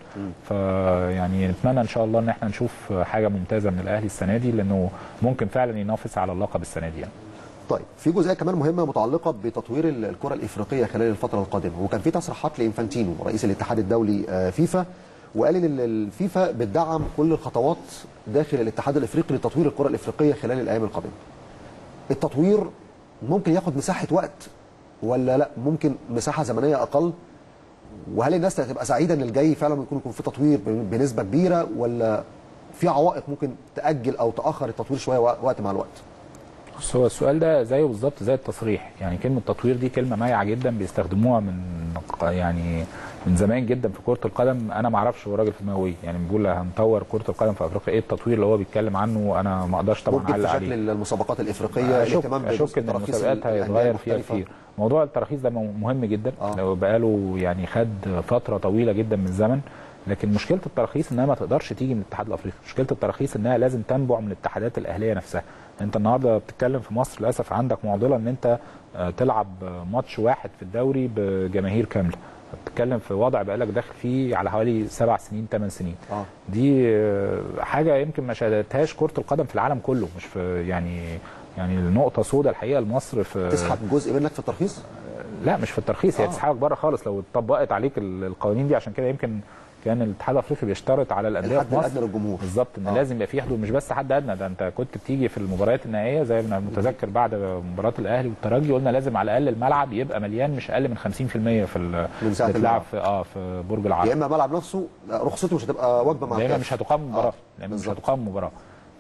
فيعني نتمنى ان شاء الله ان احنا نشوف حاجه ممتازه من الاهلي السنه دي لانه ممكن فعلا ينافس على اللقب السنه دي يعني. طيب في جزئيه كمان مهمه متعلقه بتطوير ال- الكره الافريقيه خلال الفتره القادمه وكان في تصريحات لانفانتينو رئيس الاتحاد الدولي آه، فيفا وقال ان ال- الفيفا بتدعم كل الخطوات داخل الاتحاد الافريقي لتطوير الكره الافريقيه خلال الايام القادمه التطوير ممكن ياخد مساحه وقت ولا لا ممكن مساحه زمنيه اقل وهل الناس هتبقى سعيده ان الجاي فعلا يكون يكون في تطوير بنسبه كبيره ولا في عوائق ممكن تاجل او تاخر التطوير شويه وقت مع الوقت بص هو السؤال ده زيه بالظبط زي التصريح يعني كلمه تطوير دي كلمه مايعه جدا بيستخدموها من يعني من زمان جدا في كره القدم انا ما اعرفش هو راجل في دماغه ايه يعني بيقول هنطور كره القدم في افريقيا ايه التطوير اللي هو بيتكلم عنه انا ما اقدرش طبعا ممكن في اعلق شكل عليه المسابقات الافريقيه اشك الاهتمام اشك ان بالتراخيص المسابقات الأندية هيتغير فيها المختلفة. كتير موضوع التراخيص ده مهم جدا آه. لو بقاله يعني خد فتره طويله جدا من الزمن لكن مشكله التراخيص انها ما تقدرش تيجي من الاتحاد الافريقي مشكله التراخيص انها لازم تنبع من الاتحادات الاهليه نفسها انت النهارده بتتكلم في مصر للاسف عندك معضله ان انت آه، تلعب ماتش واحد في الدوري بجماهير كامله بتتكلم في وضع بقالك داخل فيه على حوالي سبع سنين ثمان سنين اه دي آه، حاجه يمكن ما شهدتهاش كره القدم في العالم كله مش في يعني يعني النقطه سوداء الحقيقه لمصر في تسحب جزء منك في الترخيص لا مش في الترخيص هي آه. تسحبك بره خالص لو اتطبقت عليك ال- القوانين دي عشان كده يمكن كان الاتحاد الافريقي بيشترط على الانديه الحد في مصر الادنى للجمهور بالظبط ان آه. لازم يبقى في حدود مش بس حد ادنى ده انت كنت بتيجي في المباريات النهائيه زي ما أنا متذكر بعد مباراه الاهلي والترجي قلنا لازم على الاقل الملعب يبقى مليان مش اقل من 50% في ال- من ساعة بتلعب الملعب. في اه في برج العرب يا اما الملعب نفسه لا، رخصته مش هتبقى وجبه مع لان الكاف. مش هتقام مباراه آه، لان مش بالظبط. هتقام مباراه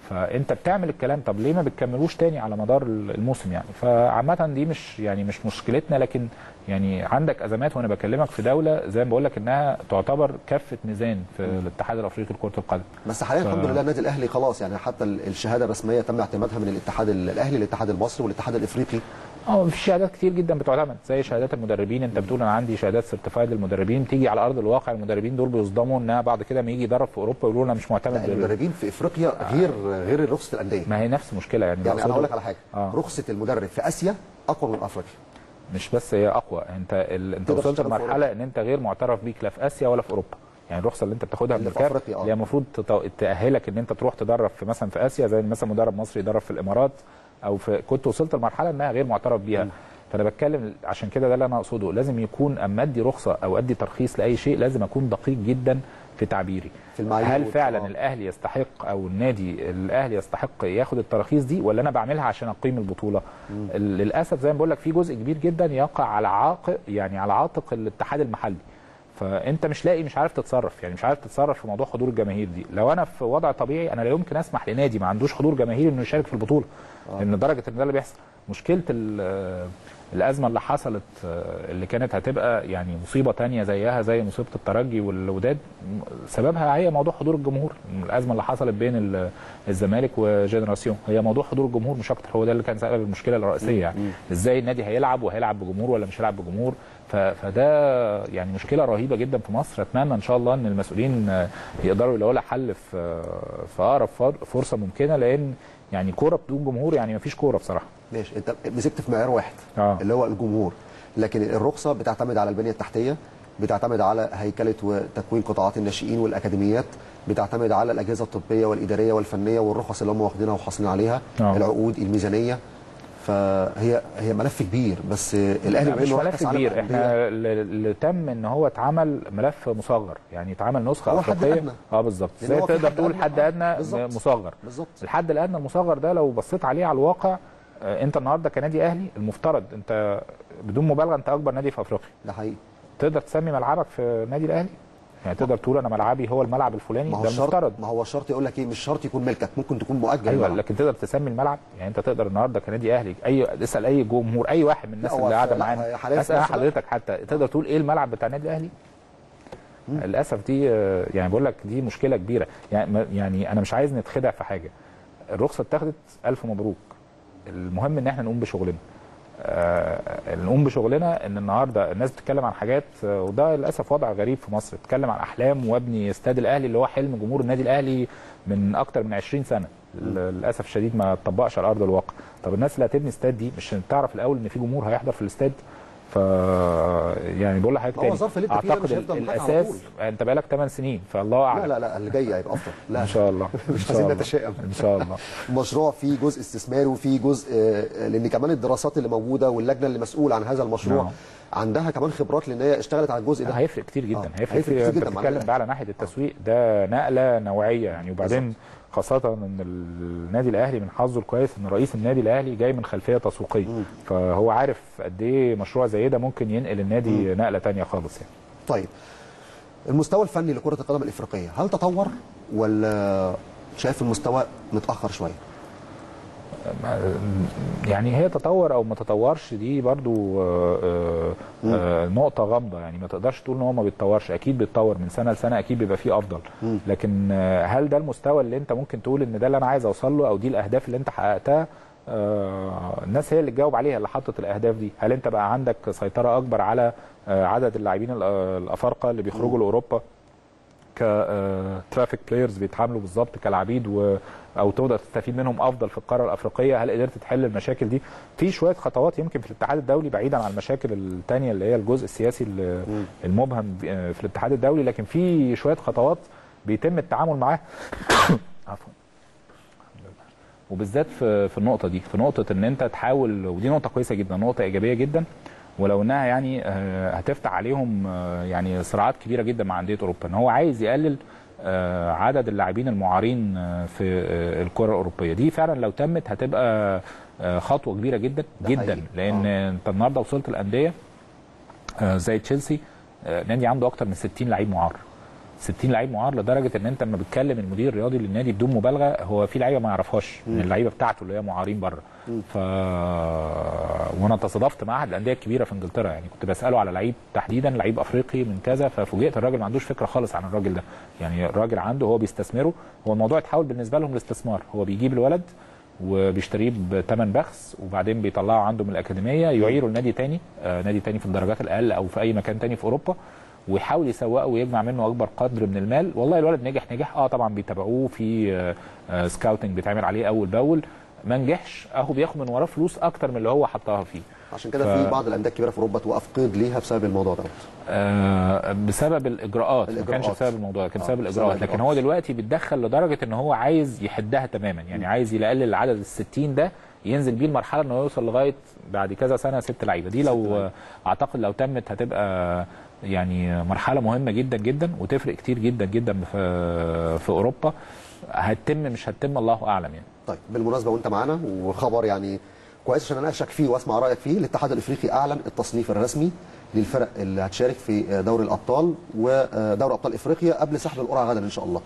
فانت بتعمل الكلام طب ليه ما بتكملوش تاني على مدار الموسم يعني فعامه دي مش يعني مش مشكلتنا لكن يعني عندك ازمات وانا بكلمك في دوله زي ما بقول لك انها تعتبر كفه ميزان في الاتحاد الافريقي لكره القدم بس حاليا ف- الحمد لله النادي الاهلي خلاص يعني حتى ال- الشهاده الرسميه تم اعتمادها من الاتحاد ال- الاهلي الاتحاد المصري والاتحاد الافريقي اه في شهادات كتير جدا بتعتمد زي شهادات المدربين انت بتقول انا عندي شهادات سيرتيفايد للمدربين تيجي على ارض الواقع المدربين دول بيصدموا انها بعد كده ما يجي يدرب في اوروبا يقولوا انا مش معتمد لا بال- المدربين في افريقيا غير غير رخصه الانديه ما هي نفس المشكله يعني يعني انا بقصده- هقول لك على حاجه آه. رخصه المدرب في اسيا اقوى من افريقيا مش بس هي اقوى انت ال... انت تقدر وصلت تشتغل في لمرحله ان انت غير معترف بيك لا في اسيا ولا في اوروبا يعني الرخصه اللي انت بتاخدها من اللي في الكاف أفريقيا، آه. اللي هي المفروض تط- تاهلك ان انت تروح تدرب في مثلا في اسيا زي مثلا مدرب مصري يدرب في الامارات او في كنت وصلت لمرحله انها غير معترف بيها فانا بتكلم عشان كده ده اللي انا اقصده لازم يكون اما ادي رخصه او ادي ترخيص لاي شيء لازم اكون دقيق جدا في تعبيري في المعايير هل والت- فعلا آه. الاهلي يستحق او النادي الاهلي يستحق ياخد التراخيص دي ولا انا بعملها عشان اقيم البطوله ال- للاسف زي ما بقول لك في جزء كبير جدا يقع على عاتق يعني على عاتق الاتحاد المحلي فانت مش لاقي مش عارف تتصرف يعني مش عارف تتصرف في موضوع حضور الجماهير دي لو انا في وضع طبيعي انا لا يمكن اسمح لنادي ما عندوش حضور جماهيري انه يشارك في البطوله لان لدرجه ان ده اللي بيحصل مشكله ال- الازمه اللي حصلت آه، اللي كانت هتبقى يعني مصيبه تانية زيها زي مصيبه الترجي والوداد م- سببها هي موضوع حضور الجمهور الازمه اللي حصلت بين ال- الزمالك وجنراسيون هي موضوع حضور الجمهور مش اكتر هو ده اللي كان سبب المشكله الرئيسيه يعني ازاي النادي هيلعب وهيلعب بجمهور ولا مش هيلعب بجمهور ف- فده يعني مشكله رهيبه جدا في مصر اتمنى ان شاء الله ان المسؤولين آه، يقدروا يلاقوا لها حل في في اقرب فر- فرصه ممكنه لان يعني كوره بدون جمهور يعني مفيش كوره بصراحه ماشي انت مسكت في معيار واحد آه. اللي هو الجمهور لكن الرخصه بتعتمد على البنيه التحتيه بتعتمد على هيكله وتكوين قطاعات الناشئين والاكاديميات بتعتمد على الاجهزه الطبيه والاداريه والفنيه والرخص اللي هم واخدينها وحاصلين عليها آه. العقود الميزانيه فهي هي ملف كبير بس الاهلي لا بما مش إنه ملف كأس عالم كبير أندية، احنا اللي اللي تم ان هو اتعمل ملف مصغر يعني اتعمل نسخه هو حد افريقيه أدنى. اه بالظبط لأن زي هو في تقدر حد تقول أدنى. حد آه، ادنى بالظبط. مصغر بالظبط الحد الادنى المصغر ده لو بصيت عليه على الواقع آه، انت النهارده كنادي اهلي المفترض انت بدون مبالغه انت اكبر نادي في افريقيا ده حقيقي تقدر تسمي ملعبك في النادي الاهلي يعني تقدر تقول انا ملعبي هو الملعب الفلاني ما هو ده الشرط المفترض ما هو الشرط يقول لك ايه مش شرط يكون ملكك ممكن تكون مؤجل ايوه الملعب. لكن تقدر تسمي الملعب يعني انت تقدر النهارده كنادي اهلي اي اسال اي جمهور اي واحد من الناس لا، هو اللي قاعده لا، معانا حاليا في اسال مصر لا. حضرتك حتى تقدر تقول ايه الملعب بتاع النادي الاهلي للاسف دي آه، يعني بقول لك دي مشكله كبيره يعني ما- يعني انا مش عايز نتخدع في حاجه الرخصه اتاخدت الف مبروك المهم ان احنا نقوم بشغلنا آه، نقوم بشغلنا ان النهارده الناس بتتكلم عن حاجات آه، وده للاسف وضع غريب في مصر بتتكلم عن احلام وابني استاد الاهلي اللي هو حلم جمهور النادي الاهلي من اكتر من 20 سنه للاسف الشديد ما اتطبقش على ارض الواقع طب الناس اللي هتبني استاد دي مش تعرف الاول ان في جمهور هيحضر في الاستاد ف يعني بقول لحضرتك ما هو تاني الظرف اللي انت فيه ده اعتقد مش هيفضل معاك على الاساس انت بقالك 8 سنين فالله اعلم لا لا لا اللي جاي هيبقى افضل لا ان شاء الله مش إن شاء عايزين الله. نتشائم. ان شاء الله مشروع فيه جزء استثماري وفيه جزء آه، لان كمان الدراسات اللي موجوده واللجنه اللي مسؤوله عن هذا المشروع نعم. عندها كمان خبرات لان هي اشتغلت على الجزء ده هيفرق كتير جدا آه، هيفرق, هيفرق كتير كتير انت جدا مع بتتكلم النادي بقى على ناحيه التسويق ده نقله نوعيه يعني وبعدين خاصة ان النادي الاهلي من حظه الكويس ان رئيس النادي الاهلي جاي من خلفية تسويقية فهو عارف قد ايه مشروع زي ده ممكن ينقل النادي نقلة تانية خالص يعني طيب المستوى الفني لكره القدم الافريقيه هل تطور ولا شايف المستوى متاخر شويه يعني هي تطور او ما تطورش دي برضو آه، آه، آه، نقطة غامضة يعني ما تقدرش تقول ان هو ما بيتطورش اكيد بيتطور من سنة لسنة اكيد بيبقى فيه افضل لكن آه، هل ده المستوى اللي انت ممكن تقول ان ده اللي انا عايز اوصل له او دي الاهداف اللي انت حققتها آه، الناس هي اللي تجاوب عليها اللي حطت الاهداف دي هل انت بقى عندك سيطرة اكبر على آه، عدد اللاعبين الأ- الافارقة اللي بيخرجوا لاوروبا كترافيك بلايرز بيتعاملوا بالظبط كالعبيد و او تقدر تستفيد منهم افضل في القاره الافريقيه هل قدرت تحل المشاكل دي في شويه خطوات يمكن في الاتحاد الدولي بعيدا عن المشاكل الثانيه اللي هي الجزء السياسي ال- المبهم ب- في الاتحاد الدولي لكن في شويه خطوات بيتم التعامل معاها عفوا وبالذات في في النقطه دي في نقطه ان انت تحاول ودي نقطه كويسه جدا نقطه ايجابيه جدا ولو انها يعني آه، هتفتح عليهم آه، يعني صراعات كبيره جدا مع انديه اوروبا ان هو عايز يقلل آه، عدد اللاعبين المعارين آه، في آه، الكره الاوروبيه دي فعلا لو تمت هتبقى آه، خطوه كبيره جدا ده جدا حقيقي. لان آه. انت النهارده وصلت الانديه آه، زي تشيلسي آه، نادي عنده اكتر من 60 لعيب معار 60 لعيب معار لدرجه ان انت لما بتكلم المدير الرياضي للنادي بدون مبالغه هو في لعيبه ما يعرفهاش من اللعيبه بتاعته اللي هي معارين بره ف وانا تصادفت مع احد الانديه الكبيره في انجلترا يعني كنت بساله على لعيب تحديدا لعيب افريقي من كذا ففوجئت الراجل ما عندوش فكره خالص عن الراجل ده يعني الراجل عنده هو بيستثمره هو الموضوع اتحول بالنسبه لهم لاستثمار هو بيجيب الولد وبيشتريه بثمن بخس وبعدين بيطلعه عنده من الاكاديميه يعيره لنادي تاني آه نادي تاني في الدرجات الاقل او في اي مكان تاني في اوروبا ويحاول يسوقه ويجمع منه اكبر قدر من المال والله الولد نجح نجح اه طبعا بيتابعوه في آه آه سكاوتنج بيتعمل عليه اول باول ما نجحش اهو بياخد من وراه فلوس اكتر من اللي هو حطها فيه عشان كده ف- في بعض الانديه الكبيره في اوروبا توقف قيد ليها بسبب الموضوع دوت آه، بسبب الاجراءات ما كانش الإجراءات. بسبب الموضوع كان آه، بسبب بسبب الاجراءات لكن الإجراءات. هو دلوقتي بيتدخل لدرجه ان هو عايز يحدها تماما يعني عايز يقلل عدد ال 60 ده ينزل بيه المرحله ان هو يوصل لغايه بعد كذا سنه ست لعيبه دي لو اعتقد لو تمت هتبقى يعني مرحله مهمه جدا جدا وتفرق كتير جدا جدا في في اوروبا هتتم مش هتتم الله اعلم يعني طيب بالمناسبه وانت معانا وخبر يعني كويس عشان اناقشك فيه واسمع رايك فيه الاتحاد الافريقي اعلن التصنيف الرسمي للفرق اللي هتشارك في دوري الابطال ودوري ابطال افريقيا قبل سحب القرعه غدا ان شاء الله.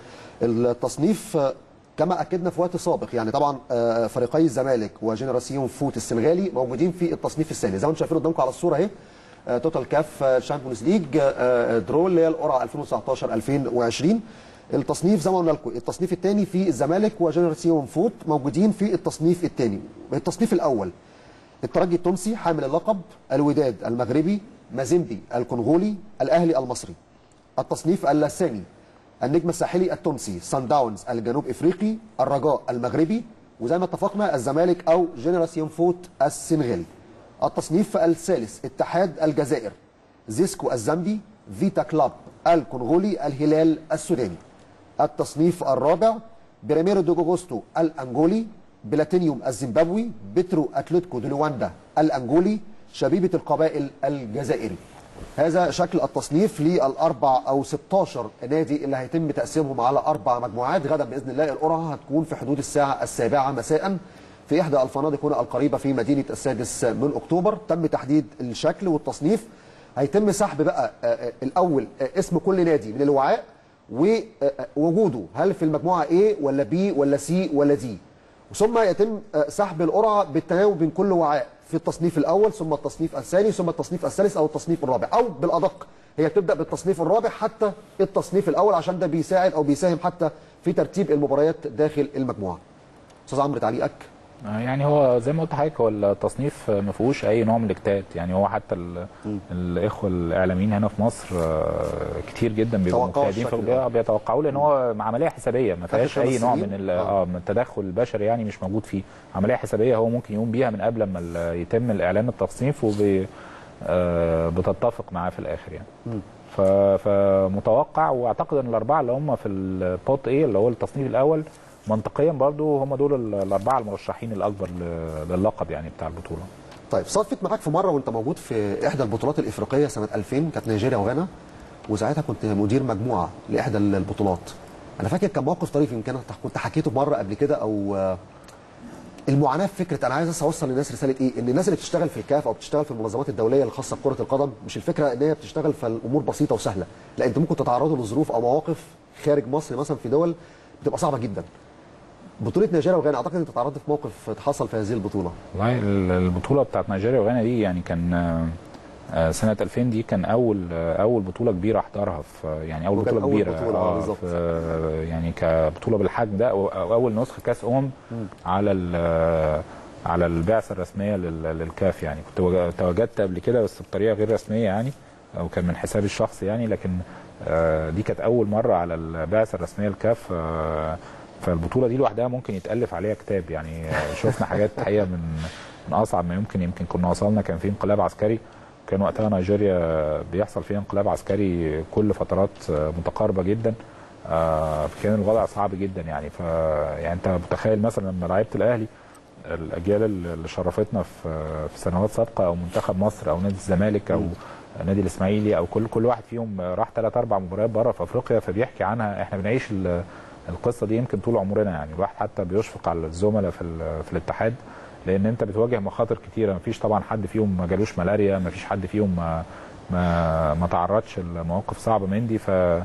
التصنيف كما اكدنا في وقت سابق يعني طبعا فريقي الزمالك وجنراسيون فوت السنغالي موجودين في التصنيف الثاني زي ما انتم شايفين قدامكم على الصوره اهي توتال كاف شامبيونز ليج درو اللي هي القرعه 2019 2020 التصنيف زي ما قلنا لكم التصنيف الثاني في الزمالك وجنراسيون فوت موجودين في التصنيف الثاني التصنيف الاول الترجي التونسي حامل اللقب الوداد المغربي مازيمبي الكونغولي الاهلي المصري التصنيف الثاني النجم الساحلي التونسي سان داونز الجنوب افريقي الرجاء المغربي وزي ما اتفقنا الزمالك او جنراسيون فوت السنغالي التصنيف الثالث اتحاد الجزائر زيسكو الزامبي فيتا كلاب الكونغولي الهلال السوداني التصنيف الرابع بريميرو دو جوجوستو الانجولي بلاتينيوم الزيمبابوي بترو اتلتيكو دي لواندا الانجولي شبيبه القبائل الجزائري هذا شكل التصنيف للاربع او 16 نادي اللي هيتم تقسيمهم على اربع مجموعات غدا باذن الله القرعه هتكون في حدود الساعه السابعه مساء في احدى الفنادق هنا القريبه في مدينه السادس من اكتوبر تم تحديد الشكل والتصنيف هيتم سحب بقى الاول اسم كل نادي من الوعاء ووجوده هل في المجموعه A ولا B ولا C ولا D ثم يتم سحب القرعه بالتناوب بين كل وعاء في التصنيف الاول ثم التصنيف الثاني ثم التصنيف الثالث او التصنيف الرابع او بالادق هي بتبدا بالتصنيف الرابع حتى التصنيف الاول عشان ده بيساعد او بيساهم حتى في ترتيب المباريات داخل المجموعه. استاذ عمرو تعليقك؟ يعني هو زي ما قلت لحضرتك هو التصنيف ما فيهوش اي نوع من الاجتهاد يعني هو حتى ال- الاخوه الاعلاميين هنا في مصر آه، كتير جدا بيبقوا توقعوا مجتهدين الشكل في ده. بيتوقعوا لان هو عمليه حسابيه ما فيهاش خمس اي نوع سنين. من ال- آه. اه من التدخل البشري يعني مش موجود فيه عمليه حسابيه هو ممكن يقوم بيها من قبل ما ال- يتم الاعلان التصنيف وب آه، بتتفق معاه في الاخر يعني ف- فمتوقع واعتقد ان الاربعه اللي هم في البوت ايه اللي هو التصنيف الاول منطقيا برضو هم دول ال- الاربعه المرشحين الاكبر ل- للقب يعني بتاع البطوله طيب صدفت معاك في مره وانت موجود في احدى البطولات الافريقيه سنه 2000 كانت نيجيريا وغانا وساعتها كنت مدير مجموعه لاحدى البطولات. انا فاكر كان موقف طريف يمكن أنا كنت حكيته مره قبل كده او آه، المعاناه في فكره انا عايز بس اوصل للناس رساله ايه؟ ان الناس اللي بتشتغل في الكاف او بتشتغل في المنظمات الدوليه الخاصه بكره القدم مش الفكره ان هي بتشتغل فالامور بسيطه وسهله، لا انت ممكن تتعرضوا لظروف او مواقف خارج مصر مثلا في دول بتبقى صعبه جدا. بطوله نيجيريا وغانا اعتقد انت تعرضت في موقف حصل في هذه البطوله. والله ال- البطوله بتاعت نيجيريا وغانا دي يعني كان آه، آه، سنه 2000 دي كان اول آه، اول بطوله كبيره احضرها في يعني اول وكان بطوله أول كبيره بطولة، آه، بالظبط. في آه، يعني كبطوله بالحجم ده أو أو اول نسخه كاس امم على ال- آه، على البعثه الرسميه لل- للكاف يعني كنت وج- تواجدت قبل كده بس بطريقه غير رسميه يعني او كان من حسابي الشخصي يعني لكن آه، دي كانت اول مره على البعثه الرسميه للكاف آه، فالبطوله دي لوحدها ممكن يتالف عليها كتاب يعني آه، شفنا حاجات حقيقه من من اصعب ما يمكن يمكن كنا وصلنا كان في انقلاب عسكري كان وقتها نيجيريا بيحصل فيها انقلاب عسكري كل فترات آه، متقاربه جدا آه، كان الوضع صعب جدا يعني ف يعني انت متخيل مثلا لما لعيبه الاهلي الاجيال اللي شرفتنا في في سنوات سابقه او منتخب مصر او نادي الزمالك او نادي الاسماعيلي او كل كل واحد فيهم راح ثلاث اربع مباريات بره في افريقيا فبيحكي عنها احنا بنعيش ال- القصه دي يمكن طول عمرنا يعني الواحد حتى بيشفق على الزملاء في ال- في الاتحاد لان انت بتواجه مخاطر كتيره مفيش طبعا حد فيهم ما جالوش ملاريا مفيش حد فيهم ما ما, ما تعرضش لمواقف صعبه من دي ف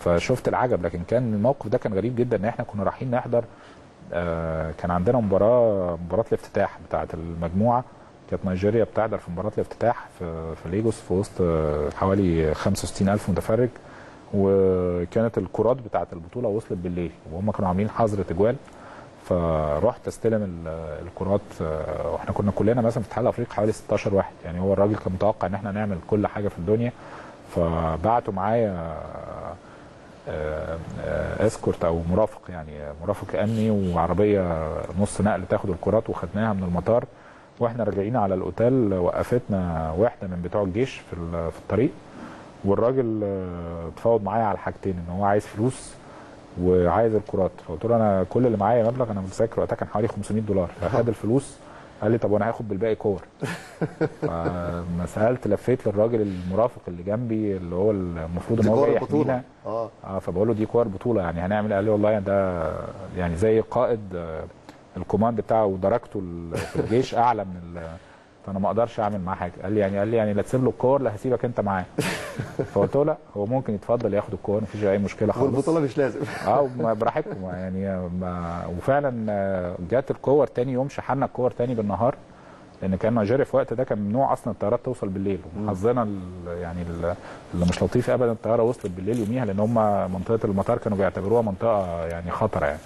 فشفت العجب لكن كان الموقف ده كان غريب جدا ان احنا كنا رايحين نحضر آه، كان عندنا مباراه مباراه الافتتاح بتاعه المجموعه كانت نيجيريا بتحضر في مباراه الافتتاح في في ليجوس في وسط آه، حوالي 65 الف متفرج وكانت الكرات بتاعه البطوله وصلت بالليل وهم كانوا عاملين حظر تجوال فرحت استلم ال- الكرات آه، واحنا كنا كلنا مثلا في اتحاد افريقيا حوالي 16 واحد يعني هو الراجل كان متوقع ان احنا نعمل كل حاجه في الدنيا فبعتوا معايا آه، آه، اسكورت او مرافق يعني مرافق امني وعربيه نص نقل تاخد الكرات وخدناها من المطار واحنا راجعين على الاوتيل وقفتنا واحده من بتوع الجيش في ال- في الطريق والراجل آه، اتفاوض معايا على حاجتين ان هو عايز فلوس وعايز الكرات فقلت له انا كل اللي معايا مبلغ انا متذكر وقتها كان حوالي 500 دولار فخد الفلوس قال لي طب وانا هاخد بالباقي كور فما سالت لفيت للراجل المرافق اللي جنبي اللي هو المفروض ان دي هو كور جاي البطولة. يحمينا اه اه فبقول له دي كور بطوله يعني هنعمل قال لي والله ده يعني زي قائد آه، الكوماند بتاعه ودرجته ال- في الجيش اعلى من ال- فانا ما اقدرش اعمل معاه حاجه قال لي يعني قال لي يعني لا تسيب له الكور لا هسيبك انت معاه فقلت له لا هو ممكن يتفضل ياخد الكور مفيش اي مشكله خالص والبطوله مش لازم اه ما براحتكم يعني ما وفعلا آه، جات الكور تاني يوم شحنا الكور تاني بالنهار لان كان نيجيريا في الوقت ده كان ممنوع اصلا الطيارات توصل بالليل وحظنا ال- يعني ال- اللي مش لطيف ابدا الطياره وصلت بالليل يوميها لان هم منطقه المطار كانوا بيعتبروها منطقه يعني خطره يعني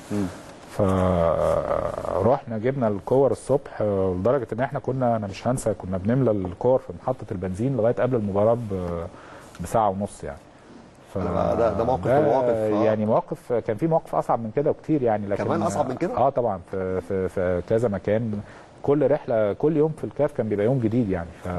فرحنا جبنا الكور الصبح آه، لدرجه ان احنا كنا انا مش هنسى كنا بنملى الكور في محطه البنزين لغايه قبل المباراه ب- بساعه ونص يعني ف ده- ده- ده موقف ده من المواقف، آه. يعني مواقف كان في مواقف اصعب من كده وكتير يعني لكن كمان أصعب من كده؟ اه طبعا في في, في كذا مكان كل رحله كل يوم في الكاف كان بيبقى يوم جديد يعني ف...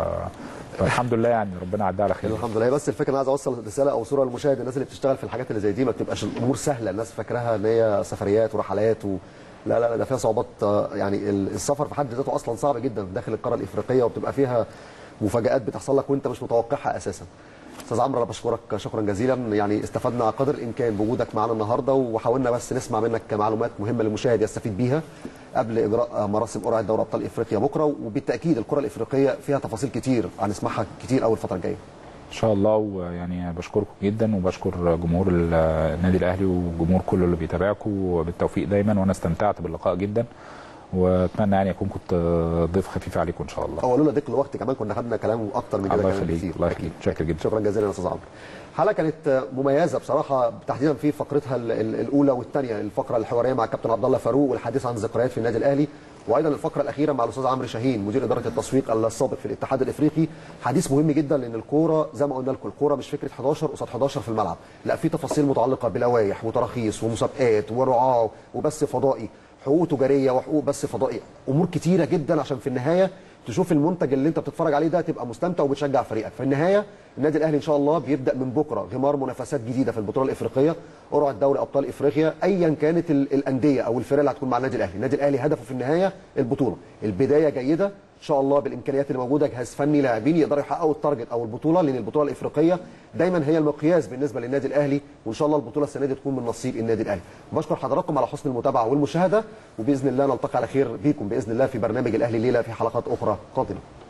فالحمد لله يعني ربنا عدى على خير الحمد لله بس الفكره انا عايز اوصل رساله او صوره للمشاهد الناس اللي بتشتغل في الحاجات اللي زي دي ما بتبقاش الامور سهله الناس فاكراها ان هي سفريات ورحلات و... لا لا لا ده فيها صعوبات آه، يعني ال- السفر في حد ذاته اصلا صعب جدا داخل القاره الافريقيه وبتبقى فيها مفاجات بتحصل لك وانت مش متوقعها اساسا استاذ عمرو انا بشكرك شكرا جزيلا يعني استفدنا قدر الامكان بوجودك معنا النهارده وحاولنا بس نسمع منك معلومات مهمه للمشاهد يستفيد بيها قبل اجراء مراسم قرعه دوري ابطال افريقيا بكره وبالتاكيد الكره الافريقيه فيها تفاصيل كتير هنسمعها كتير اول الفتره الجايه ان شاء الله ويعني بشكركم جدا وبشكر جمهور ال- النادي الاهلي وجمهور كله اللي بيتابعكم بالتوفيق دايما وانا استمتعت باللقاء جدا واتمنى يعني اكون كنت ضيف خفيف عليكم ان شاء الله هو لولا ضيق الوقت كمان كنا خدنا كلام اكتر من كده الله كمان يخليك بكتير. الله يخليك شاكر جدا شكرا جزيلا يا استاذ عمرو حلقه كانت مميزه بصراحه تحديدا في فقرتها ال- ال- الاولى والثانيه الفقره الحواريه مع الكابتن عبد الله فاروق والحديث عن ذكريات في النادي الاهلي وايضا الفقره الاخيره مع الاستاذ عمرو شاهين مدير اداره التسويق السابق في الاتحاد الافريقي حديث مهم جدا لان الكوره زي ما قلنا لكم الكوره مش فكره 11 قصاد 11 في الملعب لا في تفاصيل متعلقه بلوائح وتراخيص ومسابقات ورعاه وبث فضائي حقوق تجاريه وحقوق بث فضائي امور كتيره جدا عشان في النهايه تشوف المنتج اللي انت بتتفرج عليه ده تبقى مستمتع وبتشجع فريقك في النهايه النادي الاهلي ان شاء الله بيبدا من بكره غمار منافسات جديده في البطوله الافريقيه قرعه دوري ابطال افريقيا ايا كانت ال- الانديه او الفرق اللي هتكون مع النادي الاهلي النادي الاهلي هدفه في النهايه البطوله البدايه جيده ان شاء الله بالامكانيات اللي موجوده جهاز فني لاعبين يقدروا يحققوا التارجت او البطوله لان البطوله الافريقيه دايما هي المقياس بالنسبه للنادي الاهلي وان شاء الله البطوله السنه دي تكون من نصيب النادي الاهلي بشكر حضراتكم على حسن المتابعه والمشاهده وباذن الله نلتقي على خير بيكم باذن الله في برنامج الاهلي الليله في حلقات اخرى قادمه